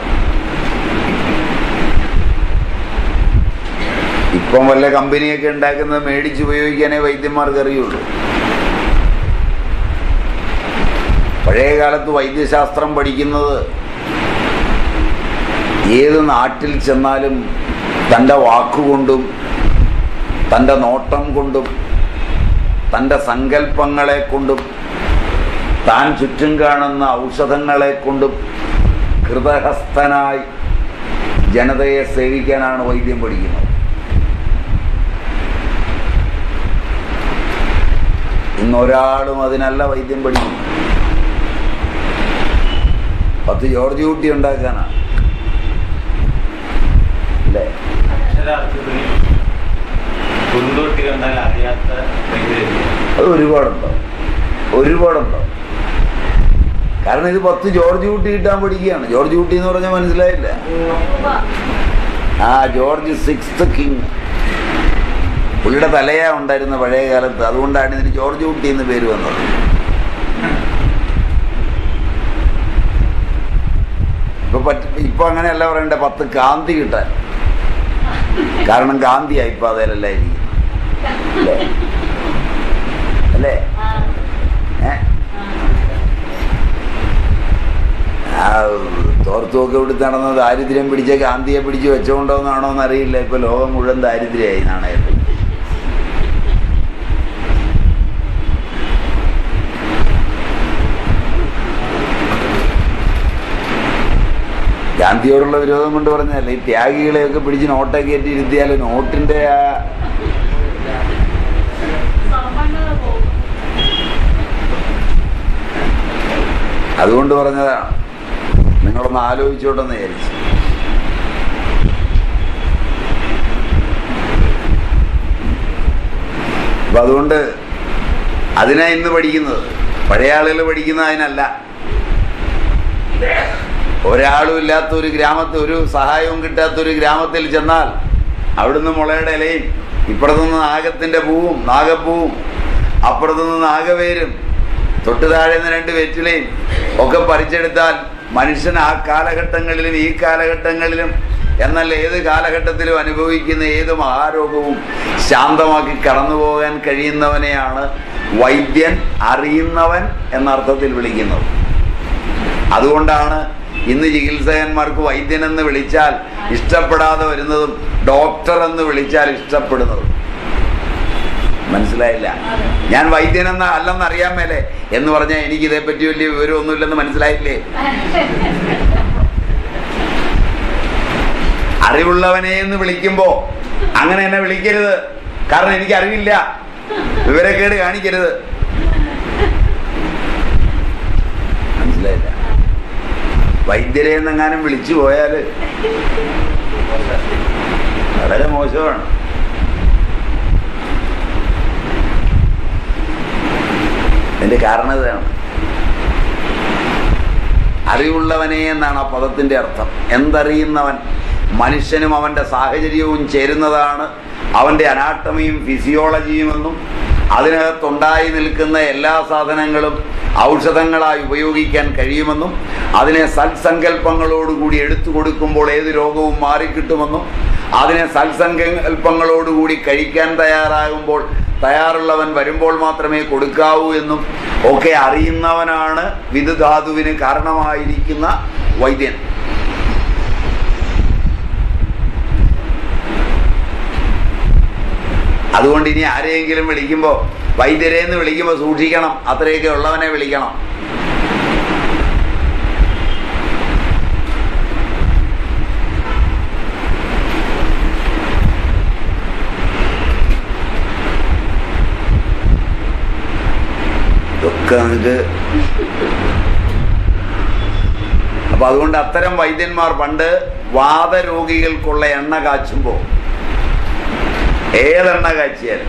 ഇപ്പം വല്ല കമ്പനിയൊക്കെ ഉണ്ടാക്കുന്നത് മേടിച്ച് ഉപയോഗിക്കാനേ വൈദ്യന്മാർക്ക് അറിയുള്ളൂ പഴയ കാലത്ത് വൈദ്യശാസ്ത്രം പഠിക്കുന്നത് ഏത് നാട്ടിൽ ചെന്നാലും തൻ്റെ വാക്കുകൊണ്ടും തൻ്റെ നോട്ടം കൊണ്ടും തൻ്റെ സങ്കല്പങ്ങളെ കൊണ്ടും താൻ ചുറ്റും കാണുന്ന ഔഷധങ്ങളെ കൊണ്ടും കൃതഹസ്തനായി ജനതയെ സേവിക്കാനാണ് വൈദ്യം പഠിക്കുന്നത് ഇന്നൊരാളും അതിനല്ല വൈദ്യം പഠിക്കുന്നു പത്ത് ജോർജ് കുട്ടി ഉണ്ടാക്കാനാണ് അല്ലേ അക്ഷരാർത്ഥത്തിൽ കുന്തൊട്ടി കണ്ടാൽ അറിയാത്ത വൈദ്യുതി അത് ഒരുപാടുണ്ടോ ഒരുപാടുണ്ടോ കാരണം ഇത് പത്ത് ജോർജ് കുട്ടി കിട്ടാൻ പഠിക്കുകയാണ് ജോർജ് കുട്ടി എന്ന് പറഞ്ഞാൽ മനസ്സിലായില്ല ആ ജോർജ് സിക്സ്ത് കിങ് പുള്ളിയുടെ തലയാ ഉണ്ടായിരുന്ന പഴയ കാലത്ത് അതുകൊണ്ടാണ് ഇതിന് ജോർജ് കുട്ടി എന്ന് പേര് വന്നത് ഇപ്പൊ പറ്റ ഇപ്പൊ അങ്ങനെയല്ല പറയണ്ടേ പത്ത് കാന്തി കിട്ടാൻ കാരണം കാന്തിയാ ഇപ്പൊ അതേലല്ല ഇരിക്കുന്നത് അല്ലേ അല്ലേ ഏ ആ തോർത്തുമൊക്കെ ഇവിടുത്തെ നടന്ന ദാരിദ്ര്യം പിടിച്ച ഗാന്ധിയെ പിടിച്ച് വെച്ചുകൊണ്ടോന്നാണോ എന്നറിയില്ല ഇപ്പൊ ലോകം മുഴുവൻ ദാരിദ്ര്യമായി നാണയത്തിൽ ഗാന്ധിയോടുള്ള വിരോധം കൊണ്ട് പറഞ്ഞതല്ല ഈ ത്യാഗികളെയൊക്കെ പിടിച്ച് നോട്ടൊക്കെ കയറ്റി ഇരുത്തിയാൽ നോട്ടിന്റെ ആ സമ്പന്നത പോകും അതുകൊണ്ട് പറഞ്ഞതാണ് നിങ്ങളൊന്ന് ആലോചിച്ചോട്ടെന്ന് വിചാരിച്ചു അപ്പൊ അതുകൊണ്ട് അതിനാ ഇന്ന് പഠിക്കുന്നത് പഴയ ആളുകൾ പഠിക്കുന്ന അതിനല്ല ഒരാളും ഇല്ലാത്ത ഒരു ഗ്രാമത്തിൽ ഒരു സഹായവും കിട്ടാത്ത ഒരു ഗ്രാമത്തിൽ ചെന്നാൽ അവിടുന്ന് മുളയുടെ ഇലയും ഇപ്പുറത്തുനിന്ന് നാഗത്തിന്റെ പൂവും നാഗപ്പൂവും അപ്പുറത്തുനിന്ന് നാഗവേരും തൊട്ടു താഴെ നിന്ന് രണ്ട് വെറ്റിലയും ഒക്കെ പറിച്ചെടുത്താൽ മനുഷ്യൻ ആ കാലഘട്ടങ്ങളിലും ഈ കാലഘട്ടങ്ങളിലും എന്നാൽ ഏത് കാലഘട്ടത്തിലും അനുഭവിക്കുന്ന ഏത് മഹാരോഗവും ശാന്തമാക്കി കടന്നു പോകാൻ കഴിയുന്നവനെയാണ് വൈദ്യൻ അറിയുന്നവൻ എന്ന അർത്ഥത്തിൽ വിളിക്കുന്നത് അതുകൊണ്ടാണ് ഇന്ന് ചികിത്സകന്മാർക്ക് വൈദ്യൻ എന്ന് വിളിച്ചാൽ ഇഷ്ടപ്പെടാതെ വരുന്നതും ഡോക്ടർ എന്ന് വിളിച്ചാൽ ഇഷ്ടപ്പെടുന്നതും മനസ്സിലായില്ല ഞാൻ വൈദ്യൻ എന്ന അല്ലെന്ന് അറിയാൻ മേലെ എന്ന് പറഞ്ഞാൽ എനിക്ക് ഇതേപ്പറ്റി വലിയ വിവരമൊന്നുമില്ലെന്ന് മനസ്സിലായില്ലേ അറിവുള്ളവനെ എന്ന് വിളിക്കുമ്പോ അങ്ങനെ എന്നെ വിളിക്കരുത് കാരണം എനിക്ക് അറിവില്ല വിവരക്കേട് കാണിക്കരുത് മനസ്സിലായില്ല വൈദ്യരെ എന്നെങ്ങാനും വിളിച്ചു പോയാല് വളരെ മോശമാണ് അതിന്റെ കാരണം ഇതാണ് അറിവുള്ളവനെ എന്നാണ് ആ പദത്തിന്റെ അർത്ഥം എന്തറിയുന്നവൻ മനുഷ്യനും അവന്റെ സാഹചര്യവും ചേരുന്നതാണ് അവന്റെ അനാട്ടമിയും ഫിസിയോളജിയുമെന്നും അതിനകത്തുണ്ടായി നിൽക്കുന്ന എല്ലാ സാധനങ്ങളും ഔഷധങ്ങളായി ഉപയോഗിക്കാൻ കഴിയുമെന്നും അതിനെ സത്സങ്കല്പങ്ങളോടുകൂടി എടുത്തു കൊടുക്കുമ്പോൾ ഏത് രോഗവും മാറിക്കിട്ടുമെന്നും അതിനെ സത്സങ്കല്പങ്ങളോടുകൂടി കഴിക്കാൻ തയ്യാറാകുമ്പോൾ തയ്യാറുള്ളവൻ വരുമ്പോൾ മാത്രമേ കൊടുക്കാവൂ എന്നും ഒക്കെ അറിയുന്നവനാണ് വിധുധാതുവിന് കാരണമായിരിക്കുന്ന വൈദ്യൻ അതുകൊണ്ട് ഇനി ആരെയെങ്കിലും വിളിക്കുമ്പോൾ വൈദ്യരെ എന്ന് വിളിക്കുമ്പോൾ സൂക്ഷിക്കണം അത്രയൊക്കെ ഉള്ളവനെ വിളിക്കണം ഇതൊക്കെ നമുക്ക് അപ്പൊ അതുകൊണ്ട് അത്തരം വൈദ്യന്മാർ പണ്ട് വാദരോഗികൾക്കുള്ള എണ്ണ കാച്ചുമ്പോൾ ഏതെണ്ണ കാച്ചിയാലും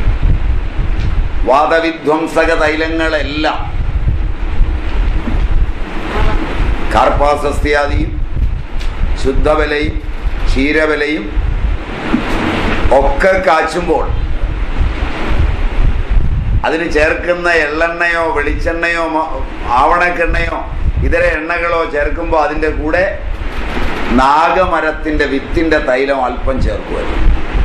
വാദവിധ്വംസക തൈലങ്ങളെല്ലാം കാർപ്പാസസ്ത്യാദിയും ശുദ്ധബലയും ക്ഷീരബലയും ഒക്കെ കാച്ചുമ്പോൾ അതിന് ചേർക്കുന്ന എള്ളെണ്ണയോ വെളിച്ചെണ്ണയോ മ- ആവണക്കെണ്ണയോ ഇതര എണ്ണകളോ ചേർക്കുമ്പോൾ അതിൻ്റെ കൂടെ നാഗമരത്തിൻ്റെ വിത്തിൻ്റെ തൈലം അല്പം ചേർക്കുമായിരുന്നു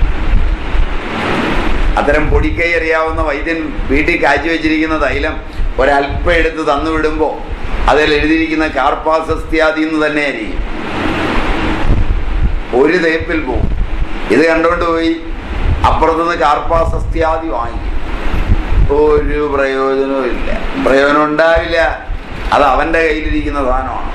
അത്തരം പൊടിക്കൈ അറിയാവുന്ന വൈദ്യൻ വീട്ടിൽ കാച്ചി വെച്ചിരിക്കുന്ന തൈലം ഒരല്പം എടുത്ത് തന്നു വിടുമ്പോൾ അതിൽ എഴുതിയിരിക്കുന്ന കാർപ്പാസസ്ത്യാദി എന്ന് തന്നെയായിരിക്കും ഒരു തേപ്പിൽ പോകും ഇത് കണ്ടുകൊണ്ട് പോയി അപ്പുറത്തുനിന്ന് കാർപ്പാസസ്ത്യാദി വാങ്ങിക്കും ഒരു പ്രയോജനവും ഇല്ല പ്രയോജനം ഉണ്ടാവില്ല അത് അവന്റെ കയ്യിലിരിക്കുന്ന സാധനമാണ്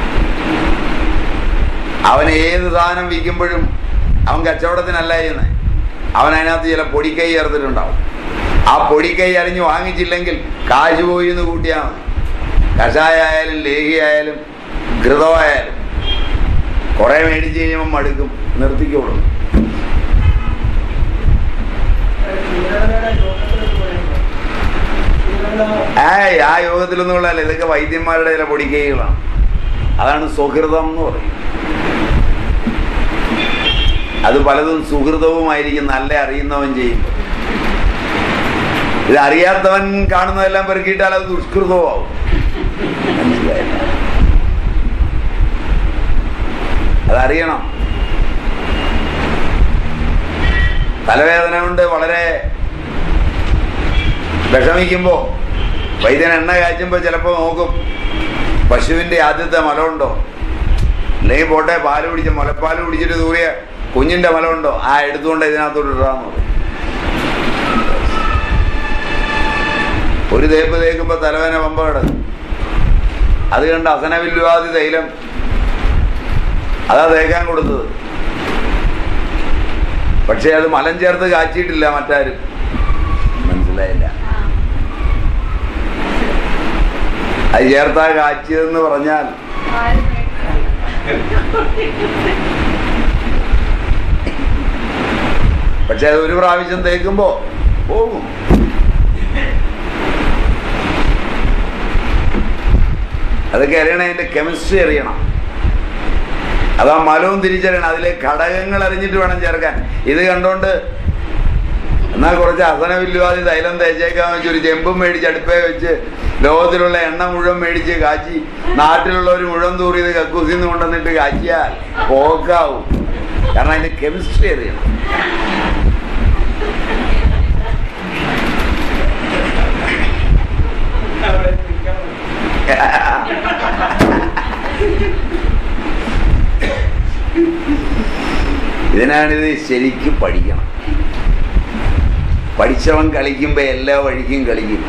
അവൻ ഏത് സാധനം വിൽക്കുമ്പോഴും അവൻ കച്ചവടത്തിനല്ല ചെയ്യുന്നത് അവൻ അതിനകത്ത് ചില പൊടിക്കൈ ചേർത്തിട്ടുണ്ടാവും ആ പൊടിക്കൈ അരിഞ്ഞ് വാങ്ങിച്ചില്ലെങ്കിൽ കാശ് പോയി എന്ന് കൂട്ടിയാൽ മതി കഷായായാലും ലേഹിയായാലും ഘൃതമായാലും കുറെ മേടിച്ച് കഴിയുമ്പോൾ മടുക്കും നിർത്തിക്കോളും ക്ഷീരകലയുടെ യോഗത്തിലേക്ക് പോയപ്പോൾ ക്ഷീരകല ഏയ് ആ യോഗത്തിലൊന്നുമുള്ളതല്ല ഇതൊക്കെ വൈദ്യന്മാരുടെ ചില പൊടിക്കൈകളാണ് അതാണ് സുഹൃതം എന്ന് പറയും അത് പലതും സുഹൃതവുമായിരിക്കും നല്ല അറിയുന്നവൻ ചെയ്യുമ്പോൾ ഇത് അറിയാത്തവൻ കാണുന്നതെല്ലാം പെറുക്കിയിട്ടാൽ അത് ദുഷ്കൃതമാവും മനസ്സിലായില്ല അതറിയണം തലവേദന കൊണ്ട് വളരെ വിഷമിക്കുമ്പോ വൈദ്യൻ എണ്ണ കാച്ചുമ്പോ ചിലപ്പോ നോക്കും പശുവിന്റെ ആദ്യത്തെ മലമുണ്ടോ അല്ലെങ്കിൽ പോട്ടെ പാല് പിടിച്ച മുലപ്പാല് പിടിച്ചിട്ട് തൂറിയ കുഞ്ഞിന്റെ മലമുണ്ടോ ആ എടുത്തുകൊണ്ട് ഇതിനകത്തോട്ട് ഇടാന്ന് പറയും ഒരു തേപ്പ് തേക്കുമ്പോ തലവേന പമ്പ കിടക്കും അത് കണ്ട് അസനവില്ലുവാതി തൈലം അതാ തേക്കാൻ കൊടുത്തത് പക്ഷെ അത് മലം ചേർത്ത് കാച്ചിയിട്ടില്ല മറ്റാരും മനസ്സിലായില്ല അത് ചേർത്താ കാച്ചിയതെന്ന് പറഞ്ഞാൽ പക്ഷെ അത് ഒരു പ്രാവശ്യം തേക്കുമ്പോ പോകും അതൊക്കെ അറിയണം അതിന്റെ കെമിസ്ട്രി അറിയണം അതാ മലവും തിരിച്ചറിയണം അതിലെ ഘടകങ്ങൾ അറിഞ്ഞിട്ട് വേണം ചേർക്കാൻ ഇത് കണ്ടോണ്ട് എന്നാൽ കുറച്ച് അസനവില്ലുവാതി തൈലം തേച്ചേക്കാൻ വെച്ച് ഒരു ചെമ്പും മേടിച്ച് അടുപ്പേ വെച്ച് ലോകത്തിലുള്ള എണ്ണ മുഴുവൻ മേടിച്ച് കാച്ചി നാട്ടിലുള്ളവർ മുഴുവൻ തൂറിയത് കക്കൂസിന്ന് കൊണ്ടുവന്നിട്ട് കാച്ചിയാൽ പോക്കാവും കാരണം അതിന്റെ കെമിസ്ട്രി അറിയണം അവിടെ നിൽക്കാൻ മതി. ഇതിനാണിത് ശരിക്കും പഠിക്കണം പഠിച്ചവൻ കളിക്കുമ്പോ എല്ലാ വഴിക്കും കളിക്കും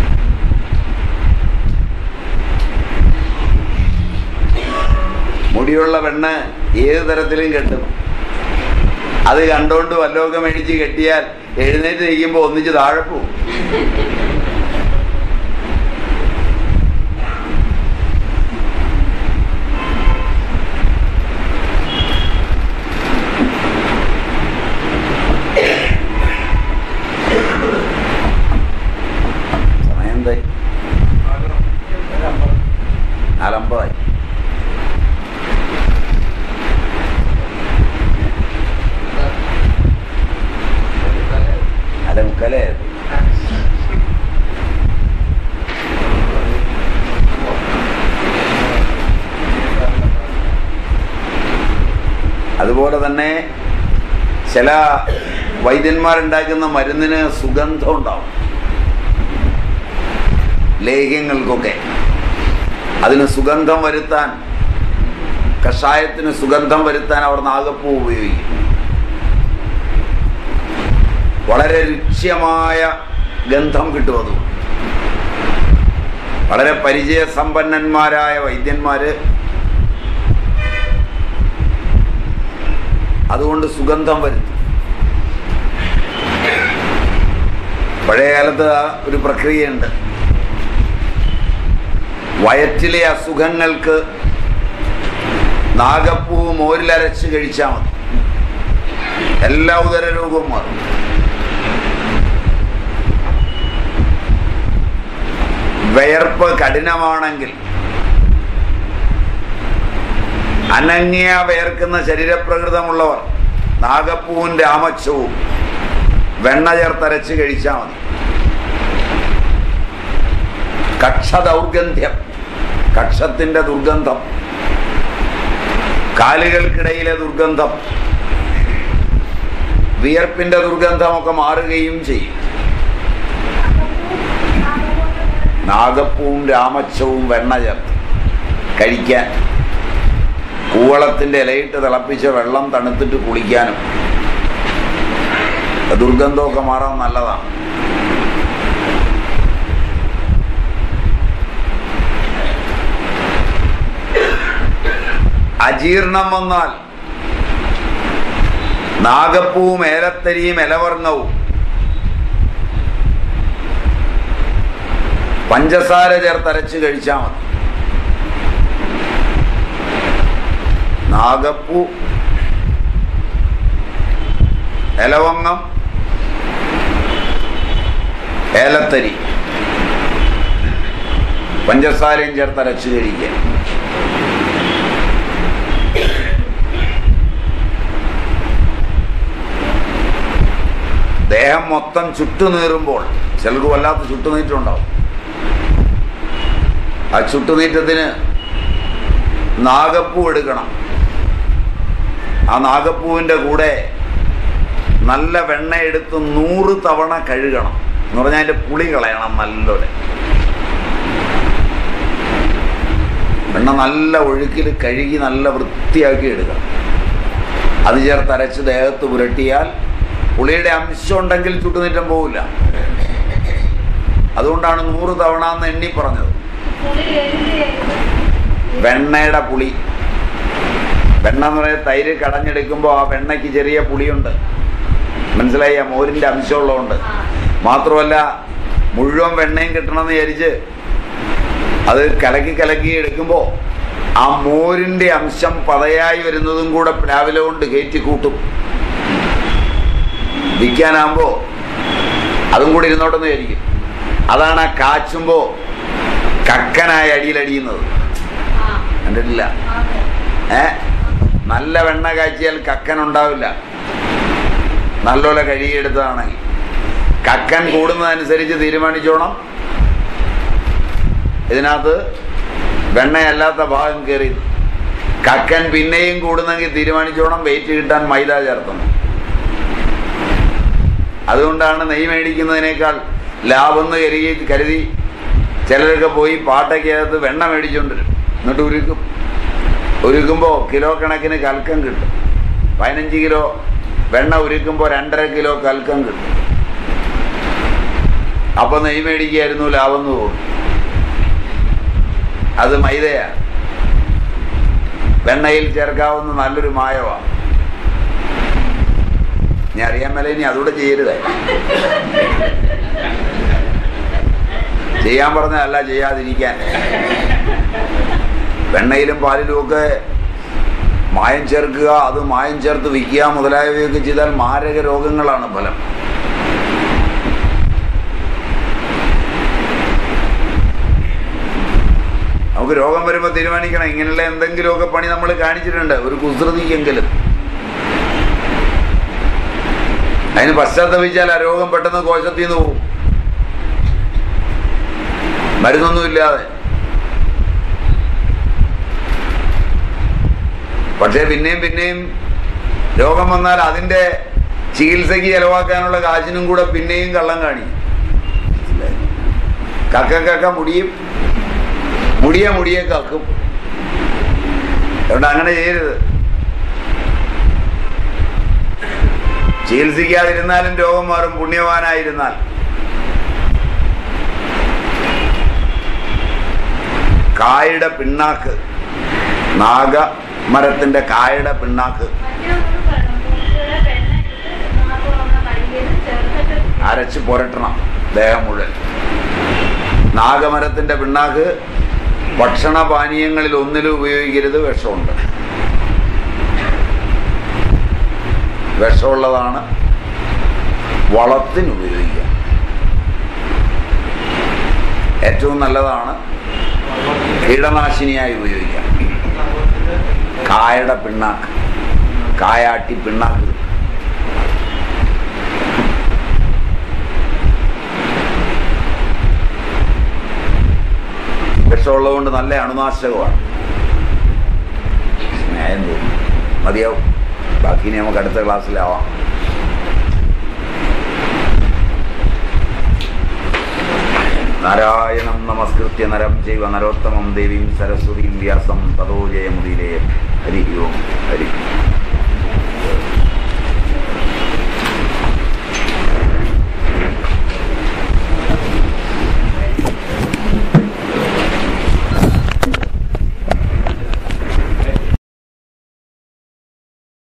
മുടിയുള്ള പെണ്ണ് ഏത് തരത്തിലും കെട്ടും അത് കണ്ടോണ്ട് വല്ലതൊക്കെ മേടിച്ച് കെട്ടിയാൽ എഴുന്നേറ്റ് നിൽക്കുമ്പോ ഒന്നിച്ച് താഴെ പോവും സമയം എന്തായി നാലമ്പതായി നാലേ മുക്കാലേ അതുപോലെ തന്നെ ചില വൈദ്യന്മാരുണ്ടാക്കുന്ന മരുന്നിന് സുഗന്ധം ഉണ്ടാവും ലേഹ്യങ്ങൾക്കൊക്കെ അതിന് സുഗന്ധം വരുത്താൻ കഷായത്തിന് സുഗന്ധം വരുത്താൻ അവർ നാഗപ്പൂ ഉപയോഗിക്കും വളരെ രുച്യമായ ഗന്ധം കിട്ടും അതും വളരെ പരിചയസമ്പന്നന്മാരായ വൈദ്യന്മാര് അതുകൊണ്ട് സുഗന്ധം വരുത്തും പഴയ കാലത്ത് ആ ഒരു പ്രക്രിയയുണ്ട് വയറ്റിലെ അസുഖങ്ങൾക്ക് നാഗപ്പൂ മോരിലരച്ച് കഴിച്ചാൽ മതി എല്ലാ ഉദരരോഗവും മാറും വിയർപ്പ് കഠിനമാണെങ്കിൽ അനങ്ങിയ വിയർക്കുന്ന ശരീരപ്രകൃതമുള്ളവർ നാഗപ്പൂവും രാമച്ചവും വെണ്ണ ചേർത്തരച്ച് കഴിച്ചാൽ മതി കക്ഷ ദൗർഗന്ധ്യം കക്ഷത്തിന്റെ ദുർഗന്ധം കാലുകൾക്കിടയിലെ ദുർഗന്ധം വിയർപ്പിന്റെ ദുർഗന്ധമൊക്കെ മാറുകയും ചെയ്യും നാഗപ്പൂവും രാമച്ചവും വെണ്ണ ചേർത്ത് കഴിക്കാൻ കൂവളത്തിന്റെ ഇലയിട്ട് തിളപ്പിച്ച വെള്ളം തണുത്തിട്ട് കുളിക്കാനും ദുർഗന്ധമൊക്കെ മാറാൻ നല്ലതാണ് അജീർണം വന്നാൽ നാഗപ്പൂവും ഏലത്തരിയും ഇലവർങ്ങവും പഞ്ചസാര ചേർത്തരച്ച് കഴിച്ചാൽ മതി നാഗപ്പൂ ഇലവങ്ങം ഏലത്തരി പഞ്ചസാരയും ചേർത്തരച്ച് കഴിക്കുക ദേഹം മൊത്തം ചുട്ടുനീറുമ്പോൾ ചിലർക്ക് വല്ലാത്ത ചുട്ടുനീറ്റുണ്ടാവും ആ ചുട്ടുനീറ്റത്തിന് നാഗപ്പൂ എടുക്കണം ആ നാഗപ്പൂവിൻ്റെ കൂടെ നല്ല വെണ്ണ എടുത്ത് നൂറ് തവണ കഴുകണം എന്ന് പറഞ്ഞാൽ അതിൻ്റെ പുളി കളയണം നല്ലോലെ വെണ്ണ നല്ല ഒഴുക്കിൽ കഴുകി നല്ല വൃത്തിയാക്കി എടുക്കണം അത് ചേർത്ത് അരച്ച് ദേഹത്ത് പുരട്ടിയാൽ പുളിയുടെ അംശം ഉണ്ടെങ്കിൽ ചുട്ടുനീറ്റം പോവില്ല അതുകൊണ്ടാണ് നൂറ് തവണ എന്ന് എണ്ണി പറഞ്ഞത് പുളി ഏതിന്റെ വെണ്ണയുടെ പുളി വെണ്ണ എന്ന് പറയുന്നത് തൈര് കടഞ്ഞെടുക്കുമ്പോൾ ആ വെണ്ണയ്ക്ക് ചെറിയ പുളിയുണ്ട് മനസ്സിലായി ആ മോരിൻ്റെ അംശമുള്ളതുകൊണ്ട് മാത്രമല്ല മുഴുവൻ വെണ്ണയും കിട്ടണമെന്ന് വിചാരിച്ച് അത് കലക്കി കലക്കി എടുക്കുമ്പോൾ ആ മോരിൻ്റെ അംശം പതയായി വരുന്നതും കൂടെ രാവിലെ കൊണ്ട് കയറ്റി കൂട്ടും വിൽക്കാനാകുമ്പോൾ അതും കൂടി ഇരുന്നോട്ടെന്ന് വിചാരിക്കും അതാണ് ആ കാച്ചുമ്പോൾ കക്കനായി അടിയിലടിയുന്നത് കണ്ടിട്ടില്ല ഏ നല്ല വെണ്ണ കാച്ചിയാൽ കക്കൻ ഉണ്ടാവില്ല നല്ലപോലെ കഴുകിയെടുത്തതാണെങ്കിൽ കക്കൻ കൂടുന്നതനുസരിച്ച് തീരുമാനിച്ചോണം ഇതിനകത്ത് വെണ്ണയല്ലാത്ത ഭാഗം കയറി കക്കൻ പിന്നെയും കൂടുന്നെങ്കിൽ തീരുമാനിച്ചോണം വെയിറ്റ് കിട്ടാൻ മൈദ ചേർത്തണം അതുകൊണ്ടാണ് നെയ്യ് മേടിക്കുന്നതിനേക്കാൾ ലാഭം എന്ന് കരുതി കരുതി ചിലരൊക്കെ പോയി പാട്ടയ്ക്കകത്ത് വെണ്ണ മേടിച്ചുകൊണ്ടിരും എന്നിട്ട് ഉരുക്കും ഉരുക്കുമ്പോൾ കിലോ കണക്കിന് കൽക്കം കിട്ടും പതിനഞ്ച് കിലോ വെണ്ണ ഉരുക്കുമ്പോൾ രണ്ടര കിലോ കൽക്കം കിട്ടും അപ്പൊ നെയ്യ് മേടിക്കായിരുന്നു ലാഭം എന്ന് തോന്നും അത് മൈദയാ വെണ്ണയിൽ ചേർക്കാവുന്ന നല്ലൊരു മായമാണ് ഞാൻ അറിയാൻ മേലെ ഇനി അതുകൂടെ ചെയ്യരുതേ ചെയ്യാൻ പറഞ്ഞതല്ല ചെയ്യാതിരിക്കാൻ വെണ്ണയിലും പാലിലും ഒക്കെ മായം ചേർക്കുക അത് മായം ചേർത്ത് വിൽക്കുക മുതലായവയൊക്കെ ചെയ്താൽ മാരക രോഗങ്ങളാണ് ഫലം നമുക്ക് രോഗം വരുമ്പോൾ തീരുമാനിക്കണം ഇങ്ങനെയുള്ള എന്തെങ്കിലുമൊക്കെ പണി നമ്മൾ കാണിച്ചിട്ടുണ്ട് ഒരു കുസൃതിക്കെങ്കിലും അതിന് പശ്ചാത്തപിച്ചാൽ ആ രോഗം പെട്ടെന്ന് കോശത്തിൽ നിന്ന് പോകും മരുന്നൊന്നുമില്ലാതെ പക്ഷേ പിന്നെയും പിന്നെയും രോഗം വന്നാൽ അതിൻ്റെ ചികിത്സയ്ക്ക് ചെലവാക്കാനുള്ള കാശിനും കൂടെ പിന്നെയും കള്ളം കാണിക്കും കക്ക കക്ക മുടിയും മുടിയ മുടിയെ കക്കും അതുകൊണ്ട് അങ്ങനെ ചെയ്യരുത് ചികിത്സിക്കാതിരുന്നാലും രോഗം മാറും പുണ്യവാനായിരുന്നാൽ കായുടെ പിണ്ണാക്ക് നാഗ മരത്തിന്റെ കായുടെ പിണ്ണാക്ക് അരച്ച് പുരട്ടണം ദേഹം മുഴുവൻ നാഗമരത്തിന്റെ പിണ്ണാക്ക് ഭക്ഷണപാനീയങ്ങളിൽ ഒന്നിലും ഉപയോഗിക്കരുത് വിഷമുണ്ട് വിഷമുള്ളതാണ് വളത്തിന് ഉപയോഗിക്കുക ഏറ്റവും നല്ലതാണ് കീടനാശിനിയായി ഉപയോഗിക്കാം കായയുടെ പിണ്ണാക്ക് കായാട്ടി പിണ്ണാക്ക് വിഷമുള്ളതുകൊണ്ട് നല്ല അണുനാശകമാണ് ന്യായം തോന്നുന്നു മതിയാവും ബാക്കി ഇനി നമുക്ക് അടുത്ത ക്ലാസ്സിലാവാം നാരായണം നമസ്കൃത്യ നരം ചെയ്വ നരോത്തമം ദേവീം സരസ്വതീം വ്യാസം തതോ ജയമുദീരേ ഹരി ഓം ഹരി